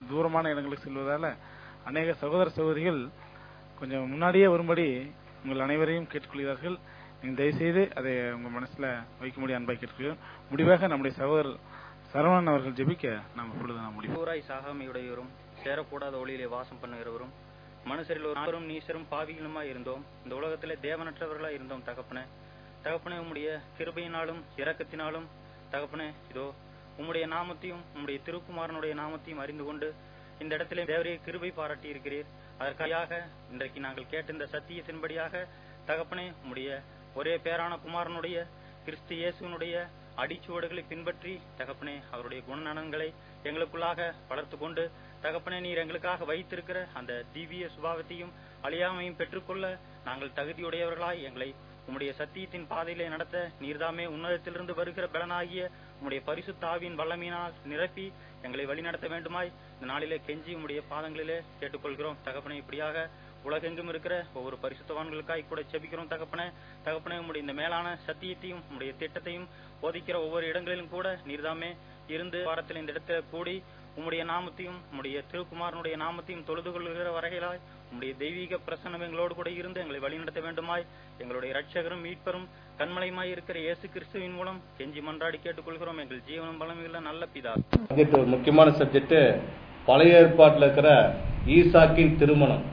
தூரமான இடங்களுக்கு செல்வதால அநேக சகோதர சகோதரிகள் கொஞ்சம் முன்னாடியே வரும்படி உங்கள் அனைவரையும் கேட்டுக்கொள்கிறார்கள் நீங்கள் தயவுசெய்து அதை உங்க மனசுல வைக்கும்படி அன்பாய் கேட்டுக்கொள்கிறோம் முடிவாக நம்முடைய சகோதரர் சரவணன் அவர்கள் ஜெபிக்க நாம் இப்பொழுது நாம் முடிவு ஊராய் சாகாமையுடையவரும் சேரக்கூடாத ஒளியிலே வாசம் பண்ணுகிறவரும் மனுஷரில் ஒரு நாரும் நீசரும் பாவிகளுமாய் இருந்தோம் இந்த உலகத்திலே தேவனற்றவர்களாய் இருந்தோம் தகப்பனே தகப்பனே உம்முடைய கிருபையினாலும் இரக்கத்தினாலும் தகப்பனே இதோ உம்முடைய நாமத்தையும் உம்முடைய திருக்குமாரனுடைய நாமத்தையும் அறிந்து கொண்டு இந்த இடத்திலே தேவரையை கிருபை பாராட்டி இருக்கிறீர் அதற்காக இன்றைக்கு நாங்கள் கேட்ட இந்த சத்தியத்தின்படியாக தகப்பனே உம்முடைய ஒரே பேரான குமாரனுடைய கிறிஸ்து இயேசுனுடைய அடிச்சுவடுகளை பின்பற்றி தகப்பனே அவருடைய குணநலன்களை எங்களுக்குள்ளாக வளர்த்து கொண்டு தகப்பனே நீர் எங்களுக்காக வைத்திருக்கிற அந்த திவ்ய சுபாவத்தையும் அழியாமையும் பெற்றுக்கொள்ள நாங்கள் தகுதியுடையவர்களாய் எங்களை உம்முடைய சத்தியத்தின் பாதையிலே நடத்த நீர்தாமே உன்னதத்திலிருந்து வருகிற பலனாகிய உம்முடைய பரிசுத்தாவின் வல்லமையினால் நிரப்பி எங்களை வழிநடத்த வேண்டுமாய் இந்த நாளிலே கெஞ்சி உம்முடைய பாதங்களிலே கேட்டுக்கொள்கிறோம் தகப்பனே இப்படியாக உலகெங்கும் இருக்கிற ஒவ்வொரு பரிசுத்தவான்களுக்காய் கூட செபிக்கிறோம் தகப்பனே தகப்பனே உம்முடைய இந்த மேலான சத்தியத்தையும் உம்முடைய திட்டத்தையும் போதிக்கிற ஒவ்வொரு இடங்களிலும் கூட நீர்தாமே இருந்து வாரத்தில் இந்த இடத்துல கூடி உம்முடைய நாமத்தையும் உம்முடைய திருக்குமாரனுடைய நாமத்தையும் தொழுது கொள்கிற வரைகளாய் உம்முடைய தெய்வீக பிரசன்னம் எங்களோடு கூட இருந்து எங்களை வழிநடத்த வேண்டுமாய் எங்களுடைய ரட்சகரும் மீட்பரும் கண்மலையுமாய் இருக்கிற இயேசு கிறிஸ்துவின் மூலம் கெஞ்சி மன்றாடி கேட்டுக்கொள்கிறோம் எங்கள் ஜீவனும் பலமுள்ள நல்ல பிதா சப்ஜெக்ட் ஒரு முக்கியமான சப்ஜெக்ட் பழைய ஏற்பாட்டில் இருக்கிற ஈசாக்கின் திருமணம்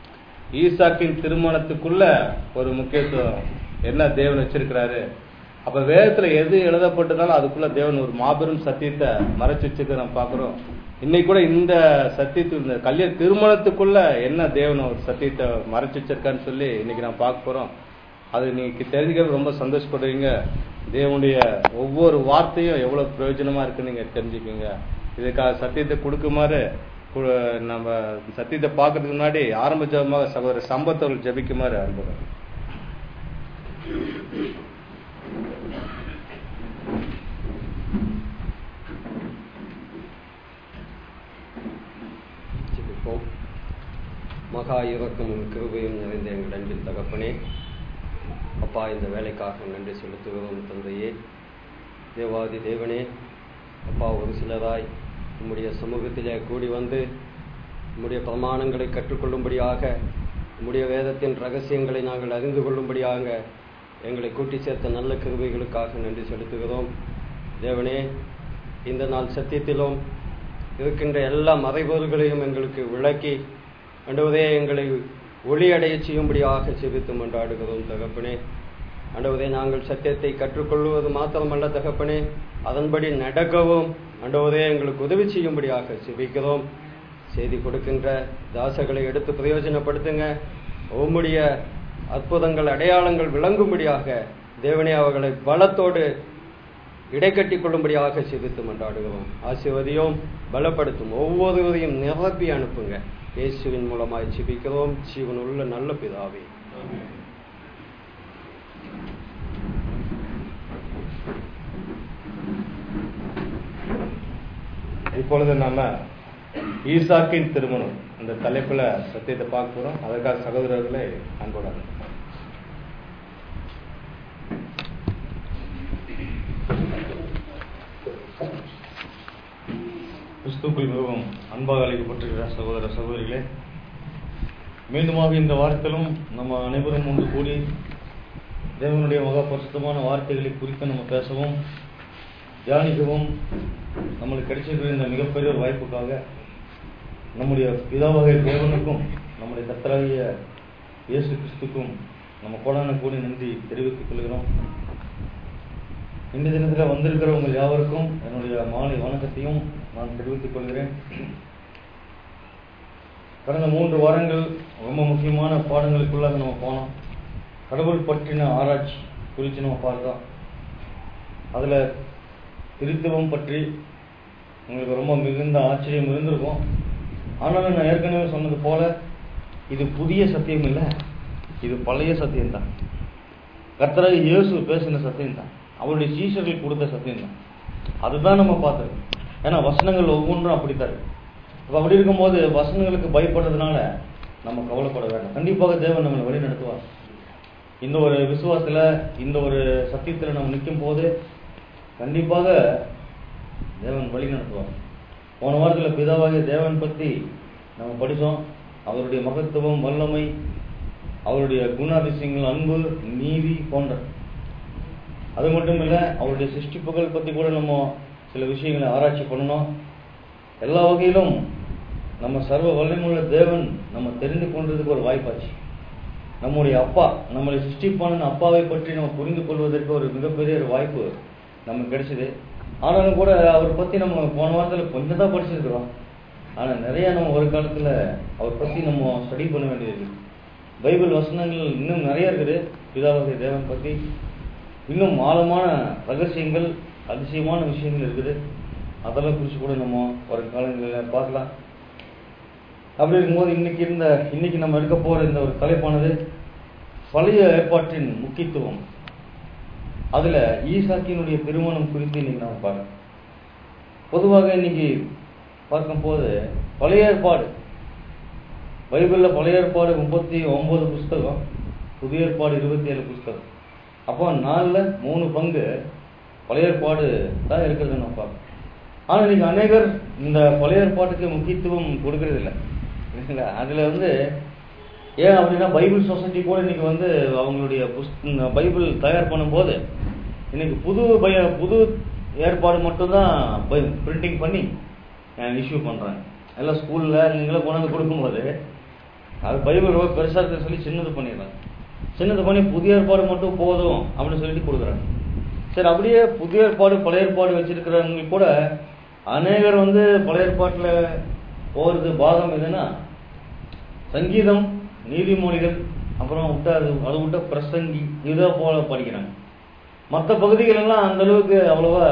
ஈசாக்கின் திருமணத்துக்குள்ள ஒரு முக்கியத்துவம் என்ன தேவன் வச்சிருக்கிறாரு அப்ப வேதத்துல எது எழுதப்பட்டதாலும் அதுக்குள்ள தேவன் ஒரு மாபெரும் சத்தியத்தை மறைச்சு வச்சிருக்க நம்ம பாக்குறோம் இன்னைக்கு கூட இந்த சத்தியத்து இந்த கல்யாண திருமணத்துக்குள்ள என்ன தேவன் ஒரு சத்தியத்தை மறைச்சு வச்சிருக்கான்னு சொல்லி இன்னைக்கு நான் பார்க்க போறோம் அது நீங்க தெரிஞ்சுக்கிறது ரொம்ப சந்தோஷப்படுவீங்க தேவனுடைய ஒவ்வொரு வார்த்தையும் எவ்வளவு பிரயோஜனமா இருக்குன்னு நீங்க தெரிஞ்சுக்கீங்க இதுக்காக சத்தியத்தை கொடுக்குமாறு கு- நம்ம சத்தியத்தை பார்க்கறதுக்கு முன்னாடி ஆரம்ப ஜபமாக சகோதரர் சம்பத்தவர்கள் ஜெபிக்குமாறு அனுப்புகிறேன் ஜெபிப்போம் மகா இரக்கமும் கிருபையும் நிறைந்த எங்கள் அன்பின் தகப்பனே அப்பா இந்த வேலைக்காக நன்றி செலுத்துகிறோம் தந்தையே தேவாதி தேவனே அப்பா ஒரு சிலராய் உம்முடைய சமூகத்திலே கூடி வந்து உம்முடைய பிரமாணங்களை கற்றுக்கொள்ளும்படியாக உம்முடைய வேதத்தின் ரகசியங்களை நாங்கள் அறிந்து கொள்ளும்படியாக எங்களை கூட்டி சேர்த்த நல்ல கிருபைகளுக்காக நன்றி செலுத்துகிறோம் தேவனே இந்த நாள் சத்தியத்திலும் இருக்கின்ற எல்லா மறைபொருள்களையும் எங்களுக்கு விளக்கி ஆண்டவரே எங்களை ஒளியடைய செய்யும்படியாக செபித்து மன்றாடுகிறோம் தகப்பனே ஆண்டவரே நாங்கள் சத்தியத்தை கற்றுக்கொள்வது மாத்திரமல்ல தகப்பனே அதன்படி நடக்கவும் ஆண்டவரே எங்களுக்கு உதவி செய்யும்படியாக செபிக்கிறோம் செய்தி கொடுக்கின்ற தாசகளை எடுத்து பிரயோஜனப்படுத்துங்க உம்முடைய அற்புதங்கள் அடையாளங்கள் விளங்கும்படியாக தேவனே அவர்களை பலத்தோடு இடைக்கட்டிக் கொள்ளும்படியாக செபித்து மன்றாடுகிறோம் ஆசிர்வதியும் பலப்படுத்தும் ஒவ்வொருவரையும் நிரப்பி அனுப்புங்க இயேசுவின் மூலமாய் செபிக்கிறோம் ஜீவனுள்ள நல்ல பிதாவே இப்பொழுது நாம ஈசாக்கின் திருமணம் அந்த தலைப்புல சத்தியத்தை பார்க்க போறோம் அதற்காக சகோதரர்களை அன்போட அழைக்கிறேன். கிறிஸ்துக்குள் மிகவும் அன்பாக அழைக்கப்பட்டிருக்கிற சகோதர சகோதரிகளே மீண்டுமாக இந்த வாரத்திலும் நம்ம அனைவரும் ஒன்று கூடி தேவனுடைய மகா பரிசுத்தமான வார்த்தைகளை குறித்து நம்ம பேசவும் தியானிக்கவும் நம்மளுக்கு கிடைச்சிருக்கிற இந்த மிகப்பெரிய ஒரு வாய்ப்புக்காக நம்முடைய பிதாவாகிய தேவனுக்கும் நம்முடைய கத்தராகிய இயேசு கிறிஸ்துக்கும் நம்ம கோடான கூடி நன்றி தெரிவித்துக் கொள்கிறோம் இந்த தினத்தில் வந்திருக்கிறவங்க யாவருக்கும் என்னுடைய மாலை வணக்கத்தையும் நான் தெரிவித்துக் கொள்கிறேன் கடந்த மூன்று வாரங்கள் ரொம்ப முக்கியமான பாடங்களுக்குள்ளாக நம்ம போனோம் கடவுள் பற்றின ஆராய்ச்சி குறித்து நம்ம பார்த்தோம் அதில் திருத்துவம் பற்றி உங்களுக்கு ரொம்ப மிகுந்த ஆச்சரியம் இருந்திருக்கும் ஆனாலும் நான் ஏற்கனவே சொன்னது போல இது புதிய சத்தியம் இல்லை இது பழைய சத்தியம்தான் கர்த்தராக இயேசு பேசின சத்தியம்தான் அவருடைய சீஷர்கள் கொடுத்த சத்தியம்தான் அதுதான் நம்ம பார்த்தது ஏன்னா வசனங்கள் ஒவ்வொன்றும் அப்படித்தான் இருக்கு அப்ப அப்படி இருக்கும்போது வசனங்களுக்கு பயப்படுறதுனால நம்ம கவலைப்பட வேண்டாம் கண்டிப்பாக தேவன் நம்மளை வழி நடத்துவார் இந்த ஒரு விசுவாசத்துல இந்த ஒரு சத்தியத்துல நம்ம நிற்கும் போது கண்டிப்பாக தேவன் வழி நடத்துவார் போன வாரத்தில் பிதாவாகிய தேவன் பற்றி நம்ம படித்தோம் அவருடைய மகத்துவம் வல்லமை அவருடைய குணாதிசயங்கள் அன்பு நீதி போன்ற அது மட்டும் இல்லை அவருடைய சிருஷ்டிப்புகள் பற்றி கூட நம்ம சில விஷயங்களை ஆராய்ச்சி பண்ணணும் எல்லா வகையிலும் நம்ம சர்வ வல்லமையுள்ள தேவன் நம்ம தெரிந்து கொண்டதுக்கு ஒரு வாய்ப்பாச்சு நம்முடைய அப்பா நம்மளை சிருஷ்டிப்பான அப்பாவை பற்றி நம்ம புரிந்து கொள்வதற்கு ஒரு மிகப்பெரிய ஒரு வாய்ப்பு நமக்கு கிடைச்சது ஆனாலும் கூட அவரை பற்றி நம்ம போன வாரத்தில் கொஞ்சம் தான் படிச்சிருக்கிறோம் ஆனால் நிறைய நம்ம ஒரு காலத்தில் அவர் பற்றி நம்ம ஸ்டடி பண்ண வேண்டியது இருக்கு பைபிள் வசனங்கள் இன்னும் நிறைய இருக்குது பிதாவாகிய தேவன் பற்றி இன்னும் ஆழமான ரகசியங்கள் அதிசயமான விஷயங்கள் இருக்குது அதெல்லாம் குறித்து கூட நம்ம வரும் காலங்களில் பார்க்கலாம் அப்படி இருக்கும்போது இன்னைக்கு இருந்த இன்னைக்கு நம்ம எடுக்க போற இந்த ஒரு தலைப்பானது பழைய ஏற்பாட்டின் முக்கியத்துவம் அதுல ஈசாக்கினுடைய திருமணம் குறித்து இன்னைக்கு நம்ம பார்க்கலாம் பொதுவாக இன்னைக்கு பார்க்கும்போது பழைய ஏற்பாடு பைபிள்ல பழைய ஏற்பாடு முப்பத்தி ஒன்பது புஸ்தகம் புதிய ஏற்பாடு இருபத்தி ஏழு புஸ்தகம் அப்போ நாலுல மூணு பங்கு பழைய ஏற்பாடு தான் இருக்கிறது நம்ம பார்க்கணும் ஆனா இன்னைக்கு அநேகர் இந்த பழைய ஏற்பாட்டுக்கு முக்கியத்துவம் கொடுக்கறது இல்லை இல்லைங்களா அதுல வந்து ஏன் அப்படின்னா பைபிள் சொசைட்டி கூட இன்னைக்கு வந்து அவங்களுடைய புஸ்த பைபிள் தயார் பண்ணும்போது இன்னைக்கு புது பய புது ஏற்பாடு மட்டும்தான் பிரிண்டிங் பண்ணி இஷ்யூ பண்றாங்க எல்லாம் ஸ்கூல்ல நீங்களே கொண்டாந்து கொடுக்கும்போது அது பைபிள் ரொம்ப பெருசா இருக்குன்னு சொல்லி சின்னது பண்ணிடுறாங்க சின்னது பண்ணி புதிய ஏற்பாடு மட்டும் போதும் அப்படின்னு சொல்லிட்டு கொடுக்குறாங்க சரி அப்படியே புதிய ஏற்பாடு பழைய ஏற்பாடு வச்சிருக்கிறவங்க கூட அநேகர் வந்து பழைய ஏற்பாட்டில் போகிறது பாகம் எதுன்னா சங்கீதம் நீதிமொழிகள் அப்புறம் விட்டா அது அதை விட்ட பிரசங்கி இதை போல படிக்கிறாங்க மற்ற பகுதிகள் எல்லாம் அந்த அளவுக்கு அவ்வளோவா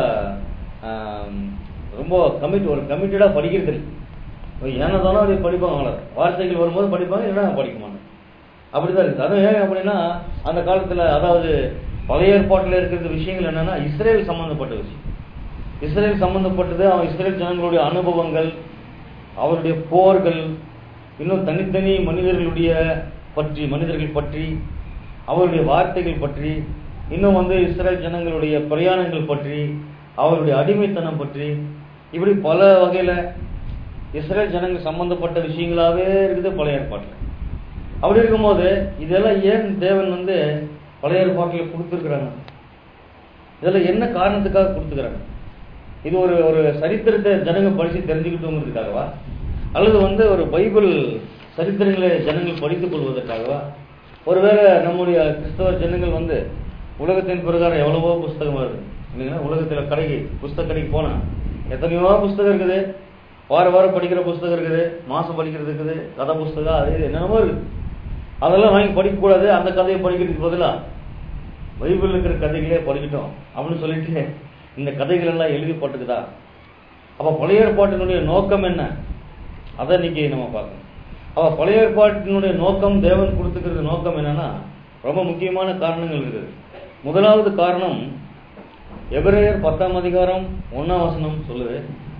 ஆம், ரொம்ப கமிட் ஒரு கமிட்டடாக படிக்கிறது இல்லை ஏன்னா தானே அப்படி படிப்பாங்க அவ்வளோ வார்த்தைகள் வரும்போது படிப்பாங்க இல்லைன்னா படிக்க மாட்டாங்க அப்படிதான் இருக்குது அதுவும் ஏன் அப்படின்னா அந்த காலத்தில் அதாவது பழைய ஏற்பாட்டில் இருக்கிற விஷயங்கள் என்னன்னா இஸ்ரேல் சம்பந்தப்பட்ட விஷயம் இஸ்ரேல் சம்பந்தப்பட்டது அவன் இஸ்ரேல் ஜனங்களுடைய அனுபவங்கள் அவருடைய போர்கள் இன்னும் தனித்தனி மனிதர்களுடைய பற்றி மனிதர்கள் பற்றி அவருடைய வார்த்தைகள் பற்றி இன்னும் வந்து இஸ்ரேல் ஜனங்களுடைய பிரயாணங்கள் பற்றி அவருடைய அடிமைத்தனம் பற்றி இப்படி பல வகையில இஸ்ரேல் ஜனங்கள் சம்பந்தப்பட்ட விஷயங்களாவே இருக்குது பழைய ஏற்பாட்டில் அப்படி இருக்கும்போது இதெல்லாம் ஏன் தேவன் வந்து பழைய ஏற்பாட்டில் கொடுத்துருக்குறாங்க இதெல்லாம் என்ன காரணத்துக்காக கொடுத்துக்கிறாங்க இது ஒரு ஒரு சரித்திரத்தை ஜனங்க படிச்சு தெரிஞ்சுக்கிட்டோங்கிறதுக்காகவா அல்லது வந்து ஒரு பைபிள் சரித்திரங்களை ஜனங்கள் படித்துக் கொள்வதற்காகவா ஒருவேளை நம்முடைய கிறிஸ்தவ ஜனங்கள் வந்து உலகத்தின் பிரகாரம் எவ்வளவோ புஸ்தகம் வருது இல்லைங்களா உலகத்தில் கடைக்கு புஸ்தக கடைக்கு போனா எத்தனையோ புஸ்தகம் இருக்குது வார வாரம் படிக்கிற புஸ்தகம் இருக்குது மாசம் படிக்கிறது இருக்குது கதை புஸ்தகம் அது இது என்னென்னமோ இருக்குது அதெல்லாம் வாங்கி படிக்கக்கூடாது அந்த கதையை படிக்கிறதுக்கு பதிலாக பைபிள் இருக்கிற கதைகளே படிக்கட்டும் அப்படின்னு சொல்லிட்டு இந்த கதைகள் எல்லாம் எழுதப்பட்டுக்குதா அப்ப பழைய ஏற்பாட்டினுடைய நோக்கம் என்ன அதை இன்னைக்கு நம்ம பார்க்கணும் அப்ப பழைய ஏற்பாட்டினுடைய நோக்கம் தேவன் கொடுத்துக்கிறது நோக்கம் என்னன்னா ரொம்ப முக்கியமான காரணங்கள் இருக்குது முதலாவது காரணம் எபிரேயர் பத்தாம் அதிகாரம் ஒன்னாம் வசனம் சொல்லுது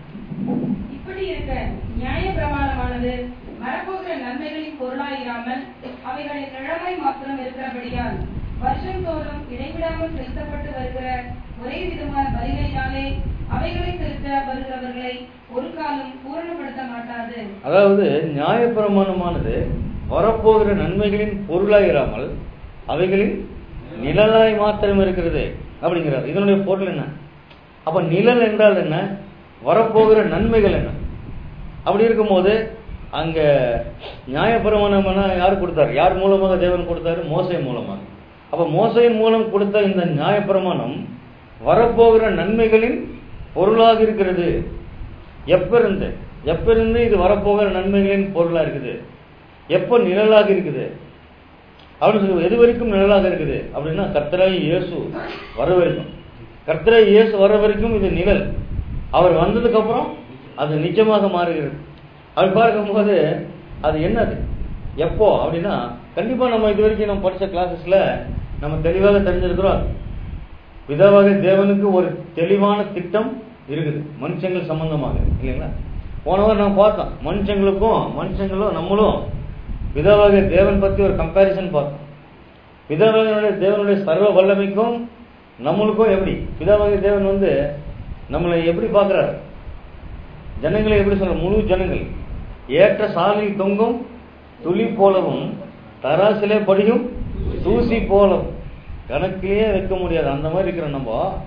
இப்படி இருக்க நியாய பிரமாணமானது வரப்போகிற நன்மைகளின் பொருளாயிராமல் அவைகளின் நிழமை மாத்திரம் இருக்கிறபடியால் வருஷம் தோறும் இடைவிடாமல் செலுத்தப்பட்டு வருகிற ஒரே விதமான பலிகளினாலே அவைகளை செலுத்த வருகிறவர்களை ஒரு காலம் பூரணப்படுத்த மாட்டாது அதாவது நியாயப்பிரமாணமானது வரப்போகிற நன்மைகளின் பொருளாயிராமல் அவைகளின் நிழலாய் மாத்திரம் இருக்கிறது அப்படிங்கிறார் இதனுடைய பொருள் என்ன அப்ப நிழல் என்றால் என்ன வரப்போகிற நன்மைகள் என்ன அப்படி இருக்கும்போது அங்க நியாயப்பிரமாணம் யார் கொடுத்தார் யார் மூலமாக தேவன் கொடுத்தாரு மோசை மூலமாக அப்ப மோசையின் மூலம் கொடுத்த இந்த நியாயப்பிரமாணம் வரப்போகிற நன்மைகளின் பொருளாக இருக்கிறது எப்பிருந்து எப்பிருந்து இது வரப்போகிற நன்மைகளின் பொருளா இருக்குது எப்ப நிழலாக இருக்குது அப்படின்னு சொல்லி எது வரைக்கும் நிழலாக இருக்குது அப்படின்னா கர்த்தராய் இயேசு வர வரைக்கும் கர்த்தராய் இயேசு வர வரைக்கும் இது நிழல் அவர் வந்ததுக்கு அப்புறம் அது நிஜமாக மாறுகிறது அப்படி பார்க்கும்போது அது என்னது எப்போ அப்படின்னா கண்டிப்பா நம்ம இது வரைக்கும் நம்ம படிச்ச கிளாஸஸ்ல நம்ம தெளிவாக தெரிஞ்சிருக்கிறோம் பிதாவாக தேவனுக்கு ஒரு தெளிவான திட்டம் இருக்குது மனுஷங்கள் சம்பந்தமாக இல்லைங்களா போனவர் நம்ம பார்த்தோம் மனுஷங்களுக்கும் மனுஷங்களும் நம்மளும் பிதாவாக தேவன் பத்தி ஒரு கம்பாரிசன் பார்த்தோம் பிதாவாக தேவனுடைய சர்வ வல்லமைக்கும் நம்மளுக்கும் எப்படி பிதாவாக தேவன் வந்து நம்மளை எப்படி பார்க்கறாரு ஜனங்களை எப்படி சொல்ற முழு ஜனங்கள் ஏற்ற சாலில் தொங்கும் துளி போலவும் தராசிலே படியும் தூசி போலவும் கணக்கிலேயே வைக்க முடியாது அந்த மாதிரி இருக்கிற நம்ம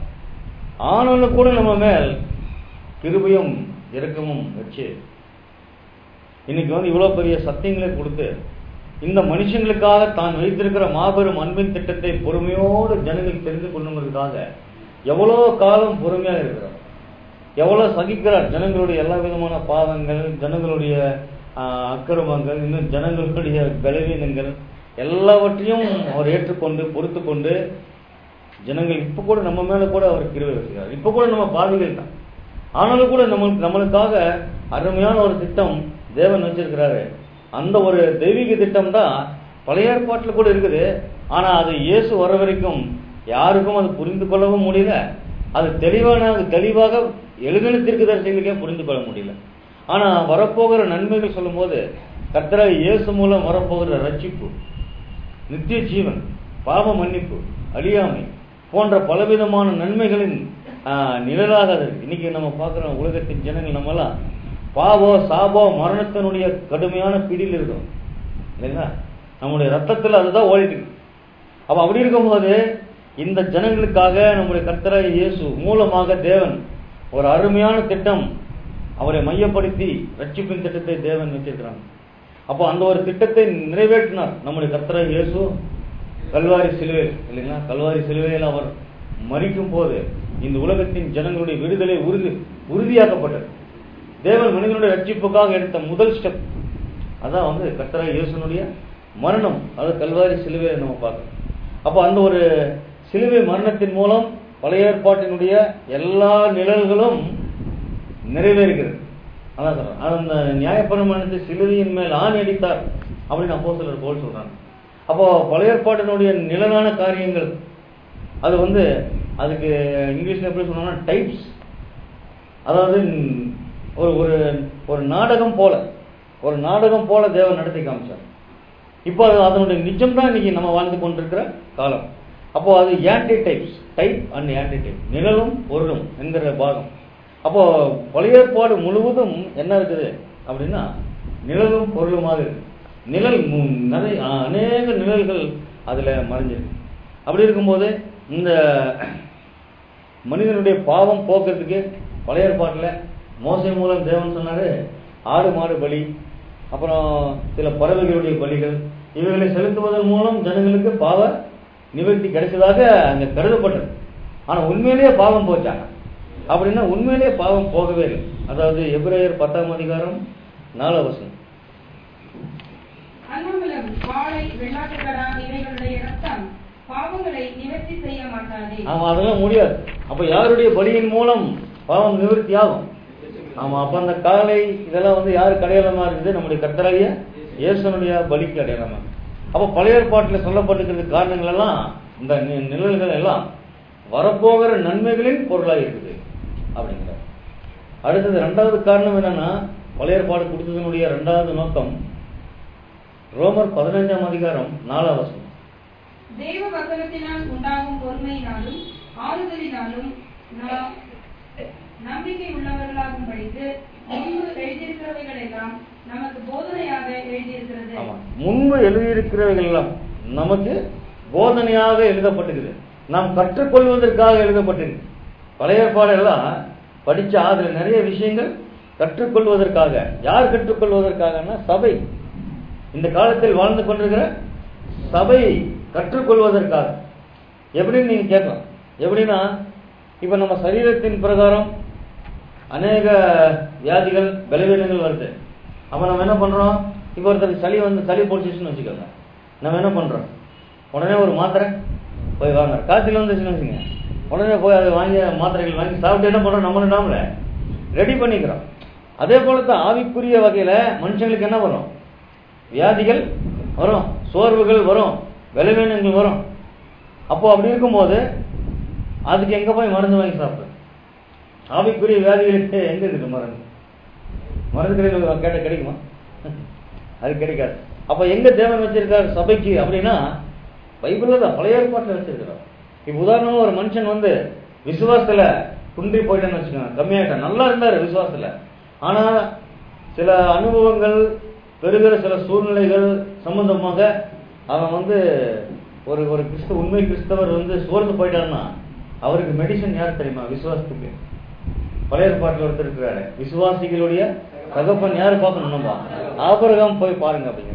ஆனாலும் கூட நம்ம மேல் கிருபையும் இரக்கமும் வச்சு இன்னைக்கு வந்து இவ்வளவு பெரிய சத்தியங்களை கொடுத்து இந்த மனுஷங்களுக்காக தான் வைத்திருக்கிற மாபெரும் அன்பின் திட்டத்தை பொறுமையோடு ஜனங்கள் தெரிந்து கொள்ளுங்கிறதுக்காக எவ்வளோ காலம் பொறுமையாக இருக்கிறார் எவ்வளவு சகிக்கிறார் ஜனங்களுடைய எல்லா விதமான பாவங்கள் ஜனங்களுடைய ஆஹ், அக்கிரமங்கள் இன்னும் ஜனங்களுடைய பலவீனங்கள் எல்லாவற்றையும் அவர் ஏற்றுக்கொண்டு பொறுத்து கொண்டு ஜனங்கள் இப்ப கூட நம்ம மேல கூட அவர் கிருவை வச்சுக்கிறார் இப்ப கூட நம்ம பாவிகள் தான் ஆனாலும் கூட நம்ம நம்மளுக்காக அருமையான ஒரு திட்டம் தேவன் வச்சிருக்கிறாரு அந்த ஒரு தெய்வீக திட்டம் தான் பழைய ஏற்பாட்டுல கூட இருக்குது ஆனா அது இயேசு வர வரைக்கும் யாருக்கும் அது புரிந்து கொள்ளவும் முடியல அது தெளிவான தெளிவாக எழுதின தீர்க்கதரிசிகளுக்கே புரிந்து கொள்ள முடியல ஆனா வரப்போகிற நன்மைகள் சொல்லும்போது கர்த்தராக இயேசு மூலம் வரப்போகிற ரட்சிப்பு நித்திய ஜீவன் பாவ மன்னிப்பு அழியாமை போன்ற பலவிதமான நன்மைகளின் ஆஹ், நிழலாக அது இருக்கு. இன்னைக்கு நம்ம பார்க்குறோம் உலகத்தின் ஜனங்கள் நம்மலாம் பாவோ சாபோ மரணத்தினுடைய கடுமையான பிடியில் இருக்கும் இல்லைங்களா நம்முடைய ரத்தத்தில் அதுதான் ஓடிட்டு இருக்கு அப்ப அப்படி இருக்கும்போது இந்த ஜனங்களுக்காக நம்முடைய கர்த்தராகிய இயேசு மூலமாக தேவன் ஒரு அருமையான திட்டம் அவரை மையப்படுத்தி ரட்சிப்பின் திட்டத்தை தேவன் வச்சிருக்கிறாங்க அப்போ அந்த ஒரு திட்டத்தை நிறைவேற்றினார் நம்முடைய கர்த்தராகிய இயேசு கல்வாரி சிலுவையில் இல்லைங்களா கல்வாரி சிலுவையில் அவர் மறிக்கும் போது இந்த உலகத்தின் ஜனங்களுடைய விடுதலை உறுதி உறுதியாக்கப்பட்டது தேவன் மனிதனுடைய ரட்சிப்புக்காக எடுத்த முதல் ஸ்டெப் அதான் வந்து கர்த்தராகிய இயேசுனுடைய மரணம் அது கல்வாரி சிலுவையை நம்ம பார்க்கணும் அப்போ அந்த ஒரு சிலுவை மரணத்தின் மூலம் பழைய ஏற்பாட்டினுடைய எல்லா நிழல்களும் நிறைவேறுகிறது அதான் சொல்றேன் அந்த நியாயப்பிரமாணத்தை சிலுவையின் மேல் ஆணி அடித்தார் அப்படின்னு அப்போ சிலர் போல் சொல்றாங்க அப்போ பழைய ஏற்பாட்டினுடைய நிழலான காரியங்கள் அது வந்து அதுக்கு இங்கிலீஷ்ல எப்படி சொன்னோம்னா டைப்ஸ் அதாவது ம், ஒரு ஒரு ஒரு நாடகம் போல ஒரு நாடகம் போல தேவன் நடத்தி காமிச்சார் இப்போ அது அதனுடைய நிஜம் தான் இன்னைக்கு நம்ம வாழ்ந்து கொண்டிருக்கிற காலம் அப்போ அது anti types type and anti type நிழலும் பொருளும் என்கிற பாகம் அப்போ பழைய ஏற்பாடு முழுவதும் என்ன இருக்குது அப்படின்னா நிழலும் பொருளுமாக இருக்கு நிழல் மு- நிறைய அநேக நிழல்கள் அதுல மறைஞ்சிருக்கு அப்படி இருக்கும்போது இந்த மனிதனுடைய பாவம் போக்குறதுக்கு பழைய ஏற்பாட்டில் மோசை மூலம் தேவன் சொன்னாரு ஆடு மாடு பலி அப்புறம் சில பறவைகளுடைய பலிகள் இவைகளை செலுத்துவதன் மூலம் ஜனங்களுக்கு பாவ நிவர்த்தி கிடைச்சதாக அங்க கருதப்பட்டது ஆனா உண்மையிலேயே பாவம் போச்சாங்க அப்படின்னா உண்மையிலேயே பாவம் போகவே இல்லை அதாவது எபிரேயர் பத்தாம் அதிகாரம் நாலாம் வசனம் அன்னமலம் வாழை வெள்ளாட்டுக்கடா இவைகளுடைய ரத்தம் பாவங்களை நிவர்த்தி செய்ய மாட்டாதே ஆமா அதெல்லாம் முடியாது அப்ப யாருடைய பலியின் மூலம் பாவம் நிவர்த்தி ஆகும் ஆமா அப்ப அந்த காலை இதெல்லாம் வந்து யாருக்கு அடையாளமா இருக்குது நம்முடைய கர்த்தராகிய இயேசுனுடைய பலிக்கு அடையாளமா அப்ப பழைய ஏற்பாட்டில் சொல்லப்பட்டிருக்கிறது காரணங்கள் எல்லாம் இந்த நி- நிழல்கள் எல்லாம் வரப்போகிற நன்மைகளின் பொருளாக இருக்குது அப்படிங்கிறார் அடுத்தது ரெண்டாவது காரணம் என்னன்னா பழைய ஏற்பாடு கொடுத்ததனுடைய ரெண்டாவது நோக்கம் ரோமர் பதினைஞ்சாம் அதிகாரம் நாலாம் வசனம் தேவ வசனத்தினால் உண்டாகும் பொறுமையினாலும் ஆறுதலினாலும் நாம் நம்பிக்கை உள்ளவர்களாகும் படித்து முன்பு எழுதியிருக்கிறவைகள் எல்லாம் நமக்கு போதனையாக எழுதியிருக்கிறது ஆமா முன்பு எழுதியிருக்கிறவைகள் எல்லாம் நமக்கு போதனையாக எழுதப்பட்டிருக்குது நாம் கற்றுக்கொள்வதற்காக எழுதப்பட்டிருக்கு பழைய பாடெல்லாம் படிச்சா அதுல நிறைய விஷயங்கள் கற்றுக்கொள்வதற்காக யார் கற்றுக்கொள்வதற்காகன்னா சபை இந்த காலத்தில் வாழ்ந்து கொண்டிருக்கிற சபை கற்றுக்கொள்வதற்காக எப்படின்னு நீங்க கேட்கலாம் எப்படின்னா இப்ப நம்ம சரீரத்தின் பிரகாரம் அநேக வியாதிகள் பலவீனங்கள் வருது அப்ப நம்ம என்ன பண்றோம் இப்போ ஒருத்தருக்கு சளி வந்து சளி பிடிச்சிச்சுன்னு வச்சுக்கோங்க நம்ம என்ன பண்றோம் உடனே ஒரு மாத்திரை போய் வாங்க காய்ச்சல் வந்துச்சுன்னு வச்சுங்க உடனே போய் அதை வாங்கி மாத்திரைகள் வாங்கி சாப்பிட்டு என்ன பண்றோம் நம்மள நாமள ரெடி பண்ணிக்கிறோம் அதே போல தான் ஆவிக்குரிய வகையில மனுஷங்களுக்கு என்ன வரும் வியாதிகள் வரும் சோர்வுகள் வரும் பலவீனங்கள் வரும் அப்போ அப்படி இருக்கும்போது அதுக்கு எங்க போய் மருந்து வாங்கி சாப்பிடுறது ஆவிக்குரிய வியாதிகளுக்கு எங்க இருக்கு மருந்து மருந்து கடையில் கேட்ட கிடைக்குமா அது கிடைக்காது அப்ப எங்க தேவன் வச்சிருக்காரு சபைக்கு அப்படின்னா பைபிள்ல தான் பழைய ஏற்பாட்டில் வச்சிருக்கிறோம் இப்ப உதாரணமா ஒரு மனுஷன் வந்து விசுவாசத்துல குன்றி போயிட்டேன்னு வச்சுக்கோங்க கம்மியாயிட்டான் நல்லா இருந்தாரு விசுவாசத்துல ஆனா சில அனுபவங்கள் பெறுகிற சில சூழ்நிலைகள் சம்பந்தமாக அவன் வந்து ஒரு ஒரு கிறிஸ்தவ உண்மை கிறிஸ்தவர் வந்து சோர்ந்து போயிட்டான்னா அவருக்கு மெடிசன் யார் தெரியுமா விசுவாசத்துக்கு பழைய ஏற்பாட்டில் ஒருத்தர் இருக்கிறாரு விசுவாசிகளுடைய தகப்பன் யாரு பார்க்கணும் நம்ம ஆபரகாம் போய் பாருங்க அப்படிங்கிறாங்க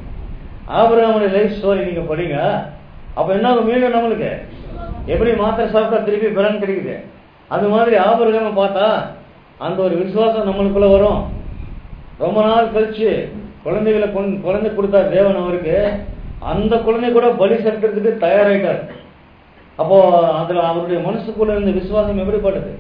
ஆபரகாமுடைய லைஃப் ஸ்டோரி நீங்க படிங்க அப்ப என்ன ஆகும் மீண்டும் நம்மளுக்கு எப்படி மாத்திரை சாப்பிட்டா திருப்பி பலன் கிடைக்குது அது மாதிரி ஆபரகாம பார்த்தா அந்த ஒரு விசுவாசம் நம்மளுக்குள்ள வரும் ரொம்ப நாள் கழிச்சு குழந்தைகளை கொண்டு- குழந்தை கொடுத்தார் தேவன் அவருக்கு அந்த குழந்தை கூட பலி செலுத்துறதுக்கு தயாராயிட்டார் அப்போ அதுல அவருடைய மனசுக்குள்ள இருந்த விசுவாசம் எப்படிப்பட்டது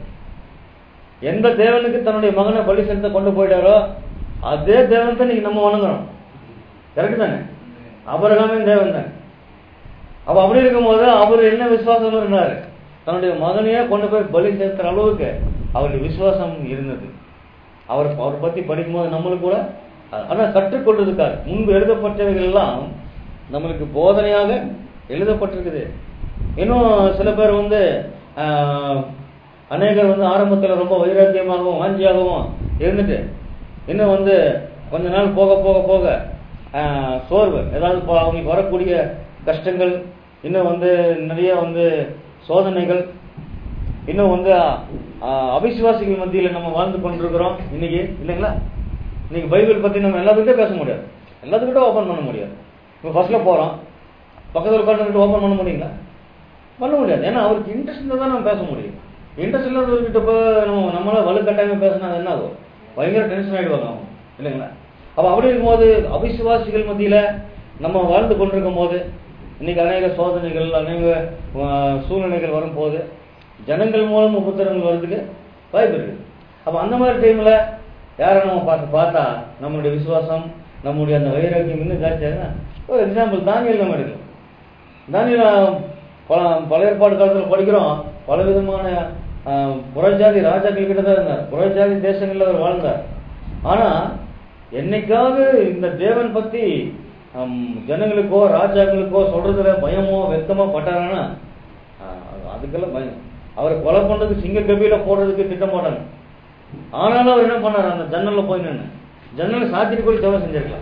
எந்த தேவனுக்கு தன்னுடைய மகனை பலி செலுத்த கொண்டு போயிட்டாரோ அதே தேவன் தான் நீங்க நம்ம வணங்குறோம் கரெக்ட் தானே அபரகாமே தேவன் தான் அப்ப அப்படி இருக்கும்போது அவர் என்ன விசுவாசம் இருந்தாரு தன்னுடைய மகனையே கொண்டு போய் பலி செலுத்துற அளவுக்கு அவருடைய விசுவாசம் இருந்தது அவர் அவர் பத்தி படிக்கும்போது நம்மளுக்கு கூட ஆனா கற்றுக்கொள்றதுக்காக முன்பு எழுதப்பட்டவைகள் எல்லாம் நம்மளுக்கு போதனையாக எழுதப்பட்டிருக்குது இன்னும் சில பேர் வந்து ஆஹ், அநேகர் வந்து ஆரம்பத்துல ரொம்ப வைராக்கியமாகவும் வாஞ்சியாகவும் இருந்துட்டு இன்னும் வந்து கொஞ்ச நாள் போக போக போக ஆஹ், சோர்வு ஏதாவது இப்போ அவங்களுக்கு வரக்கூடிய கஷ்டங்கள் இன்னும் வந்து நிறைய வந்து சோதனைகள் இன்னும் வந்து ஆஹ், அவிசுவாசிகள் மத்தியில் நம்ம வாழ்ந்து கொண்டிருக்கிறோம் இன்னைக்கு இல்லைங்களா இன்னைக்கு பைபிள் பத்தி நம்ம எல்லாத்துக்கிட்டே பேச முடியாது எல்லாத்துக்கிட்ட ஓபன் பண்ண முடியாது இப்போ ஃபர்ஸ்ட்ல போறோம் பக்கத்தில் உட்காந்துக்கிட்டு ஓபன் பண்ண முடியுங்களா பண்ண முடியாது ஏன்னா அவருக்கு இன்ட்ரெஸ்ட் இருந்தால் தான் நம்ம பேச முடியும் இன்ட்ரெஸ்ட் இல்லாதவர்கிட்ட இப்போ நம்ம நம்மளால வலுக்கட்டாயமா பேசினா அது என்ன ஆகும் பயங்கர டென்ஷன் ஆயிடுவாங்க அவங்க இல்லைங்களா அப்ப அப்படி இருக்கும்போது அவிசுவாசிகள் மத்தியில நம்ம வாழ்ந்து கொண்டிருக்கும் போது இன்னைக்கு அநேக சோதனைகள் அநேக ஆஹ், சூழ்நிலைகள் வரும்போது ஜனங்கள் மூலம் உபத்திரங்கள் வர்றதுக்கு வாய்ப்பு இருக்கு அப்ப அந்த மாதிரி டைம்ல யாரை நம்ம பார்த்து பார்த்தா நம்மளுடைய விசுவாசம் நம்முடைய அந்த வைராக்கியம் இன்னும் ஜாஸ்தியாக ஒரு எக்ஸாம்பிள் தானியல் நம்ம எடுக்கலாம் தானியல் பல பல ஏற்பாடு காலத்தில் படிக்கிறோம் பல விதமான ஆஹ், புறஜாதி ராஜாக்கள் கிட்ட தான் இருந்தார் புறஜாதி தேசங்கள்ல அவர் வாழ்ந்தார் ஆனா என்னைக்காவது இந்த தேவன் பத்தி ஹம், ஜனங்களுக்கோ ராஜாக்களுக்கோ சொல்றதுல பயமோ வெக்கமோ பட்டாரானா ஆஹ், அதுக்கெல்லாம் பயம் அவரை கொலை பண்றதுக்கு சிங்க கபியில போடுறதுக்கு திட்டம் போட்டாங்க ஆனாலும் அவர் என்ன பண்ணாரு அந்த ஜன்னல்ல போய் நின்று ஜன்னலை சாத்திட்டு போய் ஜெபம் செஞ்சிருக்கலாம்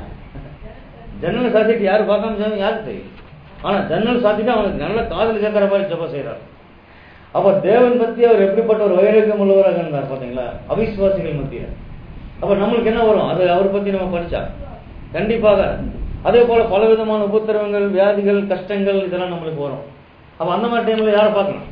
ஜன்னலை சாத்திட்டு யாரு பார்க்காம ஜெபம் யாருக்கு தெரியும் ஆனா ஜன்னல் சாத்திட்டு அவனுக்கு நல்ல காதல் கேட்கற மாதிரி ஜெபம் செய்யறாரு அப்ப தேவன் பத்தி அவர் எப்படிப்பட்ட ஒரு வைராக்கியம் உள்ளவராக இருந்தார் பாத்தீங்களா அவிசுவாசிகள் மத்தியில அப்ப நம்மளுக்கு என்ன வரும் அது அவர் பத்தி நம்ம படிச்சா கண்டிப்பாக அதே போல பல விதமான உபத்திரவங்கள் வியாதிகள் கஷ்டங்கள் இதெல்லாம் நம்மளுக்கு வரும் அப்ப அந்த மாதிரி டைம்ல யாரை பார்க்கணும்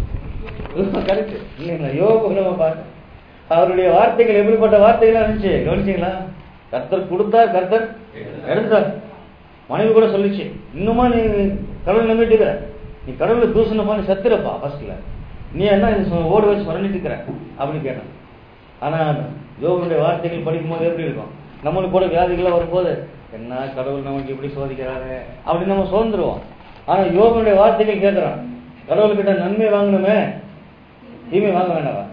கரெக்ட் இல்லைங்களா யோக நம்ம பார்க்க அவருடைய வார்த்தைகள் எப்படிப்பட்ட வார்த்தைகளா இருந்துச்சு கவனிச்சீங்களா கர்த்தர் கொடுத்தார் கர்த்தர் எடுத்தார் மனைவி கூட சொல்லிச்சு இன்னுமா நீ கடவுள் நம்பிட்டு இருக்கிற நீ கடவுளை தூசணம் பண்ணி செத்துறப்பா ஃபர்ஸ்ட்ல நீ என்ன இது சொ- ஓடு வச்சு மறந்துட்டு இருக்கிற அப்படின்னு கேட்டான் ஆனா யோகனுடைய வார்த்தைகள் படிக்கும்போது எப்படி இருக்கும் நம்மளுக்கு கூட வியாதிகள் வரும்போது என்ன கடவுள் நமக்கு இப்படி சோதிக்கிறாரு அப்படின்னு நம்ம சோர்ந்துருவோம் ஆனா யோகனுடைய வார்த்தைகள் கேட்கிறான் கடவுள்கிட்ட நன்மை வாங்கணுமே தீமை வாங்க வேண்டாமா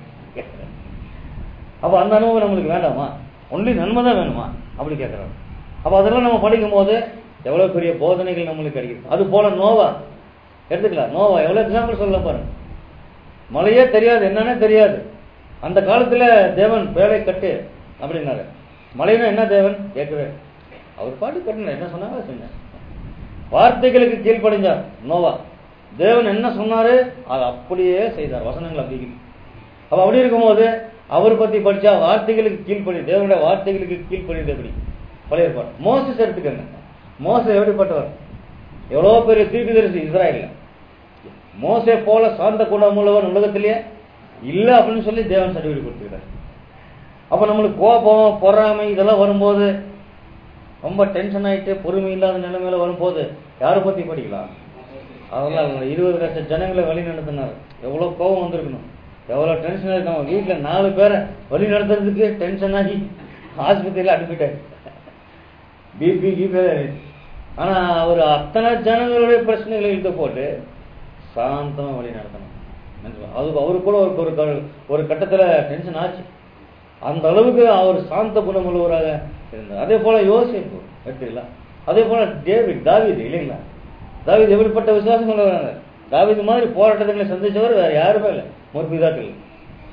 அப்ப அந்த அனுபவம் நம்மளுக்கு வேண்டாமா ஒன்லி நன்மை தான் வேணுமா அப்படி கேட்கிறாங்க அப்ப அதெல்லாம் நம்ம படிக்கும் போது எவ்வளவு பெரிய போதனைகள் நம்மளுக்கு கிடைக்குது அது போல நோவா எடுத்துக்கலாம் நோவா எவ்வளவு எக்ஸாம்பிள் சொல்லலாம் பாருங்க மழையே தெரியாது என்னன்னே தெரியாது அந்த காலத்துல தேவன் வேலை கட்டு அப்படின்னாரு மழைனா என்ன தேவன் கேட்கவே அவர் பாட்டு கட்டினார் என்ன சொன்னாங்க செஞ்சார் வார்த்தைகளுக்கு கீழ்ப்படிஞ்சார் நோவா தேவன் என்ன சொன்னாரு அதை அப்படியே செய்தார் வசனங்கள் அப்படி இருக்கு. அப்ப அப்படி இருக்கும்போது அவர் பத்தி படிச்சா வார்த்தைகளுக்கு கீழ்ப்படி தேவனுடைய வார்த்தைகளுக்கு கீழ்ப்படிது எப்படி பழைய ஏற்பாடு மோசஸ் எடுத்துக்கங்க மோச எப்படிப்பட்டவர் எவ்வளவு பெரிய தீர்க்கதரிசி இஸ்ராயல்ல மோசே போல சாந்த குணமுள்ளவன் உலகத்திலேயே இல்ல அப்படின்னு சொல்லி தேவன் சர்டிபிகேட் கொடுத்துருக்காரு அப்ப நம்மளுக்கு கோபம் பொறாமை இதெல்லாம் வரும்போது ரொம்ப டென்ஷன் ஆயிட்டு பொறுமை இல்லாத நிலைமையில வரும்போது யாரை பத்தி படிக்கலாம் அதெல்லாம் அவங்க இருபது லட்சம் ஜனங்களை வழி நடத்தினார் எவ்வளவு கோபம் வந்திருக்கணும் எவ்வளவு டென்ஷன் இருக்கணும் வீட்டுல நாலு பேரை வழி நடத்துறதுக்கு டென்ஷன் ஆகி ஆஸ்பத்திரியில அனுப்பிட்டாரு பிபி கிபி ஆனா அவர் அத்தனை ஜனங்களுடைய பிரச்சனைகளை இழுத்து போட்டு சாந்தமா வழி நடத்தணும் அது அவரு கூட ஒரு ஒரு க- ஒரு கட்டத்துல டென்ஷன் ஆச்சு அந்த அளவுக்கு அவர் சாந்த குணமுள்ளவராக இருந்தார் அதே போல யோசிப்பு எடுத்துக்கலாம் அதே போல டேவிட் தாவீது இல்லைங்களா தாவீது எப்படிப்பட்ட விசுவாசம் கொண்டவராங்க தாவீது மாதிரி போராட்டங்களை சந்திச்சவர் வேற யாருமே இல்லை முற்பிதாக்கள்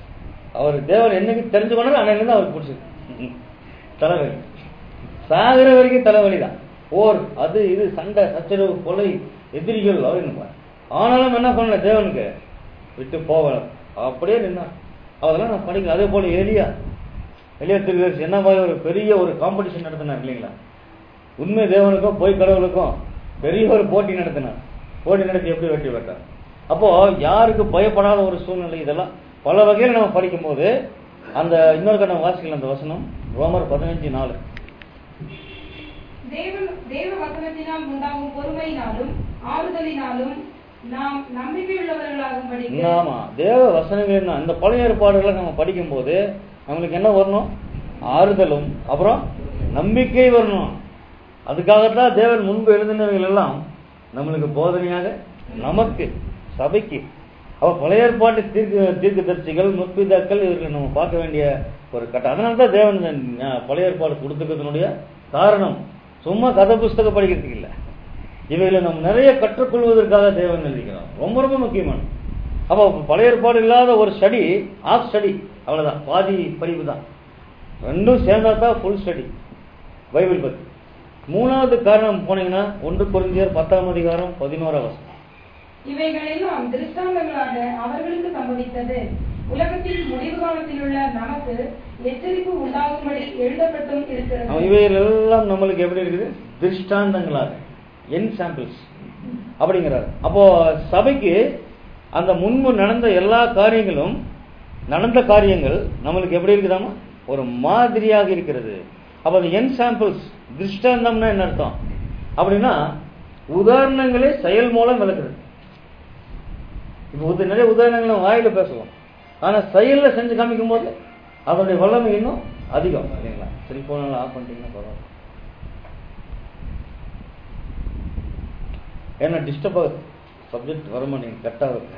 அவர் தேவன் என்னைக்கு தெரிஞ்சு கொண்டாரு அன்னையிலிருந்து அவருக்கு பிடிச்சது தலைவலி சாகிற வரைக்கும் தலைவலி தான் போர் அது இது சண்டை சச்சரவு கொலை எதிரிகள் அப்படின்னு ஆனாலும் என்ன பண்ணல தேவனுக்கு விட்டு போகல அப்படியே நின்னான் அதெல்லாம் நான் படிக்கல அதே போல எலியா எலியா திருதர்சி என்ன மாதிரி ஒரு பெரிய ஒரு காம்படிஷன் நடத்தினார் இல்லைங்களா உண்மை தேவனுக்கும் பொய் கடவுளுக்கும் பெரிய ஒரு போட்டி நடத்தினார் போட்டி நடத்தி எப்படி வெற்றி பெற்றார் அப்போ யாருக்கு பயப்படாத ஒரு சூழ்நிலை இதெல்லாம் பல வகையில் நம்ம படிக்கும்போது அந்த இன்னொரு கண்ணம் வாசிக்கல அந்த வசனம் ரோமர் பதினஞ்சு நாலு தேவன் தேவ வசனத்தினால் உண்டாகும் பொறுமையினாலும் ஆறுதலினாலும் நாம் நம்பிக்கையுள்ளவர்களாகும்படி ஆமா தேவ வசனங்கள் அந்த பழைய ஏற்பாடுகளை நம்ம படிக்கும்போது நம்மளுக்கு என்ன வரணும் ஆறுதலும் அப்புறம் நம்பிக்கை வரணும் அதுக்காகத்தான் தேவன் முன்பு எழுதினவர்கள் எல்லாம் நம்மளுக்கு போதனையாக நமக்கு சபைக்கு அவ பழைய ஏற்பாட்டு தீர்க்க தீர்க்க தரிசிகள் முற்பிதாக்கள் இவர்களை நம்ம பார்க்க வேண்டிய ஒரு கட்டம் அதனால தான் தேவன் இந்த, அஹ், பழைய ஏற்பாடு கொடுத்துக்கிறதுனுடைய காரணம் சும்மா கதை புஸ்தகம் படிக்கிறதுக்கு இல்லை இவைகளை நம்ம நிறைய கற்றுக்கொள்வதற்காக தேவன் எழுதிக்கிறோம் ரொம்ப ரொம்ப முக்கியமான அப்போ பழைய ஏற்பாடு இல்லாத ஒரு ஸ்டடி ஆஃப் ஸ்டடி அவ்வளவுதான் பாதி படிப்பு தான் ரெண்டும் சேர்ந்தா தான் ஃபுல் ஸ்டடி பைபிள் பத்தி மூணாவது காரணம் போனீங்கன்னா ஒன்று குறிஞ்சியர் பத்தாம் அதிகாரம் பதினோராம் வசனம் இவைகளெல்லாம் திருஷ்டாந்தங்களாக அவர்களுக்கு சம்பவித்தது உலகத்தின் முடிவு காலத்தில் உள்ள நமக்கு எச்சரிப்பு உண்டாகும்படி எழுதப்பட்டும் அவன் இருக்கிறது இவைகள் எல்லாம் நம்மளுக்கு எப்படி இருக்குது திருஷ்டாந்தங்களாக என் சாம்பிள்ஸ் அப்படிங்கிறார் அப்போ சபைக்கு அந்த முன்பு நடந்த எல்லா காரியங்களும் நடந்த காரியங்கள் நம்மளுக்கு எப்படி இருக்குதாமா ஒரு மாதிரியாக இருக்கிறது அப்ப அது என் சாம்பிள்ஸ் திருஷ்டாந்தம்னா என்ன அர்த்தம் அப்படின்னா உதாரணங்களே செயல் மூலம் விளக்குறது இப்போ உத- நிறைய உதாரணங்களை நம்ம வாயில பேசுவோம் ஆனா செயல்ல செஞ்சு காமிக்கும் போது அதனுடைய வல்லமை இன்னும் அதிகம் இல்லைங்களா செல்போன் ஆஃப் பண்ணிட்டீங்கன்னா பரவாயில்ல ஏன்னா டிஸ்டர்ப் ஆகுது சப்ஜெக்ட் வர மாட்டேங்க கட் ஆகுது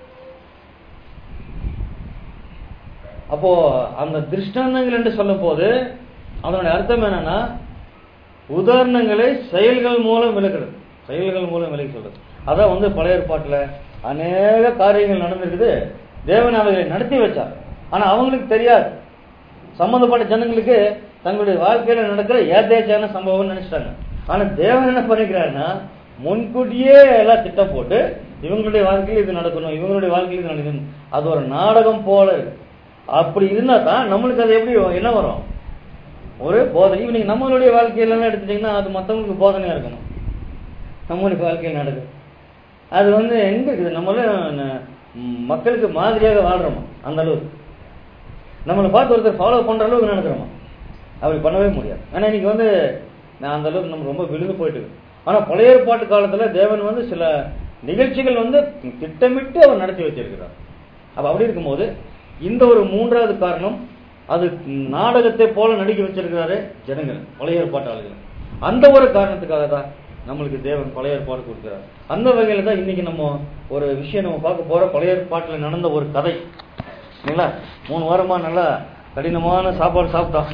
அப்போ அந்த திருஷ்டாந்தங்கள் என்று சொல்லும் போது அதனுடைய அர்த்தம் என்னன்னா உதாரணங்களை செயல்கள் மூலம் விளக்குறது செயல்கள் மூலம் விலகி சொல்றது அதான் வந்து பழைய ஏற்பாட்டுல அநேக காரியங்கள் நடந்திருக்குது தேவன் அவைகளை நடத்தி வச்சார் ஆனா அவங்களுக்கு தெரியாது சம்பந்தப்பட்ட ஜனங்களுக்கு தங்களுடைய வாழ்க்கையில நடக்கிற ஏதேச்சான சம்பவம் நினைச்சிட்டாங்க ஆனா தேவன் என்ன பண்ணிக்கிறாருன்னா முன்கூட்டியே எல்லாம் திட்டம் போட்டு இவங்களுடைய வாழ்க்கையில் இது நடக்கணும் இவங்களுடைய வாழ்க்கையில் இது நடக்கணும் அது ஒரு நாடகம் போல இருக்கு அப்படி இருந்தா தான் நம்மளுக்கு அது எப்படி என்ன வரும் ஒரு போதனை இப்ப நீங்க நம்மளுடைய வாழ்க்கையில எல்லாம் எடுத்துட்டீங்கன்னா அது மத்தவங்களுக்கு போதனையா இருக்கணும் நம்மளுடைய வாழ்க்கையில் நடக்குது அது வந்து எங்க இருக்குது நம்மளும் ந- ம், மக்களுக்கு மாதிரியாக வாழ்றோமா அந்த அளவுக்கு நம்மளை பார்த்து ஒருத்தர் ஃபாலோ பண்ற அளவுக்கு நடக்கிறோமா அப்படி பண்ணவே முடியாது ஆனா இன்னைக்கு வந்து நான் அந்த அளவுக்கு நம்ம ரொம்ப விழுந்து போயிட்டு இருக்கு. ஆனா பழைய ஏற்பாட்டு காலத்துல தேவன் வந்து சில நிகழ்ச்சிகள் வந்து திட்டமிட்டு அவர் நடத்தி வச்சிருக்கிறார் அப்ப அப்படி இருக்கும்போது இந்த ஒரு மூன்றாவது காரணம் அது நாடகத்தை போல நடிக்க வச்சிருக்கிறாரு ஜனங்கள் பழைய ஏற்பாட்டு ஆளுகள் அந்த ஒரு காரணத்துக்காக தான் நம்மளுக்கு தேவன் பழைய ஏற்பாடு கொடுக்கிறார் அந்த வகையில தான் இன்னைக்கு நம்ம ஒரு விஷயம் நம்ம பார்க்க போற பழைய ஏற்பாட்டுல நடந்த ஒரு கதை இல்லைங்களா மூணு வாரமா நல்லா கடினமான சாப்பாடு சாப்பிட்டோம்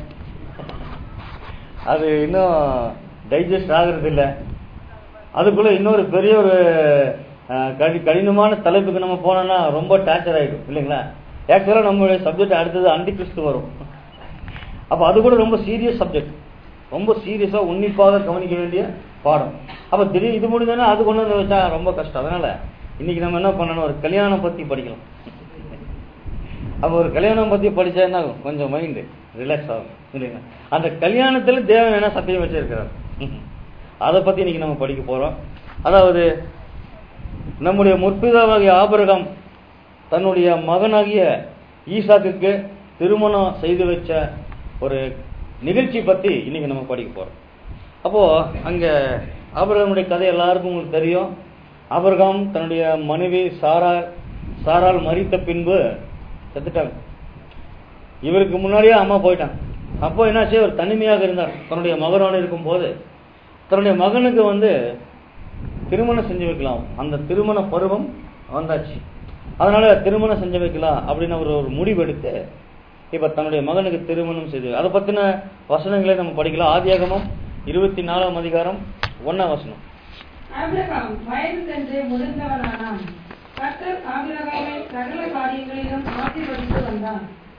அது இன்னும் டைஜஸ்ட் ஆகுறது இல்ல அதுக்குள்ள இன்னொரு பெரிய ஒரு அஹ், கடி கடினமான தலைப்புக்கு நம்ம போனோம்னா ரொம்ப டார்ச்சர் ஆயிடும் இல்லைங்களா ஆக்சுவலாக நம்மளுடைய சப்ஜெக்ட் அடுத்தது அண்டி கிறிஸ்து வரும் அப்ப அது கூட ரொம்ப சீரியஸ் சப்ஜெக்ட் ரொம்ப சீரியஸா உன்னிப்பாக கவனிக்க வேண்டிய பாடம் அப்ப திடீர் இது முடிஞ்சோன்னா அது கொண்டு வந்து வச்சா ரொம்ப கஷ்டம் அதனால இன்னைக்கு நம்ம என்ன பண்ணணும் ஒரு கல்யாணம் பத்தி படிக்கலாம் அப்ப ஒரு கல்யாணம் பத்தி படிச்சா என்ன ஆகும் கொஞ்சம் மைண்ட் ரிலாக்ஸ் ஆகும் இல்லைங்களா அந்த கல்யாணத்துல தேவன் என்ன சத்தியம் வச்சிருக்கிறார் அதை பத்தி இன்னைக்கு நம்ம படிக்க போறோம் அதாவது நம்முடைய முற்பிதாவாகிய ஆபிரகாம் தன்னுடைய மகனாகிய ஈசாக்குக்கு திருமணம் செய்து வச்ச ஒரு நிகழ்ச்சி பத்தி இன்னைக்கு நம்ம படிக்க போறோம் அப்போ அங்க ஆபிரகாமுடைய கதை எல்லாருக்கும் உங்களுக்கு தெரியும் ஆபிரகாம் தன்னுடைய மனைவி சாரா சாரால் மறித்த பின்பு செத்துட்டாங்க இவருக்கு முன்னாடியே அம்மா போயிட்டாங்க அப்போ என்னாச்சு அவர் தனிமையாக இருந்தார் தன்னுடைய மகனோடு இருக்கும்போது தன்னுடைய மகனுக்கு வந்து திருமணம் செஞ்சு வைக்கலாம் அந்த திருமண பருவம் வந்தாச்சு அதனால திருமணம் செஞ்சு வைக்கலாம் அப்படின்னு அவர் ஒரு முடிவு எடுத்து இப்ப தன்னுடைய மகனுக்கு திருமணம் செய்து அதை பத்தின வசனங்களை நம்ம படிக்கலாம் ஆதியாகமம் இருபத்தி நாலாம் அதிகாரம் ஒன்னாம் வசனம் ஆபிரகாம் வயது சென்று முதிர்ந்தவனானான் கர்த்தர் ஆபிரகாமை சகல காரியங்களிலும் ஆசீர்வதித்து வந்தார்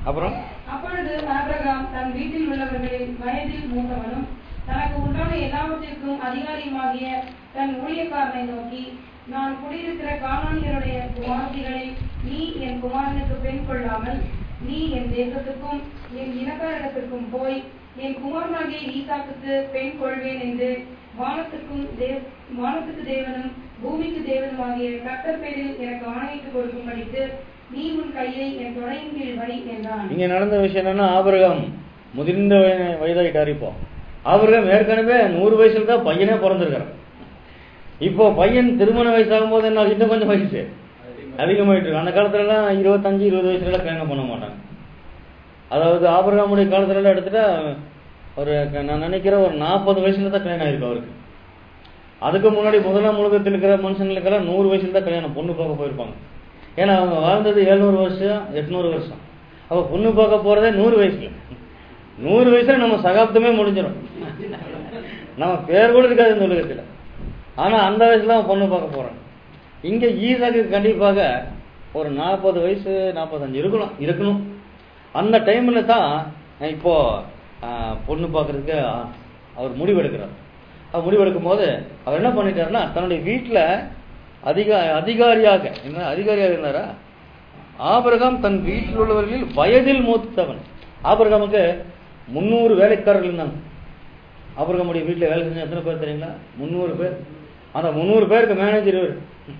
அப்புறம் அப்பொழுது ஆபிரகாம் தன் வீட்டில் உள்ளவர்களில் வயதில் மூத்தவனும் தனக்கு உண்டான எல்லாவற்றிற்கும் அதிகாரியுமாகிய தன் ஊழியக்காரனை நோக்கி நான் குடியிருக்கிற கானானியருடைய குமாரத்திகளில் நீ என் குமாரனுக்கு பெண் கொள்ளாமல் நீ என் தேசத்துக்கும் என் இனக்காரிடத்திற்கும் போய் என் குமாரனாகிய ஈசாக்குக்கு பெண் கொள்வேன் என்று வானத்துக்கும் தே- வானத்துக்கு தேவனும் பூமிக்கு தேவனுமாகிய கர்த்தர் பேரில் எனக்கு ஆணையிட்டு கொடுக்கும்படிக்கு நீ உன் கையை என் தொடையின் கீழ் வை என்றான் இங்க நடந்த விஷயம் என்னன்னா ஆபிரகாம் முதிர்ந்த வய- வயதாயிட்டார் இப்போ ஆபிரகாம் ஏற்கனவே நூறு வயசுல தான் பையனே பிறந்திருக்கிறான் இப்போ பையன் திருமண வயசாகும் போது என்ன ஆகுது? இன்னும் கொஞ்சம் வயசு அதிகமாயிட்டு இருக்கு அந்த காலத்துல எல்லாம் இருபத்தஞ்சு இருபது வயசுல எல்லாம் கல்யாணம் பண்ண மாட்டாங்க அதாவது ஆபிரகாமுடைய காலத்துல எல்லாம் எடுத்துட்டா ஒரு நான் நினைக்கிறேன் ஒரு நாற்பது வயசுல தான் கல்யாணம் ஆயிருக்கு அவருக்கு அதுக்கு முன்னாடி முதலாம் உலகத்தில் இருக்கிற மனுஷங்களுக்கெல்லாம் நூறு வயசுல தான் கல்யாணம் பொண்ணு பார்க்க போயிருப்பாங்க ஏன்னா அவங்க வாழ்ந்தது எழுநூறு வருஷம் எட்நூறு வருஷம் அப்ப பொண்ணு பார்க்க போறதே நூறு வயசுல நூறு வயசுல நம்ம சகாப்தமே முடிஞ்சிடும் நம்ம பேர் கூட இருக்காது இந்த உலகத்துல ஆனா அந்த வயசுல அவன் பொண்ணு பார்க்க போறான் இங்க ஈசாக்கு கண்டிப்பாக ஒரு நாற்பது வயசு நாற்பத்தஞ்சு இருக்கணும் இருக்கணும் அந்த டைம்ல தான் இப்போ ஆஹ், பொண்ணு பார்க்கறதுக்கு ஆஹ், அவர் முடிவெடுக்கிறார் அவர் முடிவெடுக்கும் போது அவர் என்ன பண்ணிட்டாருன்னா தன்னுடைய வீட்டுல அதிகா அதிகாரியாக என்ன அதிகாரியாக இருந்தாரா ஆபிரகாம் தன் வீட்டில் உள்ளவர்களில் வயதில் மூத்தவன் ஆபிரகாமுக்கு முந்நூறு வேலைக்காரர்கள் இருந்தாங்க ஆபிரகாமுடைய வீட்டில் வேலை செஞ்ச எத்தனை பேர் தெரியுங்களா முந்நூறு பேர் அந்த முந்நூறு பேருக்கு மேனேஜர் இவர்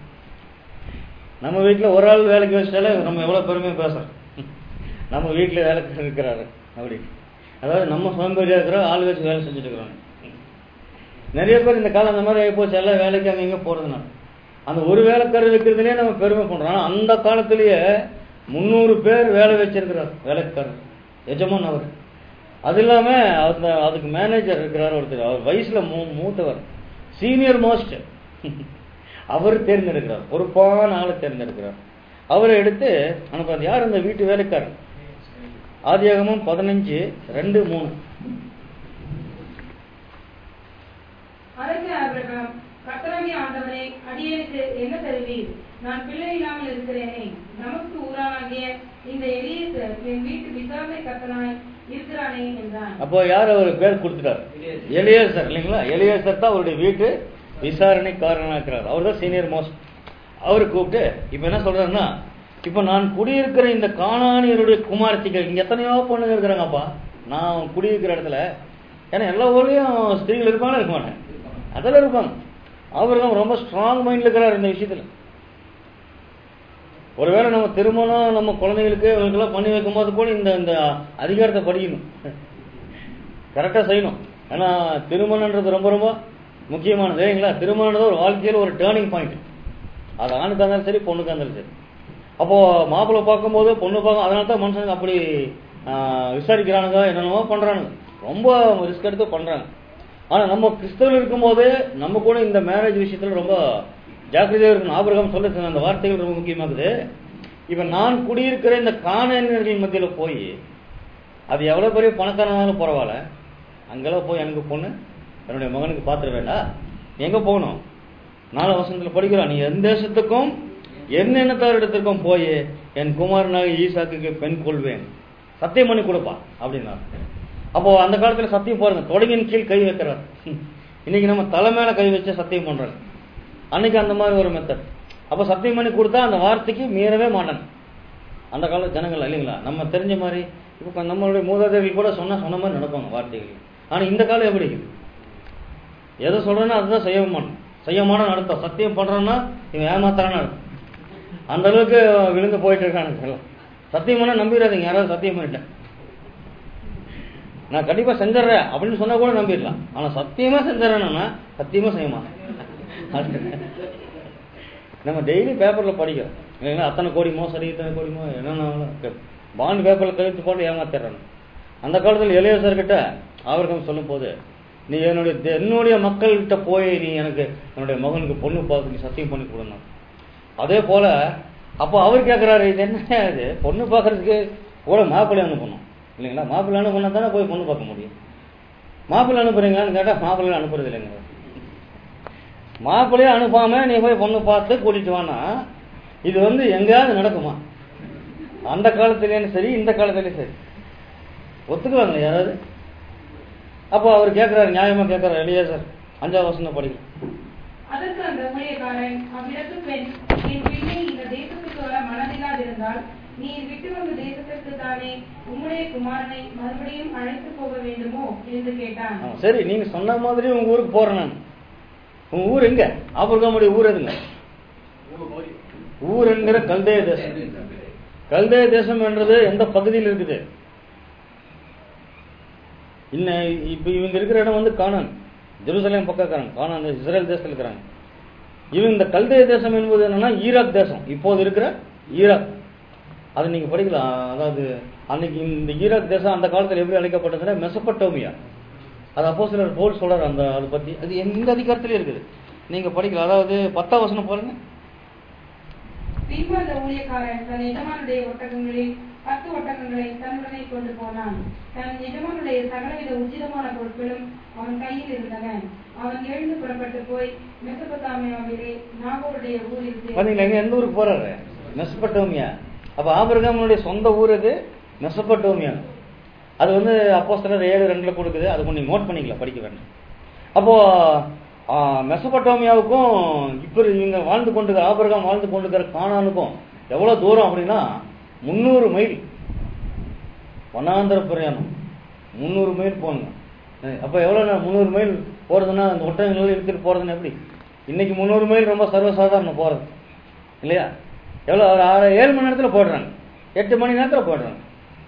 நம்ம வீட்டில் ஒரு ஆள் வேலைக்கு வச்சிட்டாலே நம்ம எவ்வளோ பெருமையாக பேசுறோம் நம்ம வீட்டில் வேலைக்கு இருக்கிறாரு அப்படி அதாவது நம்ம சோம்பேறியா இருக்கிறோம் ஆள் வச்சு வேலை செஞ்சுட்டு இருக்கிறோம் நிறைய பேர் இந்த காலம் அந்த மாதிரி ஆகி போச்சு எல்லாம் வேலைக்கு அங்கே இங்கே போகிறதுனால அந்த ஒரு வேலைக்காரர் வைக்கிறதுலேயே நம்ம பெருமை பண்ணுறோம் ஆனா அந்த காலத்திலேயே முந்நூறு பேர் வேலை வச்சிருக்கிறார் வேலைக்காரர் எஜமான் அவர் அது இல்லாம அந்த அதுக்கு மேனேஜர் இருக்கிறார் ஒருத்தர் அவர் வயசுல மூ மூத்தவர் சீனியர் மோஸ்ட் அவர் தேர்ந்தெடுக்கிறார் பொறுப்பான ஆளை தேர்ந்தெடுக்கிறார் அவரை எடுத்து அனுப்புறது யார் இந்த வீட்டு வேலைக்காரர் ஆதியாகமும் பதினஞ்சு ரெண்டு மூணு அதற்கு ஆபிரகாம் கர்த்தராகிய ஆண்டவரே அடியேனுக்கு என்ன தருவீர் நான் பிள்ளை இல்லாமல் இருக்கிறேனே நமக்கு ஊரானாகிய இந்த எலியேசர் என் வீட்டு விசாரணை கர்த்தனாய் இருக்கிறானே என்றான் அப்போ யார் அவர் பேர் கொடுத்துட்டார் எலியேசர் இல்லைங்களா எலியேசர் தான் அவருடைய வீட்டு விசாரணை காரணாக்கிறார் அவர் தான் சீனியர் மோஸ்ட் அவர் கூப்பிட்டு இப்போ என்ன சொல்றாருன்னா இப்போ நான் குடியிருக்கிற இந்த காணானியருடைய குமாரத்திகள் இங்க எத்தனையோ பொண்ணுங்க இருக்கிறாங்கப்பா நான் குடியிருக்கிற இடத்துல ஏன்னா எல்லா ஊர்லயும் ஸ்திரீகள் இருப்பாங்க இருக்க மாட்டேன் அதெல்லாம் இருப்பாங்க அவருக்கு ரொம்ப ஸ்ட்ராங் மைண்ட்ல இருக்கிறார் இந்த விஷயத்துல ஒருவேளை நம்ம திருமணம் நம்ம குழந்தைகளுக்கு இவங்களுக்கெல்லாம் பண்ணி வைக்கும்போது கூட இந்த இந்த அதிகாரத்தை படிக்கணும் கரெக்டாக செய்யணும் ஏன்னா திருமணம்ன்றது ரொம்ப ரொம்ப முக்கியமானது இல்லைங்களா திருமணம்ன்றது ஒரு வாழ்க்கையில் ஒரு டேர்னிங் பாயிண்ட் அது ஆணுக்கு இருந்தாலும் சரி பொண்ணுக்கு இருந்தாலும் சரி அப்போ மாப்பிள்ளை பார்க்கும்போது பொண்ணு பார்க்க அதனால தான் மனுஷனுக்கு அப்படி ஆஹ், விசாரிக்கிறானுங்க என்னென்னமோ பண்றானுங்க ரொம்ப ரிஸ்க் எடுத்து பண்றாங்க ஆனா நம்ம கிறிஸ்தவர்கள் இருக்கும்போது நம்ம கூட இந்த மேரேஜ் விஷயத்துல ரொம்ப ஜாக்கிரதையா இருக்கணும் ஆபிரகாம் சொல்ல அந்த வார்த்தைகள் ரொம்ப முக்கியமாகுது இப்ப நான் குடியிருக்கிற இந்த காணர்கள் மத்தியில போய் அது எவ்வளவு பெரிய பணக்காரனாலும் பரவாயில்ல அங்கெல்லாம் போய் எனக்கு பொண்ணு என்னுடைய மகனுக்கு பாத்துட வேண்டாம் நீ எங்க போகணும் நாலு வசனத்துல படிக்கிறான் நீ எந்த தேசத்துக்கும் என்ன இடத்திற்கும் போய் என் குமாரனாக ஈசாக்குக்கு பெண் கொள்வேன் சத்தியம் பண்ணி கொடுப்பா அப்படின்னா அப்போ அந்த காலத்துல சத்தியம் பாருங்க தொடங்கின் கீழ் கை வைக்கிறார் இன்னைக்கு நம்ம தலை மேல கை வச்சு சத்தியம் பண்றாங்க அன்னைக்கு அந்த மாதிரி ஒரு மெத்தட் அப்போ சத்தியம் பண்ணி கொடுத்தா அந்த வார்த்தைக்கு மீறவே மாட்டாங்க அந்த கால ஜனங்கள் இல்லைங்களா நம்ம தெரிஞ்ச மாதிரி இப்போ நம்மளுடைய மூதாதையர்கள் கூட சொன்னா சொன்ன மாதிரி நடப்பாங்க வார்த்தைகள் ஆனா இந்த காலம் எப்படி இருக்குது எதை சொல்றேன்னா அதுதான் செய்ய மாட்டோம் செய்ய மாட்டோம் அர்த்தம் சத்தியம் பண்றோம்னா இவன் ஏமாத்தான்னு அர்த்தம் அந்த அளவுக்கு விழுந்து போயிட்டு இருக்கானுங்க எல்லாம் சத்தியம் பண்ணா நம்பிடாதீங்க யாராவது சத்தியம் பண்ணிட்டேன் நான் கண்டிப்பா செஞ்சிடறேன் அப்படின்னு சொன்னா கூட நம்பிடலாம் ஆனா சத்தியமா செஞ்சிடறேன்னா சத்தியமா செய்ய மாட்டேன் நம்ம டெய்லி பேப்பர்ல படிக்கிறோம் இல்லைங்களா அத்தனை கோடி மோசடி இத்தனை கோடி மோ என்னென்ன பாண்ட் பேப்பர்ல கழித்து போட்டு ஏமாத்திடுறாங்க அந்த காலத்துல இளையசர் கிட்ட அவருக்கும் சொல்லும் போது நீ என்னுடைய தே- என்னுடைய மக்கள்கிட்ட போய் நீ எனக்கு என்னுடைய மகனுக்கு பொண்ணு பார்த்து சத்தியம் பண்ணி கொடுங்க அதே போல அப்போ அவர் கேட்குறாரு இது என்ன இது பொண்ணு பார்க்கறதுக்கு கூட மாப்பிள்ளை அனுப்பணும் இல்லைங்களா மாப்பிள்ளை அனுப்புனா தானே போய் பொண்ணு பார்க்க முடியும் மாப்பிள்ளை அனுப்புறீங்களான்னு கேட்டால் மாப்பிள்ளை அனுப்புறது இல்லைங்க மாப்பிள்ளையே அனுப்பாம நீ போய் பொண்ணு பார்த்து கூட்டிட்டு வானா இது வந்து எங்கேயாவது நடக்குமா அந்த காலத்திலேயும் சரி இந்த காலத்திலேயும் சரி ஒத்துக்குவாங்க யாராவது அப்போ அவர் கேட்கிறாரு நியாயமா கேட்கிறாரு இல்லையா சார் அஞ்சாவது வருஷம் படிக்கலாம் அதற்கு அந்த ஊழியக்காரன் அவ்விடத்து பெண் என் பிள்ளை இந்த தேசத்துக்கு வர மனதில்லாதிருந்தால் நீர் விட்டு வந்த தேசத்திற்கு தானே உம்முடைய குமாரனை மறுபடியும் அழைத்து போக வேண்டுமோ என்று கேட்டான் ஆ, சரி நீங்க சொன்ன மாதிரி உங்க ஊருக்கு போறேன் நான் உங்க ஊர் எங்க ஆபிரகாமுடைய ஊர் எதுங்க ஊர் என்கிற கல்தேய தேசம் கல்தேய தேசம் என்றது எந்த பகுதியில் இருக்குது இன்ன இப்ப இவங்க இருக்கிற இடம் வந்து கானான் ஜெருசலேம் பக்கம் இருக்கிறாங்க கானான் இஸ்ரேல் தேசத்தில் இருக்கிறாங்க இவங்க இந்த கல்தேய தேசம் என்பது என்னன்னா ஈராக் தேசம் இப்போது இருக்கிற ஈராக் அது நீங்க படிக்கலாம் அதாவது அன்னைக்கு இந்த ஈராக் தேசம் அந்த காலத்துல எப்படி அழைக்கப்பட்டதுன்னா மெசபட்டோமியா அது அப்போ சிலர் போல் சொல்றாரு அந்த அதை பத்தி அது எந்த அதிகாரத்திலயும் இருக்குது நீங்க படிக்கலாம் அதாவது பத்தாம் வசனம் பாருங்க பின்பு அந்த ஊழியக்காரன் தன் எஜமானுடைய ஒட்டகங்களில் பத்து ஒட்டகங்களை தன்னுடனே கொண்டு போனான் தன் எஜமானுடைய சகலவித உச்சிதமான பொருட்களும் அவன் கையில் இருந்தன அவன் எழுந்து புறப்பட்டு போய் மெசபத்தாமியாவிலே நாகோருடைய ஊரில் சேர்ந்தான். பாத்தீங்களா எங்க எந்த ஊருக்கு போறாரு மெசபட்டோமியா அப்ப ஆபிரகாமுடைய சொந்த ஊர் இது மெசபட்டோமியா அது வந்து அப்போ சிலர் ஏழு ரெண்டுல கொடுக்குது அது கொஞ்சம் நோட் பண்ணிக்கலாம் படிக்க வேண்டாம் அப்போ ஆ, மெசபட்டோமியாவுக்கும் இப்ப இவங்க வாழ்ந்து கொண்டு ஆபிரகாம் வாழ்ந்து கொண்டிருக்கிற கானானுக்கும் எவ்வளவு தூரம் அப்படின்னா முந்நூறு மைல் வனாந்தர பிரயாணம் முந்நூறு மைல் போகணும் அஹ் அப்ப எவ்வளவு முந்நூறு மைல் போறதுன்னா அந்த ஒட்டகங்கள் எடுத்துட்டு போறதுன்னா எப்படி இன்னைக்கு முந்நூறு மைல் ரொம்ப சர்வசாதாரணம் போறது இல்லையா எவ்வளவு ஒரு ஆறு ஏழு மணி நேரத்துல போடுறாங்க எட்டு மணி நேரத்துல போடுறாங்க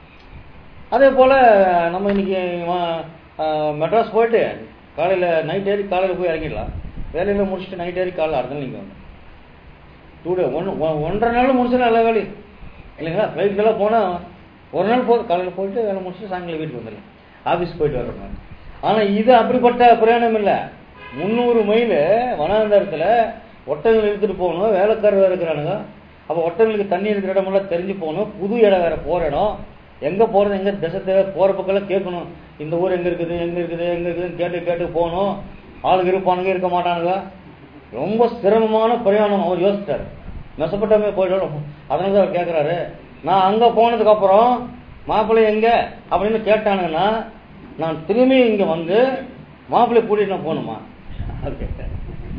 அதே போல நம்ம இன்னைக்கு வ- ஆஹ் மெட்ராஸ் போயிட்டு காலையில நைட் ஏறி காலையில போய் இறங்கிடலாம் வேலையில முடிச்சுட்டு நைட் ஏறி காலைல அடுத்த நீங்க வந்து டூ டே ஒன் ஒ- ஒன்றரை நாள் முடிச்சிடலாம் எல்லா வேலையும் இல்லைங்களா ஃப்ளைட்லாம் போனால் ஒரு நாள் போதும் காலையில் போயிட்டு வேலை முடிச்சுட்டு சாயங்காலம் வீட்டுக்கு வந்துடலாம் ஆஃபீஸ் போயிட்டு வர்ற மாதிரி ஆனால் இது அப்படிப்பட்ட பிரயாணம் இல்லை முந்நூறு மைல் வனாந்தரத்தில் ஒட்டகங்கள் எடுத்துட்டு போகணும் வேலைக்காரர் வேறு இருக்கிறானுங்க அப்போ ஒட்டகங்களுக்கு தண்ணி இருக்கிற இடமெல்லாம் தெரிஞ்சு போகணும் புது இடம் வேற போகிற இடம் எங்கே போகிறது எங்கே திசை போகிற பக்கம்லாம் கேட்கணும் இந்த ஊர் எங்கே இருக்குது எங்கே இருக்குது எங்கே இருக்குதுன்னு கேட்டு கேட்டு போகணும் ஆளுங்க இருப்பானுங்க இருக்க மாட்டானுங்க ரொம்ப சிரமமான பிரயாணம் அவர் யோசிச்சார் மெசப்பட்டமே போயிடும் அதனால தான் அவர் கேட்குறாரு நான் அங்கே போனதுக்கு அப்புறம் மாப்பிள்ளை எங்க அப்படின்னு கேட்டானுங்கன்னா நான் திரும்பி இங்கே வந்து மாப்பிள்ளை கூட்டிட்டு நான் போகணுமா அது கேட்டார்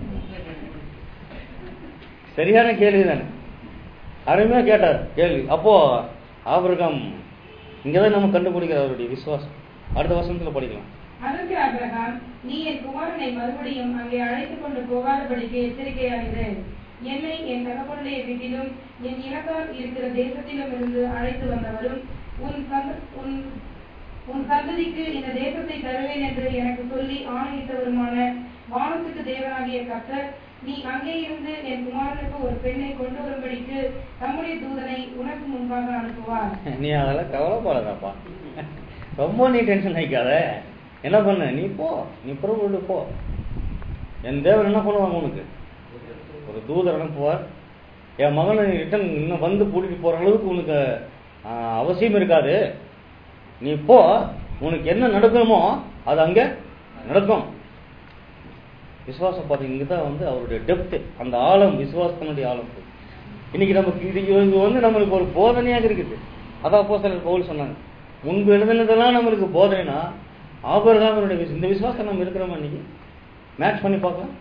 சரியான கேள்வி தானே அருமையா கேட்டார் கேள்வி அப்போ ஆபிரகாம் இங்கதான் நம்ம கண்டுபிடிக்கிற அவருடைய விசுவாசம் அடுத்த வசனத்துல படிக்கலாம் அதற்கு ஆபிரகாம் நீ என் குமாரனை மறுபடியும் அங்கே அழைத்துக் கொண்டு போகாதபடிக்கு எச்சரிக்கையாயிரு என்னை என் தகப்பனுடைய வீட்டிலும் என் இனத்தார் இருக்கிற தேசத்திலும் இருந்து அழைத்து வந்தவரும் உன் சந்த- உன் உன் சந்ததிக்கு இந்த தேசத்தை தருவேன் என்று எனக்கு சொல்லி ஆணையிட்டவருமான வானத்துக்கு தேவனாகிய கர்த்தர் நீ அங்கே இருந்து என் குமாரனுக்கு ஒரு பெண்ணை கொண்டு வரும்படிக்கு தம்முடைய தூதனை உனக்கு முன்பாக அனுப்புவார் நீ அதெல்லாம் கவலைப்படாதப்பா ரொம்ப நீ டென்ஷன் ஆயிக்காத என்ன பண்ண நீ போ நீ புறப்பட்டு போ என் தேவன் என்ன பண்ணுவாங்க உனக்கு ஒரு தூதர் அனுப்புவார் என் மகனை நீ ரிட்டன் இன்னும் வந்து கூட்டிட்டு போற அளவுக்கு உனக்கு ஆ, அவசியம் இருக்காது நீ போ உனக்கு என்ன நடக்கணுமோ அது அங்க நடக்கும் விசுவாசம் பார்த்தீங்க இங்க தான் வந்து அவருடைய டெப்த் அந்த ஆழம் விசுவாசத்தினுடைய ஆழம் இன்னைக்கு நமக்கு இது இது வந்து நம்மளுக்கு ஒரு போதனையாக இருக்குது அதான் அப்போ சிலர் பவுல் சொன்னாங்க முன்பு எழுதுனதெல்லாம் நம்மளுக்கு போதனைனா ஆபரகாமனுடைய விசு- இந்த விசுவாசம் நம்ம இருக்கிறோமா இன்னைக்கு மேட்ச் பண்ணி பார்க்கலாம்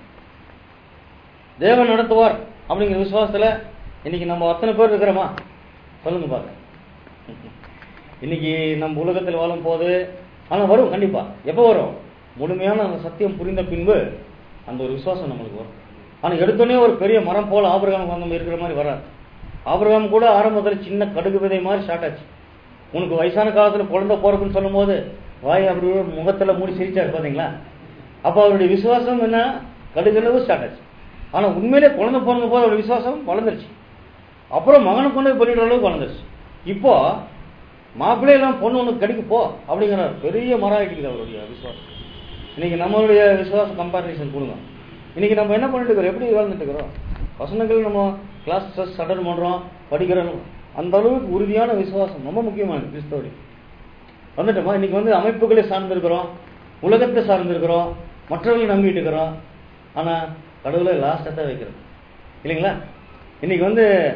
தேவன் நடத்துவார் அப்படிங்கிற விசுவாசத்துல இன்னைக்கு நம்ம அத்தனை பேர் இருக்கிறோமா சொல்லுங்க பாருங்க இன்னைக்கு நம்ம உலகத்தில் வாழும் போது ஆனா வரும் கண்டிப்பா எப்போ வரும் முழுமையான அந்த சத்தியம் புரிந்த பின்பு அந்த ஒரு விசுவாசம் நம்மளுக்கு வரும் ஆனா எடுத்தோடனே ஒரு பெரிய மரம் போல ஆபிரகாம் வந்து இருக்கிற மாதிரி வராது ஆபிரகாம் கூட ஆரம்பத்தில் சின்ன கடுகு விதை மாதிரி ஸ்டார்ட் ஆச்சு உனக்கு வயசான காலத்துல குழந்தை பிறக்குன்னு சொல்லும்போது வாய் அப்படி முகத்துல மூடி சிரிச்சாரு பாத்தீங்களா அப்ப அவருடைய விசுவாசம் என்ன கடுகளவு ஸ்டார்ட் ஆச்சு ஆனா உண்மையிலே குழந்தை பிறந்த போது அவருடைய விசுவாசம் வளர்ந்துருச்சு அப்புறம் மகனை கொண்டு போய் பண்ணிடுற அளவுக்கு வளர்ந்துருச்சு இப்போ மாப்பிள்ளை எல்லாம் பொண்ணு உனக்கு கிடைக்க போ அப்படிங்கிற பெரிய மரம் ஆகிட்டு அவருடைய விசுவாசம் இன்னைக்கு நம்மளுடைய விசுவாச கம்பேரிசன் கொடுங்க இன்னைக்கு நம்ம என்ன பண்ணிட்டு இருக்கிறோம் எப்படி வாழ்ந்துட்டு இருக்கிறோம் வசனங்கள் நம்ம கிளாஸ் ஸ்ட்ரெஸ் அட்டன் பண்றோம் படிக்கிறோம் அந்த அளவுக்கு உறுதியான விசுவாசம் ரொம்ப முக்கியமானது கிறிஸ்தவடி வந்துட்டோமா இன்னைக்கு வந்து அமைப்புகளை சார்ந்திருக்கிறோம் உலகத்தை சார்ந்திருக்கிறோம் மற்றவர்களை நம்பிட்டு இருக்கிறோம் ஆனா கடவுளை லாஸ்ட்டாக தான் வைக்கிறோம் இல்லைங்களா இன்னைக்கு வந்து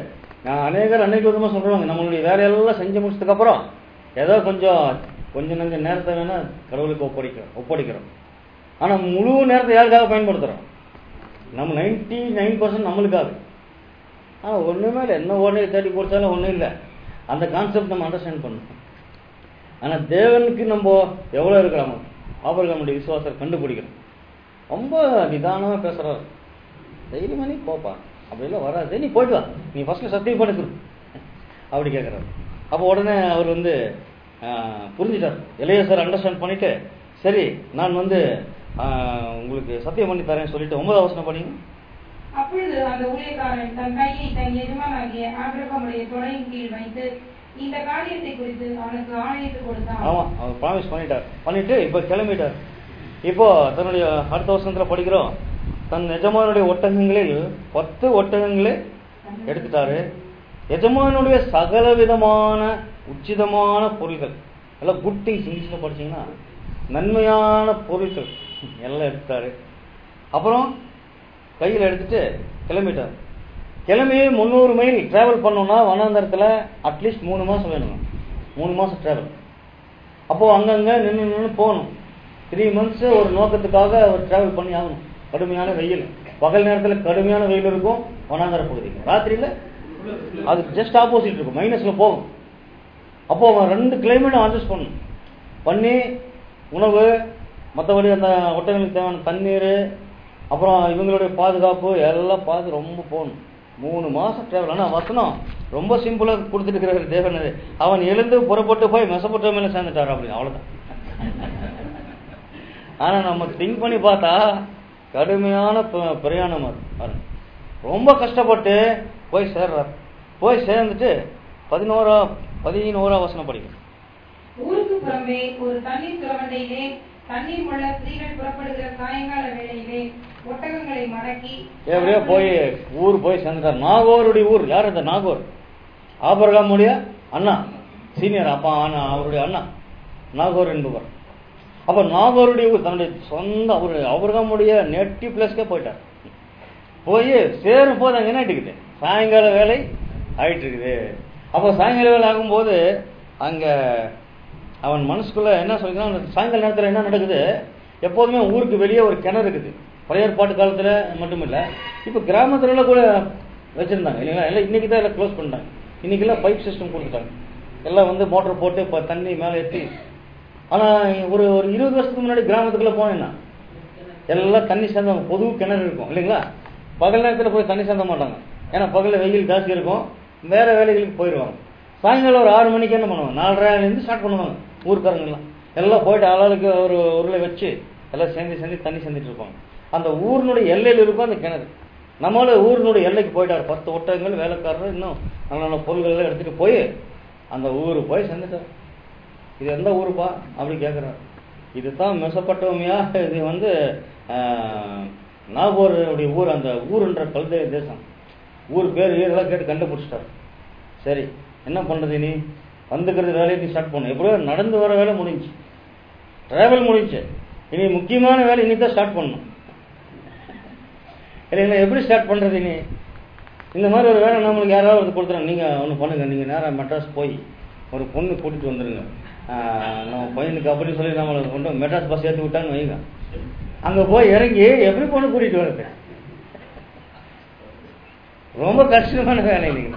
நான் அநேகர் அன்னைக்கு விதமா சொல்றாங்க நம்மளுடைய வேலையெல்லாம் செஞ்சு முடிச்சதுக்கு அப்புறம் ஏதோ கொஞ்சம் கொஞ்சம் நஞ்ச நேரத்தை வேணா கடவுளுக்கு ஒப்படைக்கிறோம் ஒப்படைக்கிறோம் ஆனா முழு நேரத்தை யாருக்காக பயன்படுத்துறோம் நம்ம நைன்டி நைன் பர்சன்ட் நம்மளுக்காக ஆ ஒண்ணுமே இல்லை என்ன ஓடனே தேடி கொடுத்தாலும் ஒண்ணும் இல்லை அந்த கான்செப்ட் நம்ம அண்டர்ஸ்டாண்ட் பண்ணணும் ஆனா தேவனுக்கு நம்ம எவ்வளவு இருக்கிறோமோ அவர் நம்முடைய விசுவாசத்தை கண்டுபிடிக்கிறோம் ரொம்ப நிதானமா பேசுறாரு தைரியமா நீ போப்பா அப்படிலாம் வராது நீ போயிட்டு வா நீ ஃபர்ஸ்ட் சத்தியம் பண்ணு அப்படி கேட்குறாரு அப்போ உடனே அவர் வந்து ஆஹ், புரிஞ்சுட்டார் இளைய சார் அண்டர்ஸ்டாண்ட் பண்ணிட்டு சரி நான் வந்து ஆஹ், உங்களுக்கு சத்தியம் பண்ணி தரேன்னு சொல்லிட்டு ஒன்பதாவது வசனம் பண்ணீங்க அப்பொழுது அந்த ஊழியக்காரன் தன் கையை தன் எஜமானாகிய ஆபிரகாமுடைய தொடையின் கீழ் வைத்து இந்த காரியத்தை குறித்து அவனுக்கு ஆணையிட்டு கொடுத்தான் ஆமா அவர் ப்ராமிஸ் பண்ணிட்டார் பண்ணிட்டு இப்போ கிளம்பிட்டார் இப்போ தன்னுடைய அடுத்த வருஷத்துல படிக்கிறோம் தன் எஜமானுடைய ஒட்டகங்களில் பத்து ஒட்டகங்களே எடுத்துட்டாரு எஜமானுடைய சகல விதமான உச்சிதமான பொருள்கள் எல்லாம் குட் திங்ஸ் இங்கிலீஷ்ல படிச்சீங்கன்னா நன்மையான பொருட்கள் எல்லாம் எடுத்துட்டாரு அப்புறம் கையில் எடுத்துட்டு கிளம்பிட்டார் கிளம்பி முந்நூறு மைல் டிராவல் பண்ணோம்னா வனாந்தரத்தில் அட்லீஸ்ட் மூணு மாசம் வேணுங்க மூணு மாசம் டிராவல் அப்போ அங்கங்க நின்று நின்று போகணும் த்ரீ மந்த்ஸ் ஒரு நோக்கத்துக்காக அவர் டிராவல் பண்ணி ஆகணும் கடுமையான வெயில் பகல் நேரத்தில் கடுமையான வெயில் இருக்கும் வனாந்தர பகுதியில் ராத்திரியில் அது ஜஸ்ட் ஆப்போசிட் இருக்கும் மைனஸ்ல போகும் அப்போ அவன் ரெண்டு கிளைமேட்டும் அட்ஜஸ்ட் பண்ணணும் பண்ணி உணவு மற்றபடி அந்த ஒட்டங்களுக்கு தேவையான தண்ணீர் அப்புறம் இவங்களுடைய பாதுகாப்பு எல்லாம் பார்த்து ரொம்ப போகணும் மூணு மாசம் டிராவல் ஆனால் வசனம் ரொம்ப சிம்பிளா கொடுத்துட்டு இருக்கிற தேவன் அது. அவன் எழுந்து புறப்பட்டு போய் மெசப்பட்டோமையில சேர்ந்துட்டார் அப்படின்னு அவ்வளவுதான் ஆனா நம்ம திங்க் பண்ணி பார்த்தா கடுமையான ப- பிரயாணம் அது பாருங்க. ரொம்ப கஷ்டப்பட்டு போய் சேர்றார் போய் சேர்ந்துட்டு பதினோரா பதினோரா வசனம் படிக்கும் ஊருக்கு புறம்பே ஒரு தண்ணீர் துறவண்டையிலே தண்ணீர் முள்ள ஸ்திரீகள் புறப்படுகிற சாயங்கால வேளையிலே ஒட்டகங்களை மடக்கி எப்படியோ போய் ஊர் போய் சேர்ந்துட்டார் நாகோருடைய ஊர் யார் இந்த நாகோர் ஆபரகாமுடைய அண்ணா சீனியர் அப்பா அண்ணா அவருடைய அண்ணா நாகோர் என்பவர் அப்ப நாகோருடைய ஊர் தன்னுடைய சொந்த அவரு அவர்காமுடைய நெட்டி பிளஸ்க்கே போயிட்டார் போய் சேரும் போது அங்க என்ன ஆயிட்டுக்குது சாயங்கால வேலை ஆயிட்டு இருக்குது அப்போ சாயங்கால வேலை ஆகும்போது அங்க அவன் மனசுக்குள்ள என்ன சொல்லிக்கிறான் அந்த சாயங்கால நேரத்துல என்ன நடக்குது எப்போதுமே ஊருக்கு வெளியே ஒரு கிணறு இருக்குது பழைய ஏற்பாட்டு காலத்துல மட்டும் இல்ல இப்ப கிராமத்துல எல்லாம் கூட வச்சிருந்தாங்க இல்லைங்களா எல்லாம் இன்னைக்கு தான் எல்லாம் க்ளோஸ் பண்ணிட்டாங்க இன்னைக்கு எல்லாம் பைப் சிஸ்டம் கொடுத்துட்டாங்க எல்லாம் வந்து மோட்டர் போட்டு இப்ப தண்ணி மேலே ஏற்றி ஆனா ஒரு ஒரு இருபது வருஷத்துக்கு முன்னாடி கிராமத்துக்குள்ள போனேன்னா எல்லாம் தண்ணி சேர்ந்தவங்க பொது கிணறு இருக்கும் இல்லைங்களா பகல் நேரத்துல போய் தண்ணி சேர்ந்த மாட்டாங்க ஏன்னா பகல்ல வெயில் ஜாஸ்தி இருக்கும் வேற வேலைகளுக்கு போயிடுவாங்க சாயங்காலம் ஒரு ஆறு மணிக்கு என்ன பண்ணுவாங்க நாலரைலேருந்து ஸ்டார்ட் பண்ணுவாங்க ஊர்க்காரங்க எல்லாம் எல்லாம் போயிட்டு ஆளாளுக்கு ஒரு உருளை வச்சு எல்லாம் சேர்ந்து சேர்ந்து தண்ணி சேர்ந்துட்டு இருப்பாங்க அந்த ஊரினுடைய எல்லையில் இருக்கும் அந்த கிணறு நம்மள ஊரினுடைய எல்லைக்கு போயிட்டார் பத்து ஒட்டகங்கள் வேலைக்காரர் இன்னும் நல்ல நல்ல பொருள்கள் எல்லாம் எடுத்துட்டு போய் அந்த ஊருக்கு போய் சேர்ந்துட்டார் இது எந்த ஊருப்பா அப்படி கேட்குறாரு இதுதான் மெசப்பட்டோமியா இது வந்து ஆஹ், நாகோருடைய ஊர் அந்த ஊருன்ற கல்தேய தேசம் ஊர் பேர் இதெல்லாம் கேட்டு கண்டுபிடிச்சிட்டாரு சரி என்ன பண்றது இனி வந்துக்கிறது வேலையை நீ ஸ்டார்ட் பண்ணு எப்படியோ நடந்து வர வேலை முடிஞ்சு டிராவல் முடிஞ்சு இனி முக்கியமான வேலை இனி தான் ஸ்டார்ட் பண்ணணும் இல்லைங்களா எப்படி ஸ்டார்ட் பண்றது இனி இந்த மாதிரி ஒரு வேலை நம்மளுக்கு யாராவது ஒருத்தர் கொடுத்துறாங்க நீங்க ஒன்று பண்ணுங்க நீங்க நேரா மெட்ராஸ் போய் ஒரு பொண்ணு கூட்டிட்டு வந்துருங்க ஆஹ் நம்ம பையனுக்கு அப்படின்னு சொல்லி நம்மளை கொண்டு வந்து மெட்ராஸ் பஸ் ஏற்றி விட்டான்னு வைங்க அங்க போய் இறங்கி எப்படி பொண்ணு கூட்டிட்டு வருது ரொம்ப கஷ்டமான வேலை இல்லைங்க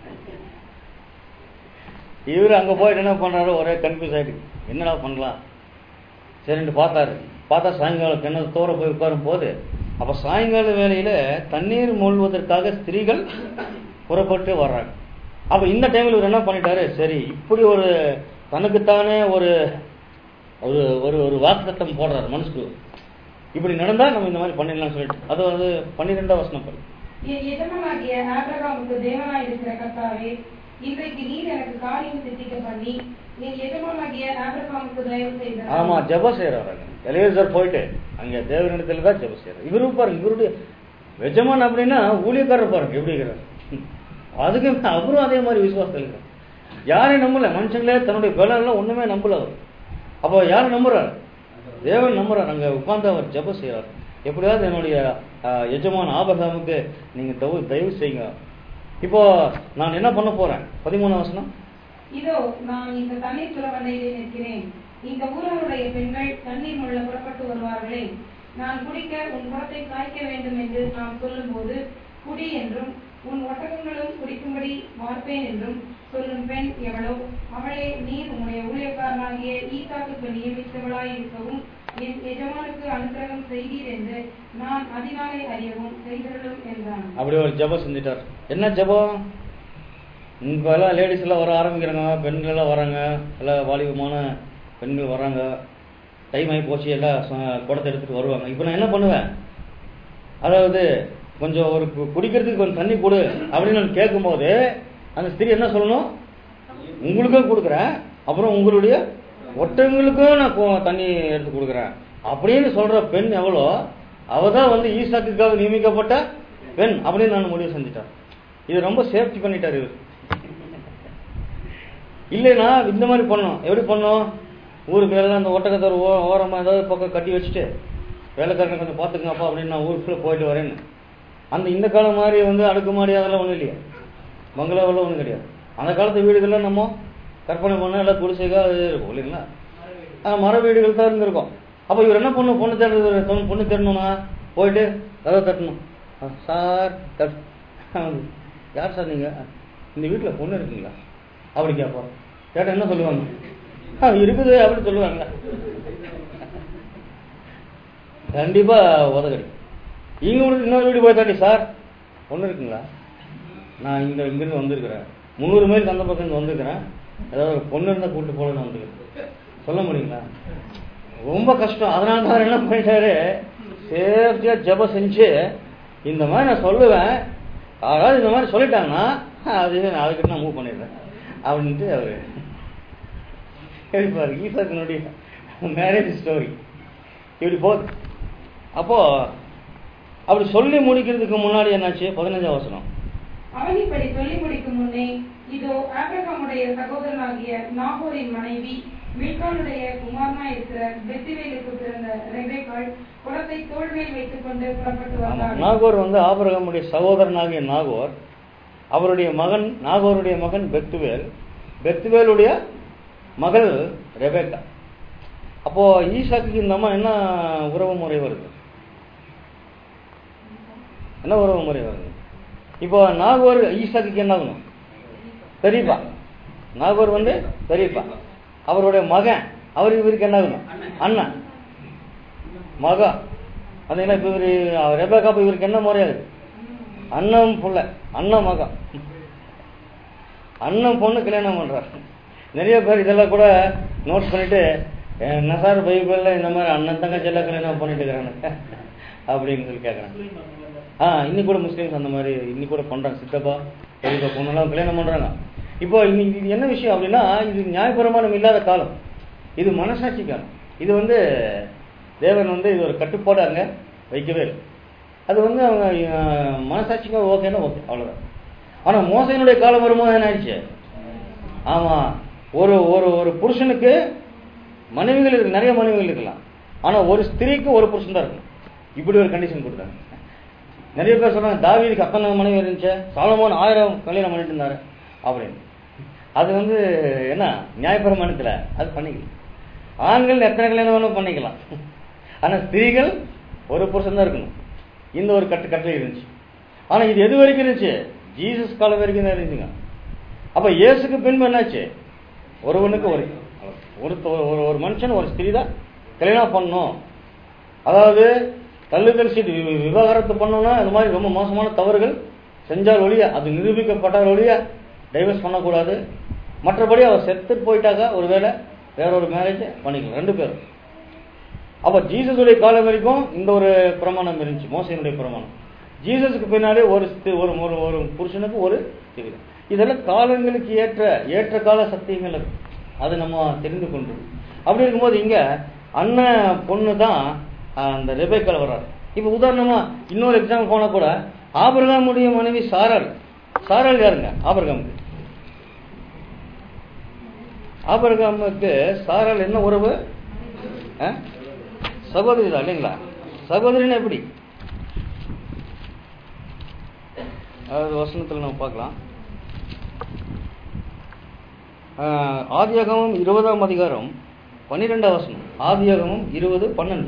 இவரு அங்க போயிட்டு என்ன பண்றாரு ஒரே கன்ஃபியூஸ் ஆயிட்டு என்னடா பண்ணலாம் சரின்ட்டு பார்த்தாரு பார்த்தா சாயங்காலம் கிணறு தோற போய் உட்காரும் போது அப்ப சாயங்கால வேளையில தண்ணீர் மூழ்வதற்காக ஸ்திரீகள் புறப்பட்டு வர்றாங்க அப்ப இந்த டைம்ல இவர் என்ன பண்ணிட்டாரு சரி இப்படி ஒரு தனக்குத்தானே ஒரு ஒரு ஒரு ஒரு வாக்குத்தத்தம் போடுறாரு மனசுக்குள்ள இப்படி நடந்தா நம்ம இந்த மாதிரி பண்ணிடலாம் சொல்லிட்டு அது வந்து பன்னிரெண்டாம் வசனம் பாருங்க என் எஜமானாகிய ஆபிரகாமுக்கு தேவனாய் இருக்கிற கர்த்தாவே இன்றைக்கு நீர் எனக்கு காரியம் சித்திக்க பண்ணி என் எஜமானாகிய ஆபிரகாமுக்கு தயவு செய்த ஆமா ஜெபம் செய்யறாரு எலேசர் போயிட்டு அங்க தேவனிடத்துல தான் ஜெபம் செய்யறாரு இவரும் பாருங்க இவருடைய எஜமான் அப்படின்னா ஊழியக்காரர் பாருங்க எப்படி இருக்கிறார் அதுக்கு அவரும் அதே மாதிரி விசுவாசத்தில் இருக்கிறார் யாரையும் நம்பல மனுஷங்களே தன்னுடைய பலம் எல்லாம் ஒண்ணுமே நம்பல அவர் அப்போ யாரை நம்புறாரு தேவன் நம்புறாரு அங்க உட்கார்ந்து அவர் ஜெபம் செய்யறார் எப்படியாவது என்னுடைய ஆஹ், எஜமான் ஆபகாமுக்கு நீங்க தயவு தயவு செய்யுங்க இப்போ நான் என்ன பண்ண போறேன் பதிமூணாம் வசனம் இதோ நான் இந்த தண்ணீர் துறவண்டையிலே நிற்கிறேன் இந்த ஊரருடைய பெண்கள் தண்ணீர் முள்ள புறப்பட்டு வருவார்களே நான் குடிக்க உன் குடத்தை காய்க்க வேண்டும் என்று நான் சொல்லும்போது குடி என்றும் உன் ஒட்டகங்களும் குடிக்கும்படி வார்ப்பேன் என்றும் சொல்லும் பெண் எவளோ அவளே நீர் உம்முடைய ஊழியக்காரனாகிய ஈசாக்குக்கு நியமித்தவளாய் இருக்கவும் என் எஜமானுக்கு அனுக்கிரகம் செய்தீர் என்று நான் அதிகாலை அறியவும் செய்தருளும் என்றான் அப்படி ஒரு ஜெபம் செஞ்சுட்டார் என்ன ஜெபம் இப்போ எல்லாம் லேடிஸ் எல்லாம் வர ஆரம்பிக்கிறாங்க பெண்கள் எல்லாம் வராங்க எல்லாம் வாலிபமான பெண்கள் வராங்க டைம் ஆகி போச்சு எல்லாம் ச- குடத்தை எடுத்துட்டு வருவாங்க இப்போ நான் என்ன பண்ணுவேன் அதாவது கொஞ்சம் ஒரு கு- குடிக்கிறதுக்கு கொஞ்சம் தண்ணி கொடு அப்படின்னு நான் கேட்கும்போது அந்த ஸ்திரீ என்ன சொல்லணும் உங்களுக்கும் கொடுக்குறேன் அப்புறம் உங்களுடைய ஒட்டங்களுக்கும் நான் கு- தண்ணி எடுத்து கொடுக்குறேன் அப்படின்னு சொல்ற பெண் எவ்வளோ அவ தான் வந்து ஈசாக்குக்காக நியமிக்கப்பட்ட பெண் அப்படின்னு நான் முடிவு செஞ்சுட்டேன் இது ரொம்ப சேஃப்டி பண்ணிட்டாரு இவர் இல்லைன்னா இந்த மாதிரி பண்ணோம் எப்படி பண்ணோம் ஊருக்கு எல்லாம் அந்த ஒட்டகத்தை ஒரு ஓ ஓரமாக ஏதாவது பக்கம் கட்டி வச்சுட்டு வேலைக்காரனை கொஞ்சம் பார்த்துக்கங்கப்பா அப்படின்னு நான் ஊருக்குள்ளே போயிட்டு வரேன்னு அந்த இந்த காலம் மாதிரி வந்து அடுக்குமாடி அதெல்லாம் ஒன்றும் இல்லையா பங்களாவெல்லாம் ஒன்றும் கிடையாது அந்த காலத்து வீடுகள்லாம் நம்ம கற்பனை பண்ண எல்லாம் குடிசைகா அது இருக்கும் இல்லைங்களா ஆ, மர வீடுகள் தான் இருந்திருக்கும் அப்போ இவர் என்ன பண்ணும் பொண்ணு தேடுறது பொண்ணு- பொண்ணு தேடணும்னா போயிட்டு கதவை தட்டணும் ஆ, சார் தட் யார் சார் நீங்கள் இந்த வீட்டில் பொண்ணு இருக்குங்களா அப்படி கேட்போம் கேட்டால் என்ன சொல்லுவாங்க ஆ இருக்குது அப்படி சொல்லுவாங்க கண்டிப்பா உதகடி இங்க ஒரு இன்னொரு வீடு போய் தாண்டி சார் பொண்ணு இருக்குங்களா நான் இங்க இங்கிருந்து வந்திருக்கிறேன் முந்நூறு மைல் அந்த பக்கம் இருந்து வந்திருக்கிறேன் ஏதாவது ஒரு பொண்ணு இருந்தா கூட்டு போகணும்னு வந்திருக்கேன் சொல்ல முடியுங்களா ரொம்ப கஷ்டம் அதனால தான் அவர் என்ன பண்ணிட்டாரு சேஃப்டியா ஜெபம் செஞ்சு இந்த மாதிரி நான் சொல்லுவேன் யாராவது இந்த மாதிரி சொல்லிட்டாங்கன்னா அது நான் அதுக்கிட்ட நான் மூவ் பண்ணிடுறேன் அப்படின்ட்டு அவரு இருப்பாரு ஈசாக்கினுடைய மேரேஜ் ஸ்டோரி இப்படி போகுது அப்போ அப்படி சொல்லி முடிக்கிறதுக்கு முன்னாடி என்னாச்சு பதினஞ்சாம் வசனம் அவன் இப்படி சொல்லி முடிக்கும் முன்னே இதோ ஆபிரகாமுடைய சகோதரனாகிய நாகோரின் மனைவி மில்கானுடைய குமாரனா இருக்கிற பெத்திவேலுக்கு பிறந்த ரெபேக்காள் குடத்தை தோள்மேல் வைத்துக் கொண்டு புறப்பட்டு ஆமா. வந்தாள் நாகோர் வந்து ஆபிரகாமுடைய சகோதரனாகிய நாகோர் அவருடைய மகன் நாகோருடைய மகன் பெத்துவேல் பெத்துவேலுடைய மகள் ரெபேக்கா அப்போ ஈசாக்கு இந்த அம்மா என்ன உறவு முறை வருது என்ன உறவு முறை வருது இப்போ நாகோர் ஈசாக்கு என்ன ஆகணும் பெரியப்பா நாகோர் வந்து பெரியப்பா அவருடைய மகன் அவர் இவருக்கு என்ன ஆகணும் அண்ணன் மகா அதனால இப்போ இவர் ரெபேக்கா இப்போ இவருக்கு என்ன முறையாது அண்ணன் புள்ள அண்ணன் மகன் அண்ணன் பொண்ணு கல்யாணம் பண்றார் நிறைய பேர் இதெல்லாம் கூட நோட் பண்ணிட்டு என்ன சார் பைபிள்ல இந்த மாதிரி அண்ணன் தங்கச்சி எல்லாம் கல்யாணம் பண்ணிட்டு இருக்கிறாங்க அப்படின்னு சொல்லி கேட்குறாங்க ஆ இன்னி கூட முஸ்லீம்ஸ் அந்த மாதிரி இன்னி கூட பண்றாங்க சித்தப்பா பெரியப்பா பொண்ணெல்லாம் கல்யாணம் பண்றாங்க இப்போ இன்னைக்கு இது என்ன விஷயம் அப்படின்னா இது நியாயபுரமானம் இல்லாத காலம் இது மனசாட்சி காலம் இது வந்து தேவன் வந்து இது ஒரு கட்டுப்பாடு அங்க வைக்கவே இல்லை அது வந்து அவங்க அஹ், மனசாட்சிக்கு ஓகேன்னா ஓகே அவ்வளவுதான் ஆனா மோசையினுடைய காலம் வரும்போது என்ன ஆயிடுச்சு ஆமா ஒரு ஒரு ஒரு புருஷனுக்கு மனைவிகள் இருக்கு நிறைய மனைவிகள் இருக்கலாம் ஆனா ஒரு ஸ்திரீக்கு ஒரு புருஷன் தான் இருக்கணும் இப்படி ஒரு கண்டிஷன் கொடுத்தாங்க நிறைய பேர் சொல்றாங்க தாவீதுக்கு அத்தனை மனைவி இருந்துச்சு சாலமோன் ஆயிரம் கல்யாணம் பண்ணிட்டு இருந்தாரு அப்படின்னு அது வந்து என்ன நியாயப்பிரமாணத்துல அது பண்ணிக்கலாம் ஆண்கள் எத்தனை கல்யாணம் வேணும் பண்ணிக்கலாம் ஆனா ஸ்திரீகள் ஒரு புருஷன் தான் இருக்கணும் இந்த ஒரு கட்டு கட்டளை இருந்துச்சு ஆனா இது எது வரைக்கும் இருந்துச்சு ஜீசஸ் காலம் வரைக்கும் தான் இருந்துச்சுங்க அப்ப இயேசுக்கு பின்பு என்னாச்சு ஒருவனுக்கு ஒரு ஒரு ஒரு ஒரு மனுஷன் ஒரு ஸ்திரீ தான் கல்யாணம் பண்ணணும் அதாவது தள்ளுதல் சீட்டு வி- விவாகரத்து பண்ணோம்னா இந்த மாதிரி ரொம்ப மோசமான தவறுகள் செஞ்சால் ஒழிய அது நிரூபிக்கப்பட்டால் ஒழிய டைவர்ஸ் பண்ணக்கூடாது மற்றபடி அவர் செத்து போயிட்டாக்கா ஒருவேளை வேற ஒரு மேரேஜ் பண்ணிக்கலாம் ரெண்டு பேரும் அப்ப ஜீசஸுடைய காலம் வரைக்கும் இந்த ஒரு பிரமாணம் இருந்துச்சு மோசையினுடைய பிரமாணம் ஜீசஸுக்கு பின்னாடி ஒரு ஸ்தி- ஒரு ஒரு ஒரு புருஷனுக்கு ஒரு ஸ்திரீ இதெல்லாம் காலங்களுக்கு ஏற்ற ஏற்ற கால சத்தியங்கள் இருக்கு அது நம்ம தெரிந்து கொண்டு அப்படி இருக்கும்போது இங்க அண்ணன் பொண்ணு தான் அந்த ரெபேக்கால் வர்றாரு இப்ப உதாரணமா இன்னொரு எக்ஸாம்பிள் போனா கூட ஆபிரகாமுடைய மனைவி சாராள் சாராள் யாருங்க ஆபிரகாமுக்கு ஆபிரகாமுக்கு சாராள் என்ன உறவு ஆ? சகோதரி தான் இல்லைங்களா சகோதரின்னா எப்படி அதாவது வசனத்தில் நம்ம பார்க்கலாம் ஆஹ், ஆதியாகமம் இருபதாம் அதிகாரம் பன்னிரெண்டாம் வசனம் ஆதியாகமம் இருபது பன்னெண்டு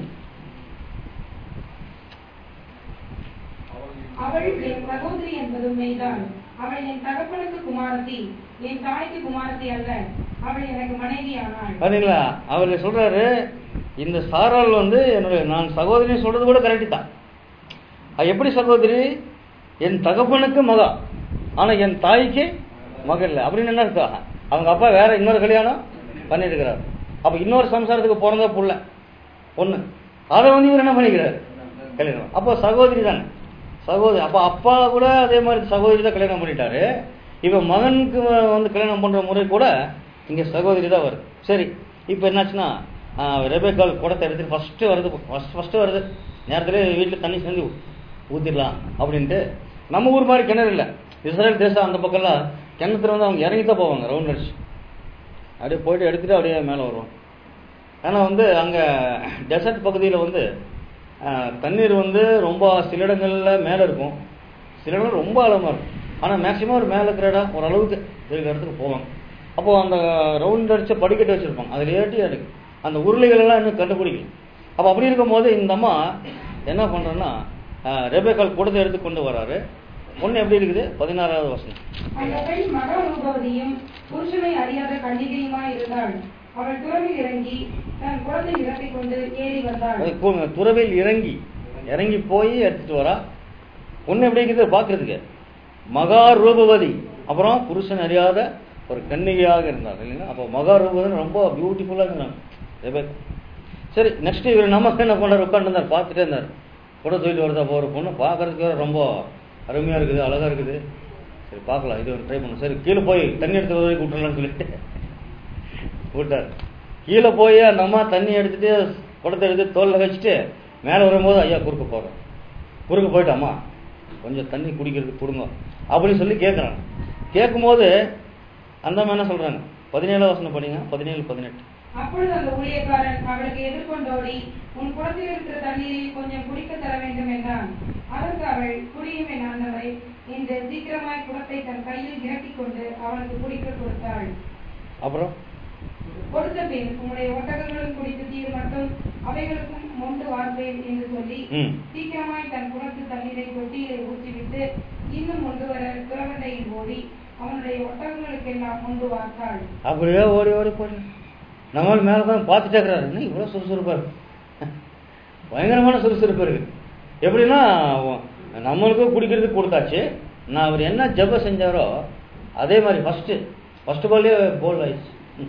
அவள் என் சகோதரி என்பதும் மெய்தான் அவள் என் தகப்பனுக்கு குமாரத்தி என் தாய்க்கு குமாரத்தி அல்ல அவள் எனக்கு மனைவியானாள் பாத்தீங்களா அவர் சொல்றாரு இந்த சாராள் வந்து என்னுடைய நான் சகோதரி சொல்றது கூட கரெக்ட் தான் அது எப்படி சகோதரி என் தகப்பனுக்கு மகா ஆனா என் தாய்க்கு மகள் இல்லை அப்படின்னு என்ன அர்த்தம் அவங்க அப்பா வேற இன்னொரு கல்யாணம் பண்ணிருக்கிறார் அப்ப இன்னொரு சம்சாரத்துக்கு பிறந்த புள்ள பொண்ணு அதை வந்து இவர் என்ன பண்ணிக்கிறார் கல்யாணம் அப்போ சகோதரி தானே சகோதரி அப்ப அப்பா கூட அதே மாதிரி சகோதரி தான் கல்யாணம் பண்ணிட்டாரு இப்ப மகனுக்கு வந்து கல்யாணம் பண்ற முறை கூட இங்க சகோதரி தான் வருது சரி இப்போ என்னாச்சுன்னா ரெபேக்கால் குடத்தை எடுத்து ஃபர்ஸ்ட் வருது ஃபர்ஸ்ட் ஃபர்ஸ்ட் வருது நேரத்துல வீட்டுல தண்ணி சேர்ந்து ஊத்திடலாம் அப்படின்ட்டு நம்ம ஊர் மாதிரி கிணறு இல்லை இஸ்ரேல் தேசம் அந்த பக்கம்லாம் கிணத்துல வந்து அவங்க இறங்கி தான் போவாங்க ரவுண்ட் அடிச்சு அப்படியே போயிட்டு எடுத்துட்டு அப்படியே மேலே வருவாங்க ஆனா வந்து அங்க டெசர்ட் பகுதியில் வந்து ஆஹ், தண்ணீர் வந்து ரொம்ப சில இடங்கள்ல மேலே இருக்கும் சில இடங்கள் ரொம்ப ஆழமா இருக்கும் ஆனா மேக்சிமம் ஒரு மேலே இருக்கிற இடம் ஓரளவுக்கு இருக்கிற இடத்துக்கு போவாங்க அப்போ அந்த ரவுண்ட் அடிச்ச படிக்கட்டு வச்சிருப்பாங்க அதுல ஏட்டி இருக்கு அந்த உருளைகள் எல்லாம் இன்னும் கண்டுபிடிக்கல அப்போ அப்படி இருக்கும்போது இந்த அம்மா என்ன பண்றேன்னா ரெபேக்கால் கூடத்தை எடுத்து கொண்டு வராரு ஒண்ணு எப்படி இருக்குது பதினாறாவது வசனம் அந்த பெண் மகா ரூபவதியும் புருஷனை அறியாத கண்டிகையுமாய் இருந்தாள் அவள் துறவில் இறங்கி தன் குழந்தை இறக்கிக் கொண்டு ஏறி வந்தாள் அது கு- துறவில் இறங்கி இறங்கி போய் எடுத்துட்டு வரா ஒண்ணு எப்படி இருக்குது பாக்குறதுக்கு மகா ரூபவதி அப்புறம் புருஷன் அறியாத ஒரு கன்னிகையாக இருந்தார் இல்லைங்களா அப்போ மகா ரூபவதி ரொம்ப பியூட்டிஃபுல்லா இருந்தாங்க ரெபேக்கா. சரி நெக்ஸ்ட் இவர் நமக்கு என்ன பண்றாரு உட்காந்து இருந்தார் பார்த்துட்டே இருந்தார் கூட தூக்கிட்டு வருதா போற பொண்ணு பார்க்கறதுக்கு ரொம்ப அருமையா இருக்குது அழகா இருக்குது சரி பார்க்கலாம் இது ஒரு ட்ரை பண்ணும் சரி கீழே போய் தண்ணி எடுத்து வரைக்கும் விட்டுறலாம்னு சொல்லிட்டு விட்டார் கீழே போய் அந்த அம்மா தண்ணி எடுத்துட்டு குடத்தை எடுத்து தோல்ல வச்சுட்டு மேலே வரும்போது ஐயா குறுக்க போகிறோம் குறுக்க போயிட்டு அம்மா கொஞ்சம் தண்ணி குடிக்கிறதுக்கு கொடுங்க அப்படின்னு சொல்லி கேட்குறாங்க கேட்கும்போது அந்த அம்மா என்ன சொல்றாங்க பதினேழு வசனம் படிங்க பதினேழு பதினெட்டு அப்பொழுது அந்த ஊழியக்காரன் அவளுக்கு எதிர்கொண்டோடி உன் குளத்தில் இருக்கிற தண்ணீரில் கொஞ்சம் குடிக்க தர வேண்டும் என்றான் அதற்கு அவள் குடியும் என் ஆண்டவரை என்று சீக்கிரமாய் குடத்தை தன் கையில் இறக்கிக் கொண்டு அவனுக்கு குடிக்க கொடுத்தாள் அப்புறம் கொடுத்த பின் உம்முடைய ஒட்டகங்களும் குடித்து தீர் மட்டும் அவைகளுக்கும் மொண்டு வார்ப்பேன் என்று சொல்லி ம். சீக்கிரமாய் தன் குடத்து தண்ணீரை தொட்டியிலே ஊற்றிவிட்டு இன்னும் கொண்டு வர குறவண்டையில் ஓடி அவனுடைய ஒட்டகங்களுக்கெல்லாம் கொண்டு வார்த்தாள் அப்படியே ஓடி ஓடி போட்டு நம்மளால் மேலே தான் பார்த்துட்டே இருக்கிறாரு என்ன இவ்வளோ சுறுசுறுப்பாக இருக்கு பயங்கரமான சுறுசுறுப்பு இருக்கு எப்படின்னா நம்மளுக்கும் குடிக்கிறதுக்கு கொடுத்தாச்சு நான் அவர் என்ன ஜெபம் செஞ்சாரோ அதே மாதிரி ஃபர்ஸ்ட் ஃபர்ஸ்ட் பால்லே போல் ஆயிடுச்சு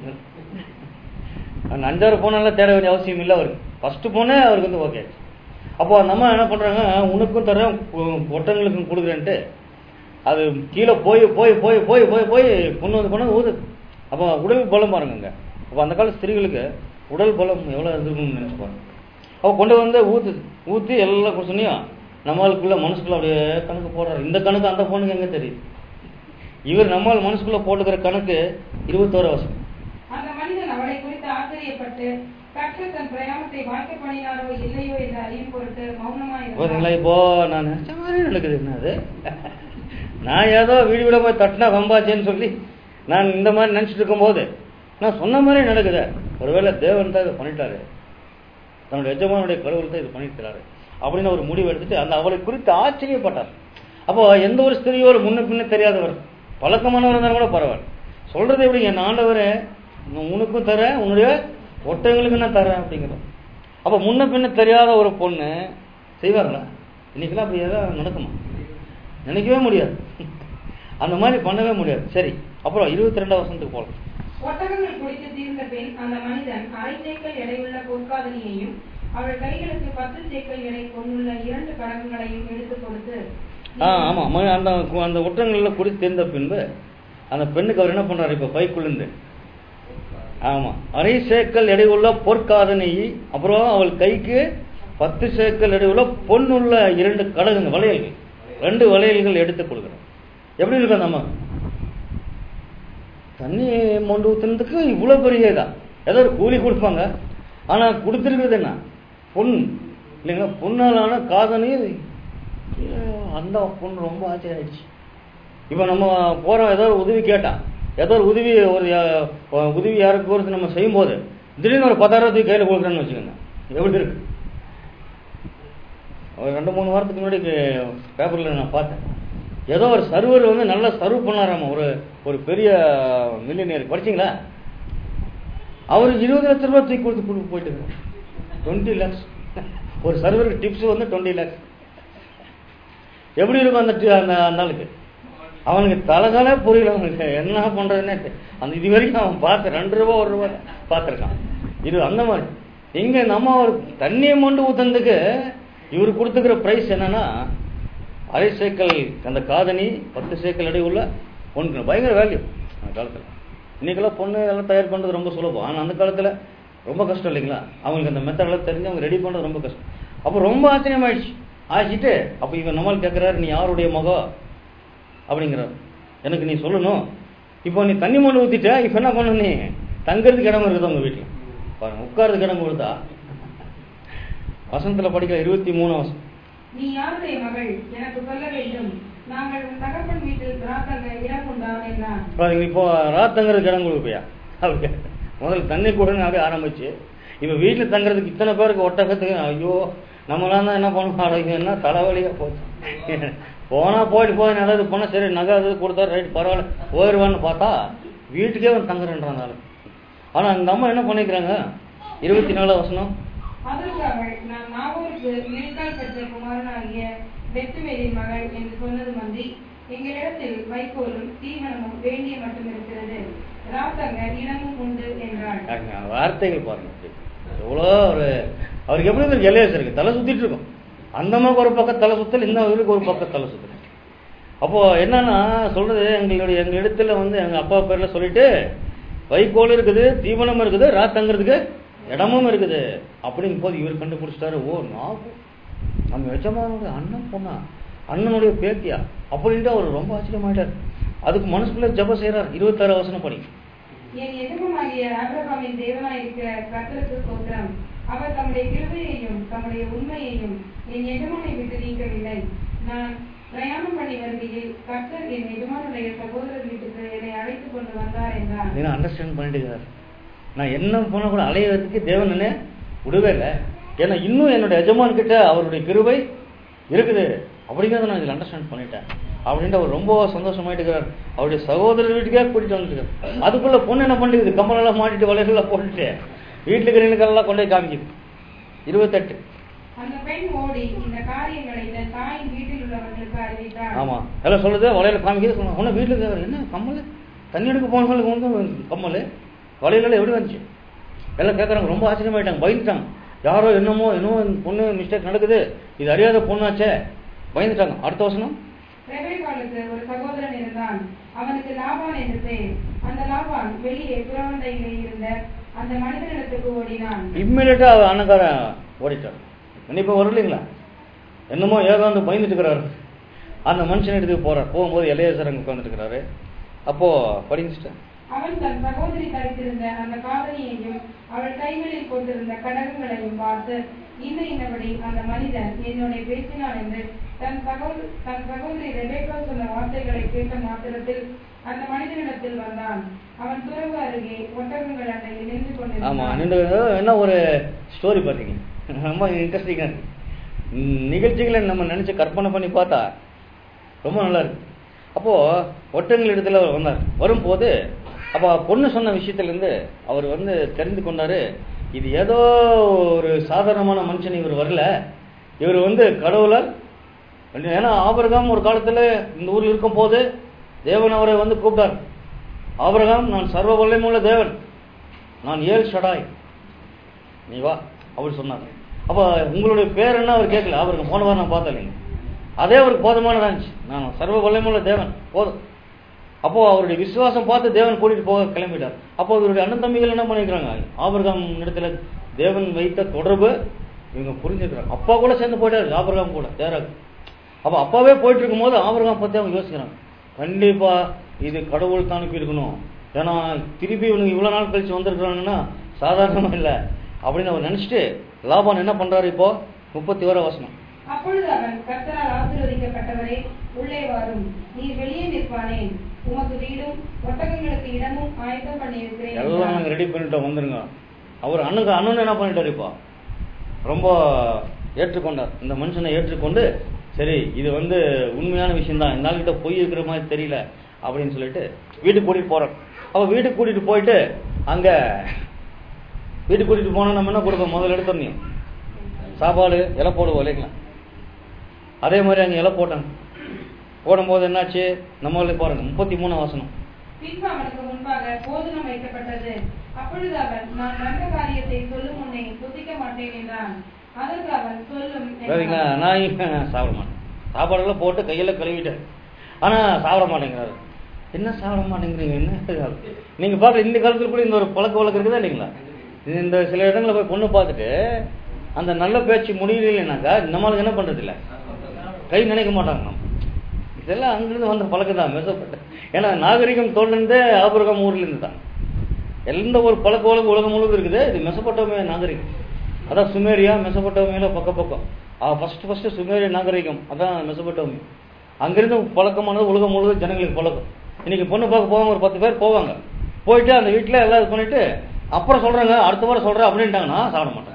அந்த அஞ்சாறு போனெல்லாம் தேட வேண்டிய அவசியம் இல்லை அவருக்கு ஃபர்ஸ்ட் போனே அவருக்கு வந்து ஓகே ஆச்சு அப்போ அந்த அம்மா என்ன பண்றாங்க உனக்கும் தரேன் கு- ஒட்டங்களுக்கும் கொடுக்குறேன்ட்டு அது கீழே போய் போய் போய் போய் போய் போய் பொண்ணு வந்து பொண்ணு ஊது அப்போ உடல் பலம் பாருங்க அங்க அப்போ அந்த கால ஸ்திரீகளுக்கு உடல் பலம் எவ்வளோ இருக்குன்னு நினைச்சு பாருங்க அவ கொண்டு வந்து ஊத்து ஊற்றி எல்லாம் குடிச்சோனையும் நம்மளுக்குள்ள மனசுக்குள்ள அப்படியே கணக்கு போடுறாரு இந்த கணக்கு அந்த பொண்ணுக்கு எங்க தெரியுது இவர் நம்மால் மனசுக்குள்ள போட்டுக்கிற கணக்கு இருபத்தோரு வருஷம் அந்த மனிதன் அவளை குறித்து ஆச்சரியப்பட்டு கற்று தன் பிரயாணத்தை வாய்க்க பண்ணினாரோ இல்லையோ என்று அறியும் பொருட்டு மௌனமாய் பாத்தீங்களா இருந்தார். இப்போ நான் நினைச்ச மாதிரி நடக்குது என்ன அது நான் ஏதோ வீடு வீட போய் தட்டினா வம்பாச்சேன்னு சொல்லி நான் இந்த மாதிரி நினைச்சிட்டு இருக்கும்போது நான் சொன்ன மாதிரி நடக்குது ஒருவேளை தேவன் தான் இதை பண்ணிட்டாரு தன்னுடைய எஜமானுடைய கடவுள் தான் இது பண்ணிருக்கிறாரு அப்படின்னு ஒரு முடிவு எடுத்துட்டு அந்த அவளை குறித்து ஆச்சரியப்பட்டார் அப்போ எந்த ஒரு ஸ்திரியோ ஒரு முன்ன பின்ன தெரியாதவர் பழக்கமானவர் இருந்தாலும் கூட பரவாயில்ல சொல்றது எப்படி என் ஆண்டவரே நான் உனக்கும் தரேன் உன்னுடைய ஒட்டங்களுக்கு நான் தரேன் அப்படிங்கிறோம் அப்போ முன்ன பின்ன தெரியாத ஒரு பொண்ணு செய்வார்களா இன்னைக்கெல்லாம் அப்படி ஏதாவது நடக்குமா நினைக்கவே முடியாது அந்த மாதிரி பண்ணவே முடியாது சரி அப்புறம் இருபத்தி ரெண்டாம் வருஷத்துக்கு போகலாம் ஒட்டகங்கள் குடித்து தீர்ந்த பின் அந்த மனிதன் அரை சேக்கல் எடையுள்ள பொற்காதலியையும் அவள் கைகளுக்கு பத்து சேக்கல் எடை கொண்டுள்ள இரண்டு கடகங்களையும் எடுத்துக் கொடுத்து ஆ ஆமா ம- அந்த கு- அந்த ஒற்றங்கள்ல குடி தெரிந்த பின்பு அந்த பெண்ணுக்கு அவர் என்ன பண்றாரு இப்ப பைக்குள்ளிருந்து ஆமா அரை சேக்கல் எடையுள்ள பொற்காதனை அப்புறம் அவள் கைக்கு பத்து சேக்கல் எடையுள்ள பொன்னுள்ள இரண்டு கடகுங்க வளையல்கள் ரெண்டு வளையல்கள் எடுத்து கொடுக்குறோம் எப்படி இருக்கு அந்த அம்மா தண்ணி மொண்டு ஊத்துனதுக்கு இவ்வளவு பெரிய இதா ஏதோ ஒரு கூலி கொடுப்பாங்க ஆனா கொடுத்துருக்கிறது என்ன பொன் இல்லைங்களா பொன்னாலான காதனி ஐயோ, அந்த பொண்ணு ரொம்ப ஆச்சரியம் ஆயிடுச்சு இப்போ நம்ம போறோம் ஏதோ ஒரு உதவி கேட்டான் ஏதோ ஒரு உதவி ஒரு அஹ், உதவி யாருக்கு ஒருத்தர் நம்ம செய்யும்போது திடீர்னு ஒரு பத்தாயிரம் தூக்கி கையில் கொடுக்குறேன்னு வச்சுக்கோங்க எப்படி இருக்கு ஒரு ரெண்டு மூணு வாரத்துக்கு முன்னாடி பேப்பரில் நான் பார்த்தேன் ஏதோ ஒரு சர்வர் வந்து நல்லா சர்வ் பண்ணாராமா ஒரு ஒரு பெரிய மில்லியனியர் படிச்சீங்களா அவருக்கு இருபது லட்ச ரூபாய் தூக்கி கொடுத்து கொடுத்து போயிட்டு டுவெண்ட்டி லேக்ஸ் ஒரு சர்வருக்கு டிப்ஸ் வந்து டுவெண்ட்டி லேக்ஸ் எப்படி இருக்கும் அந்த டி- அந்த அந்த ஆளுக்கு அவனுக்கு தலைகாலே புரியல அவனுக்கு என்ன பண்றதுன்னே தெ- அந்த இது வரைக்கும் அவன் பார்த்து ரெண்டு ரூபா ஒரு ரூபா பார்த்துருக்கான் இது அந்த மாதிரி இங்க நம்ம ஒரு தண்ணியை மொண்டு ஊத்துனதுக்கு இவர் கொடுத்துக்கிற பிரைஸ் என்னன்னா அரை சேக்கல் அந்த காதணி பத்து சேக்கல் எடை உள்ள பொண்ணு பயங்கர வேல்யூ அந்த காலத்துல இன்னைக்கெல்லாம் பொண்ணு எல்லாம் தயார் பண்றது ரொம்ப சுலபம் ஆனா அந்த காலத்துல ரொம்ப கஷ்டம் இல்லைங்களா அவங்களுக்கு அந்த மெத்தடெல்லாம் தெரிஞ்சு அவங்க ரெடி பண்றது ரொம்ப கஷ்டம் அப்போ ரொம்ப ஆச்சரியமாயிடுச்சு ஆச்சிட்டு அப்போ இவன் நம்மள் கேட்குறாரு நீ யாருடைய மகன் அப்படிங்கிறார் எனக்கு நீ சொல்லணும் இப்போ நீ தண்ணி மண்ணு ஊத்திட்ட இப்போ என்ன பண்ண நீ தங்கறதுக்கு இடம் இருக்குது உங்க வீட்டில் பாருங்க உட்கார்றதுக்கு இடம் கொடுத்தா வசனத்துல படிக்கிற இருபத்தி மூணு வசனம் நீ யாருடைய மகள் எனக்கு சொல்ல வேண்டும் நாங்கள் உன் தகப்பன் வீட்டில் திராத்தங்க இடம் உண்டா என்றான் பாருங்க இப்போ ராத்தங்கிறதுக்கு இடம் கொடுப்பியா அப்படி முதல்ல தண்ணி கொடுன்னு அப்படியே ஆரம்பிச்சு இப்போ வீட்டில் தங்குறதுக்கு இத்தனை பேருக்கு ஒட்டகத்துக்கு ஐயோ நம்மளாம் தான் என்ன பண்ணுவோம் அட, இது என்ன தலைவலியா போச்சு போனா போயிட்டு போய் நல்லது போனா சரி நகை அது கொடுத்தா ரைட் பரவாயில்ல போயிடுவான்னு பார்த்தா வீட்டுக்கே வந்து தங்குறேன்றான் ஆளு ஆனா அந்த அம்மா என்ன பண்ணிக்கிறாங்க இருபத்தி நாலு வசனம் அதற்கு அவள் நான் நாகூருக்கு மில்கால் பெற்ற குமாரனாகிய பெத்துவேலின் மகள் என்று சொன்னது மந்தி எங்களிடத்தில் வைக்கோலும் தீவனமும் வேண்டிய மட்டும் இருக்கிறது ராத்தங்க இடமும் உண்டு என்றாள் பாருங்க, வார்த்தைகள் பாருங்க எவ்வளோ ஒரு அவருக்கு எப்படி இருக்கு எல்லையஸ் இருக்கு தலை சுத்திட்டு இருக்கும் அந்த அம்மாவுக்கு ஒரு பக்கம் தலை சுத்தல் இந்த இவருக்கு ஒரு பக்கம் தலை சுத்தல் அப்போ என்னன்னா சொல்றது எங்களுடைய எங்க இடத்துல வந்து எங்க அப்பா பேர்ல சொல்லிட்டு வைக்கோல் இருக்குது தீவனம் இருக்குது ராத்தங்கிறதுக்கு இடமும் இருக்குது அப்படிங்கும் போது இவர் கண்டுபிடிச்சிட்டாரு ஓ நான் நம்ம எஜமானுடைய அண்ணன் பொண்ணா அண்ணனுடைய பேத்தியா அப்படின்ட்டு அவர் ரொம்ப ஆச்சரியமாயிட்டார் அதுக்கு மனசுக்குள்ள ஜெபம் செய்யறார் இருபத்தாறு வசனம் படி என் எதிர்மாகிய ஆபிரகாமின் தேவனாயிருக்கிற கர்த்தருக்கு ஸ்தோத்திரம் அவர் தம்முடைய கிருபையையும் தம்முடைய உண்மையையும் என் எஜமானை விட்டு நீக்கவில்லை நான் பிரயாணம் பண்ணி வருகையில் கர்த்தர் என் எஜமானுடைய சகோதரர் வீட்டுக்கு என்னை அழைத்துக் கொண்டு வந்தார் என்றார் நீங்க அண்டர்ஸ்டாண்ட் பண்ணிட்டு இருக்கிறார் நான் என்ன போனா கூட அலையிறதுக்கு தேவன் என்ன விடவே இல்லை ஏன்னா இன்னும் என்னோட எஜமான் கிட்ட அவருடைய கிருபை இருக்குது அப்படிங்கிறத நான் இதில் அண்டர்ஸ்டாண்ட் பண்ணிட்டேன் அப்படின்ட்டு அவர் ரொம்ப சந்தோஷமாயிட்டு இருக்கிறார் அவருடைய சகோதரர் வீட்டுக்கே கூட்டிட்டு வந்துருக்காரு அதுக்குள்ள பொண்ணு என்ன பண்ணிக்குது கம்மலெல்லாம் மாட்டிட்டு வளையலாம் போட்டுட்டு வீட்டுல இருக்கிறவங்களுக்கெல்லாம் கொண்டு போய் காமிக்குது இருபத்தெட்டு அந்த பெண் ஓடி இந்த காரியங்களை தன் தாயின் வீட்டில் உள்ளவர்களுக்கு அறிவித்தார் ஆமா எல்லாம் சொல்லுது வளையல காமிக்குது சொன்னா உன்ன வீட்டுல இருக்கிறவர் என்ன கம்மல் தண்ணி எடுக்க போனவங்களுக்கு வந்து கம்மல் வளையல எப்படி வந்துச்சு எல்லாம் கேட்கறாங்க ரொம்ப ஆச்சரியமாயிட்டாங்க பயந்துட்டாங்க யாரோ என்னமோ என்னமோ இந்த பொண்ணு மிஸ்டேக் நடக்குது இது அறியாத பொண்ணாச்சே பயந்துட்டாங்க அடுத்த வசனம் ரெபேக்காளுக்கு ஒரு சகோதரன் இருந்தான் அவனுக்கு லாபான் என்று பெயர் அந்த லாபான் வெளியே புறவண்டையிலே இருந்த அந்த மனிதனிடத்துக்கு ஓடினான் இம்மிடியட்டா அண்ணக்காரன் ஓடிட்டார் இப்போ வரும் இல்லைங்களா என்னமோ ஏகாந்து பயந்துட்டு இருக்கிறாரு அந்த மனுஷன் இடத்துக்கு போறார் போகும்போது இளையசர் அங்கே உட்காந்துட்டு இருக்கிறாரு அப்போ படிச்சுட்டேன் அவன் தன் சகோதரி தரித்திருந்த அந்த காதலியையும் அவள் கைகளில் கொண்டிருந்த கடகங்களையும் பார்த்து இந்த இன்னபடி அந்த மனிதன் என்னுடைய பேசினான் என்று தன் சகோதரி தன் சகோதரி ரெபேக்கா சொன்ன வார்த்தைகளை கேட்ட மாத்திரத்தில் அந்த மனிதனிடத்தில் வந்தான் அவன் துறவு அருகே ஒட்டகங்கள் அண்டையில் நின்று ஆமா கொண்டிருந்தான் நின்று என்ன ஒரு ஸ்டோரி பார்த்தீங்க ரொம்ப இன்ட்ரெஸ்டிங்காக இருக்கு ம், நிகழ்ச்சிகளை நம்ம நினைச்சு கற்பனை பண்ணி பார்த்தா ரொம்ப நல்லா இருக்கு அப்போ ஒட்டங்கள் இடத்துல அவர் வந்தார் வரும்போது அப்போ பொண்ணு சொன்ன விஷயத்துல இருந்து அவர் வந்து தெரிந்து கொண்டாரு இது ஏதோ ஒரு சாதாரணமான மனுஷன் இவர் வரல இவர் வந்து கடவுளால் ஏன்னா ஆபிரகாம் ஒரு காலத்துல இந்த ஊர்ல இருக்கும் போது தேவன் அவரை வந்து கூப்பிட்டார் ஆபிரகாம் நான் சர்வ வல்லமையுள்ள தேவன் நான் ஏல் ஷடாய் நீ வா அவர் சொன்னார் அப்ப உங்களுடைய பேர் என்ன அவர் கேட்கல அவருக்கு போன வாரம் நான் பார்த்தேன் அதே அவருக்கு போதுமானதா இருந்துச்சு நான் சர்வ வல்லமையுள்ள தேவன் போதும் அப்போ அவருடைய விசுவாசம் பார்த்து தேவன் கூட்டிட்டு போக கிளம்பிட்டார் அப்போ அவருடைய அண்ணன் தம்பிகள் என்ன பண்ணிக்கிறாங்க ஆபிரகாம் இடத்துல தேவன் வைத்த தொடர்பு இவங்க புரிஞ்சுக்கிறாங்க அப்பா கூட சேர்ந்து போயிட்டாரு ஆபிரகாம் கூட தேராக்கு அப்ப அப்பாவே போயிட்டு இருக்கும்போது ஆபிரகாம் பத்தி அவங்க யோசிக்கிறாங்க கண்டிப்பா இது கடவுள் தான் இருக்கணும் ஏன்னா திருப்பி இவனுக்கு இவ்வளவு நாள் கழிச்சு வந்திருக்கிறாங்கன்னா சாதாரணமா இல்ல அப்படின்னு அவர் நினைச்சிட்டு லாபான் என்ன பண்றாரு இப்போ முப்பத்தி ஓர வசனம் அப்பொழுது அவன் கர்த்தரால் ஆசீர்வதிக்கப்பட்டவரே உள்ளே வாரும் நீர் வெளியே நிற்பானேன் உமக்கு வீடும் ஒட்டகங்களுக்கு இடமும் ஆயத்தம் பண்ணியிருக்கிறேன் எல்லாம் என்றான். நாங்கள் ரெடி பண்ணிட்டோம் வந்துருங்க அவர் அண்ணனுக்கு அண்ணன் என்ன பண்ணிட்டாரு இப்போ ரொம்ப ஏற்றுக்கொண்டார் இந்த மனுஷனை ஏற்றுக்கொண்டு சரி இது வந்து உண்மையான விஷயம் தான் இந்த ஆள்கிட்ட பொய் இருக்கிற மாதிரி தெரியல அப்படின்னு சொல்லிட்டு வீட்டுக்கு கூட்டிட்டு போறோம் அப்ப வீட்டுக்கு கூட்டிட்டு போயிட்டு அங்க வீட்டுக்கு கூட்டிட்டு போனா நம்ம என்ன கொடுப்போம் முதல்ல எடுத்தோம் சாப்பாடு இலை போடுவோம் இல்லைங்களா அதே மாதிரி அங்க இலை போட்டாங்க போடும்போது என்னாச்சு நம்மளுக்கு பாருங்க முப்பத்தி மூணு வாசனம் பின்பு அவனுக்கு முன்பாக போதனம் வைக்கப்பட்டது அப்பொழுது அவன் நான் நல்ல காரியத்தை சொல்லும் முன்னே புசிக்க மாட்டேன் என்றான் அதற்கு அவன் சொல்லும் சரிங்களா என்றான். நான் இங்க சாப்பிட மாட்டேன் சாப்பாடெல்லாம் போட்டு கையில கழுவிட்டேன் ஆனா சாப்பிட மாட்டேங்கிறாரு என்ன சாப்பிட மாட்டேங்கிறீங்க என்ன இது? நீங்க பாக்க இந்த காலத்துல கூட இந்த ஒரு பழக்க வழக்கம் இருக்குதா இல்லைங்களா இது இந்த சில இடங்களில் போய் பொண்ணு பார்த்துட்டு அந்த நல்ல பேச்சு முடியலைன்னாக்கா நம்மளுக்கு என்ன பண்றது இல்ல கை நினைக்க மாட்டாங்க நம்ம இதெல்லாம் அங்கிருந்து வந்த பழக்கம் தான் மெசப்பட்ட ஏன்னா நாகரிகம் தோன்றது ஆபரகம் ஊர்ல இருந்து தான் எந்த ஒரு பழக்க வழக்கம் உலகம் முழுவதும் இருக்குது இது மெசப்பட்டோமே நாகரிகம் அதான் சுமேரியா மெசப்பட்டோமியில பக்க பக்கம் ஃபர்ஸ்ட் ஃபர்ஸ்ட் சுமேரிய நாகரிகம் அதான் மெசப்பட்டோமி அங்கிருந்து பழக்கமானது உலகம் முழுவதும் ஜனங்களுக்கு பழக்கம் இன்னைக்கு பொண்ணு பார்க்க போவாங்க ஒரு பத்து பேர் போவாங்க போயிட்டு அந்த வீட்டில் எல்லாம் இது பண்ணிட்டு அப்புறம் சொல்றாங்க அடுத்த வாரம் சொல்றேன் அப்படின்ட்டாங்கன்னா சாப்பிட மாட்டாங்க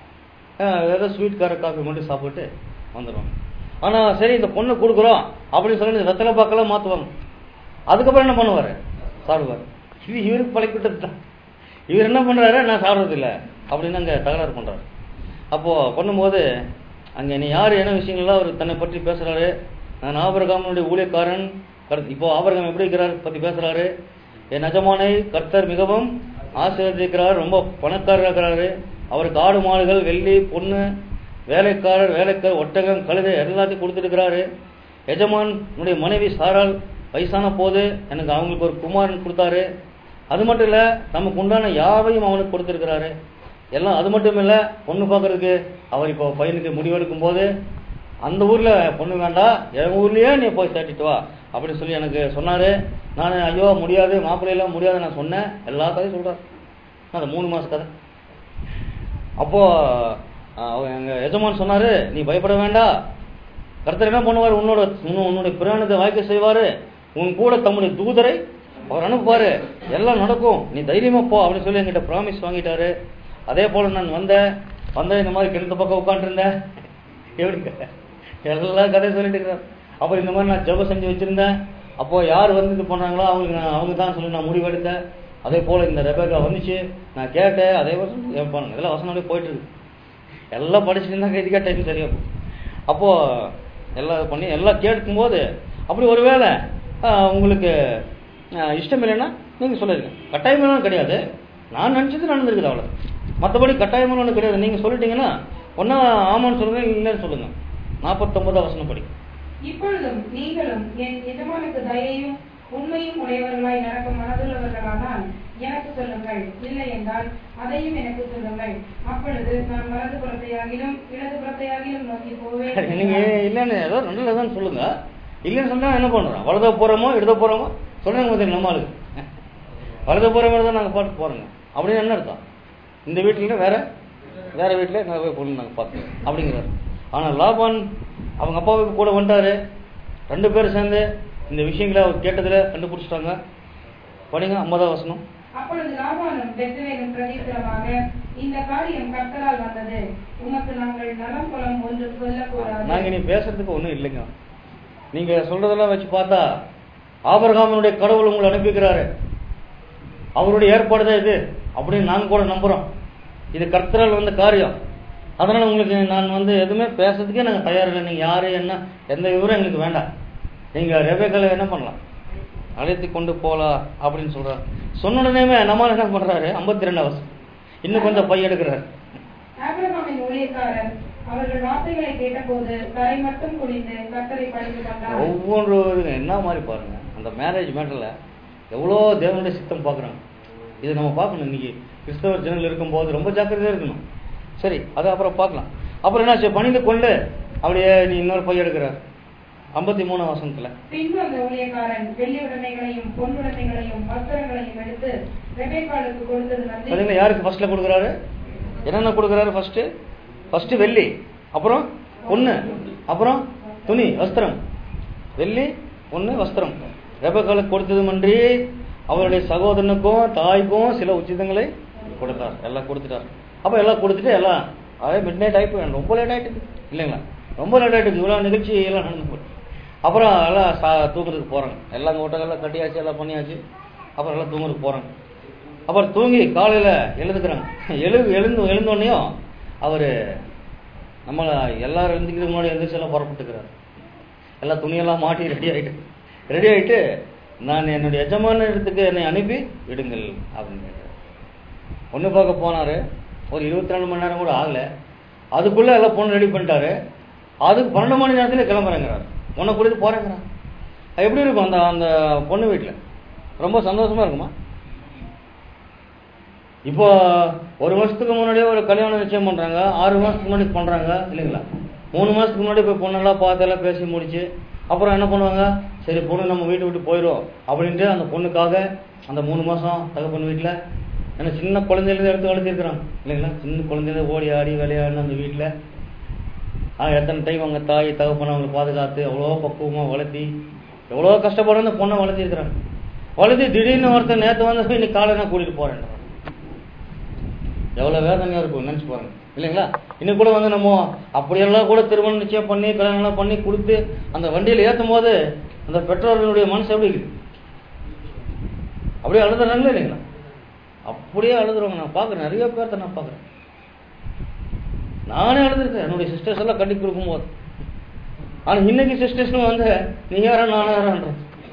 அஹ் ஏதோ ஸ்வீட் கார காஃபி மட்டும் சாப்பிட்டு வந்துடுவாங்க ஆனா சரி இந்த பொண்ணு கொடுக்குறோம் அப்படின்னு சொல்லி இந்த வெத்தலை பாக்கெல்லாம் மாத்துவாங்க அதுக்கப்புறம் என்ன பண்ணுவாரு சாப்பிடுவார் இது இவருக்கு பழக்கிட்டது தான் இவர் என்ன பண்றாரு நான் சாப்பிடுறது இல்ல அப்படின்னு அங்க தகராறு பண்றாரு அப்போ பண்ணும்போது அங்க நீ யார் என்ன விஷயங்கள்லாம் அவர் தன்னை பற்றி பேசுறாரு நான் ஆபரகாமனுடைய ஊழியக்காரன் கர்த்த- இப்போ ஆபரகம் எப்படி இருக்கிறார் பத்தி பேசுறாரு என் எஜமானை கர்த்தர் மிகவும் ஆசீர்வதிக்கிறார் ரொம்ப பணக்காரர் இருக்கிறாரு அவருக்கு ஆடு மாடுகள் வெள்ளி பொண்ணு வேலைக்காரர் வேலைக்காரர் ஒட்டகம் கழுதை எல்லாத்தையும் கொடுத்துருக்கிறாரு எஜமானுடைய மனைவி சாரால் வயசான போது எனக்கு அவங்களுக்கு ஒரு குமாரன் கொடுத்தாரு அது மட்டும் இல்ல நமக்கு உண்டான யாவையும் அவனுக்கு கொடுத்துருக்கிறாரு எல்லாம் அது மட்டும் இல்ல பொண்ணு பார்க்கறதுக்கு அவர் இப்போ பையனுக்கு முடிவெடுக்கும் போது அந்த ஊர்ல பொண்ணு வேண்டாம் என் ஊர்லயே நீ போய் சேர்த்துட்டு வா அப்படின்னு சொல்லி எனக்கு சொன்னாரு நான் ஐயோ முடியாது மாப்பிள்ளையெல்லாம் முடியாது நான் சொன்னேன் எல்லா கதையும் சொல்றாரு அந்த மூணு மாச கதை அப்போ அஹ், அவங்க எங்க எஜமான் சொன்னாரு நீ பயப்பட வேண்டாம் கர்த்தர் என்ன பண்ணுவார் உன்னோட உன்னு- உன்னுடைய பிராணத்தை வாய்க்க செய்வாரு உன் கூட தம்முடைய தூதரை அவர் அனுப்புவாரு எல்லாம் நடக்கும் நீ தைரியமா போ அப்படின்னு சொல்லி என்கிட்ட ப்ராமிஸ் வாங்கிட்டாரு அதே போல நான் வந்தேன் வந்தேன் இந்த மாதிரி கிணத்து பக்கம் உட்காந்துருந்தேன் எப்படி எல்லா கதையும் சொல்லிட்டு இருக்கிறார் அப்போ இந்த மாதிரி நான் ஜெபம் செஞ்சு வச்சிருந்தேன் அப்போ யார் வந்து இது பண்றாங்களோ அவங்களுக்கு நான் அவங்க தான் சொல்லி நான் முடிவெடுத்தேன் அதே போல இந்த ரெபேக்கா வந்துச்சு நான் கேட்டேன் அதே வருஷம் கேட்பாங்க இதெல்லாம் வசனம் அப்படியே போயிட்டு இருக்கு எல்லாம் படிச்சுட்டு இருந்தாங்க இதுக்கே டைம் சரியா போகும் அப்போ எல்லாம் இது பண்ணி எல்லாம் கேட்கும்போது அப்படி ஒருவேளை ஆஹ், உங்களுக்கு ஆஹ், இஷ்டம் இல்லைன்னா நீங்க சொல்லிருங்க கட்டாயமெல்லாம் கிடையாது நான் நினைச்சது நடந்திருக்குது அவ்வளோ மற்றபடி கட்டாயமெல்லாம் ஒன்றும் கிடையாது நீங்க சொல்லிட்டீங்கன்னா ஒன்னா ஆமான்னு சொல்லுங்க இல்லைன்னு சொல்லுங்க நாற்பத்தொன்பதாம் வசனம் படி இப்பொழுதும் நீங்களும் என் எஜமானுக்கு தயையும் உண்மையும் உடையவர்களாய் நடக்க மனதுள்ளவர்களானால் எனக்கு சொல்லுங்கள் இல்லை என்றால் அதையும் எனக்கு சொல்லுங்கள் அப்பொழுது நான் வலது புறத்தையாகிலும் இடது புறத்தையாகிலும் நோக்கி போவேன் நீங்க என்றான். இல்லைன்னு ஏதோ நல்லதான் சொல்லுங்க இல்லைன்னு சொன்னா என்ன பண்றோம் வலத போறோமோ இடத போறோமோ சொல்லுங்க பார்த்தீங்க நம்ம ஆளுக்கு வலத போற மாதிரி தான் நாங்க பாட்டு போறோங்க அப்படின்னு என்ன அர்த்தம் இந்த வீட்டுல வேற வேற வீட்டுல நாங்க போய் பொண்ணு நாங்க பார்த்தோம் அப்படிங்கிறாரு ஆனா லாபான் அவங்க அப்பாவுக்கு கூட வந்துட்டாரு ரெண்டு பேரும் சேர்ந்து இந்த விஷயங்களை அவர் கேட்டதுல கண்டுபிடிச்சிட்டாங்க படிங்க ஐம்பதாம் வசனம் அப்பொழுது லாபானும் பெத்துவேலும் பிரதித்திரமாக இந்த காரியம் கர்த்தரால் வந்தது உமக்கு நாங்கள் நலம் குலம் ஒன்று சொல்லக்கூடாது நாங்க இனி பேசுறதுக்கு ஒண்ணும் இல்லைங்க நீங்க சொல்றதெல்லாம் வச்சு பார்த்தா ஆபரகாமனுடைய கடவுள் உங்களை அனுப்பிக்கிறாரு அவருடைய ஏற்பாடு தான் இது அப்படின்னு நாங்க கூட நம்புறோம் இது கர்த்தரால் வந்த காரியம் அதனால உங்களுக்கு நான் வந்து எதுவுமே பேசுறதுக்கே நாங்க தயார் இல்லை நீங்க யாரு என்ன எந்த விவரம் எங்களுக்கு வேண்டாம் நீங்க ரெபேக்கலை என்ன பண்ணலாம் அழைத்து கொண்டு போலாம் அப்படின்னு சொல்றாரு சொன்ன உடனேமே நம்மால் என்ன பண்றாரு ஐம்பத்தி ரெண்டாம் வருஷம் இன்னும் கொஞ்சம் பை எடுக்கிறாரு ஆபிரகாமின் ஊழியக்காரர் அவர்கள் வார்த்தைகளை கேட்டபோது தரை மட்டும் குனிந்து கர்த்தரை பணிந்து கொண்டார் ஒவ்வொரு என்ன மாதிரி பாருங்க அந்த மேரேஜ் மேட்டர்ல எவ்வளோ தேவனுடைய சித்தம் பார்க்குறாங்க இது நம்ம பார்க்கணும் இன்னைக்கு கிறிஸ்தவர் ஜனங்கள் இருக்கும்போது ரொம்ப ஜாக்கிரதையா இருக்கணும் சரி அதை அப்புறம் பார்க்கலாம் அப்புறம் என்னாச்சு பணிந்து கொண்டு அப்படியே நீ இன்னொரு பையன் எடுக்கிறார் ஐம்பத்தி மூணாம் வசனத்துல பின்பு அந்த ஊழியக்காரன் வெள்ளி உடைமைகளையும் பொன் உடைமைகளையும் வஸ்திரங்களையும் எடுத்து ரெபேக்காளுக்கு கொடுத்தது வந்து பார்த்தீங்களா யாருக்கு ஃபர்ஸ்ட்ல கொடுக்குறாரு என்னென்ன கொடுக்குறாரு ஃபர்ஸ்ட் ஃபர்ஸ்ட் வெள்ளி அப்புறம் பொண்ணு அப்புறம் துணி வஸ்திரம் வெள்ளி பொண்ணு வஸ்திரம் ரெபக்காலுக்கு கொடுத்ததுமன்றி அவருடைய சகோதரனுக்கும் தாய்க்கும் சில உச்சிதங்களை கொடுத்தார் எல்லாம் கொடுத்துட்டார் அப்ப எல்லாம் கொடுத்துட்டு எல்லாம் அதே மிட் நைட் ஆகி போய் ரொம்ப லேட் ஆயிட்டு இல்லைங்களா ரொம்ப லேட் ஆயிட்டு இவ்வளவு நிகழ்ச்சி எல்லாம் நடந்து போய் அப்புறம் எல்லாம் சா- தூங்குறதுக்கு போறாங்க எல்லாம் அந்த ஒட்டகெல்லாம் கட்டியாச்சு எல்லாம் பண்ணியாச்சு அப்புறம் எல்லாம் தூங்குறதுக்கு போறாங்க அப்புறம் தூங்கி காலையில எழுதுக்கிறாங்க எழு எழுந்து எழுந்தோடனையும் அவரு நம்ம எல்லாரும் எழுந்துக்கிறதுக்கு முன்னாடி எழுந்திரிச்சு எல்லாம் புறப்பட்டுக்கிறார் எல்லாம் துணியெல்லாம் மாட்டி ரெடி ஆயிட்டு ரெடி ஆயிட்டு நான் என்னுடைய எஜமான இடத்துக்கு என்னை அனுப்பி விடுங்கள் அப்படின்னு கேட்டாரு. பொண்ணு பார்க்க போனாரு ஒரு இருபத்தி ரெண்டு மணி நேரம் கூட ஆகல அதுக்குள்ள எல்லாம் பொண்ணு ரெடி பண்ணிட்டாரு அதுக்கு பன்னெண்டு மணி நேரத்துல கிளம்புறேங்கிறார் பொண்ணை கூட்டிட்டு போறேங்கிறார் அது எப்படி இருக்கும் அந்த அந்த பொண்ணு வீட்டுல ரொம்ப சந்தோஷமா இருக்குமா இப்போ ஒரு வருஷத்துக்கு முன்னாடியே ஒரு கல்யாணம் நிச்சயம் பண்றாங்க ஆறு மாசத்துக்கு முன்னாடி பண்றாங்க இல்லைங்களா மூணு மாசத்துக்கு முன்னாடி போய் பொண்ணெல்லாம் பார்த்து எல்லாம் பேசி முடிச்சு அப்புறம் என்ன பண்ணுவாங்க சரி பொண்ணு நம்ம வீட்டை விட்டு போயிடும் அப்படின்ட்டு அந்த பொண்ணுக்காக அந்த மூணு மாசம் தகப்பன் வீட்டுல ஏன்னா சின்ன குழந்தையில எடுத்து வளர்த்திருக்கிறாங்க இல்லைங்களா சின்ன குழந்தையில ஓடி ஆடி விளையாடின அந்த வீட்டுல ஆஹ் எத்தனை டைம் அவங்க தாய் தகப்பனை அவங்க பாதுகாத்து எவ்வளோ பக்குவமா வளர்த்தி எவ்வளோ கஷ்டப்பட அந்த பொண்ணை வளர்த்திருக்கிறாங்க வளர்த்தி திடீர்னு ஒருத்தன் நேத்து வந்து இன்னைக்கு காலை நான் கூட்டிட்டு போறேன் எவ்வளவு வேதனையா இருக்கும் நினைச்சு பாருங்க இல்லைங்களா இன்னும் கூட வந்து நம்ம அப்படியெல்லாம் கூட திருமணம் நிச்சயம் பண்ணி கல்யாணம் எல்லாம் பண்ணி கொடுத்து அந்த வண்டியில ஏத்தும் போது அந்த பெற்றோர்களுடைய மனசு எப்படி இருக்குது அப்படியே அழுதுறாங்களே இல்லைங்களா அப்படியே அழுதுறவங்க நான் பார்க்குறேன் நிறைய பேர்த்த நான் பார்க்குறேன் நானே அழுதுருக்கேன் என்னுடைய சிஸ்டர்ஸ் எல்லாம் கட்டி கொடுக்கும்போது ஆனா இன்னைக்கு சிஸ்டர்ஸ் வந்து நீ யாரா நானும் யாரான்ற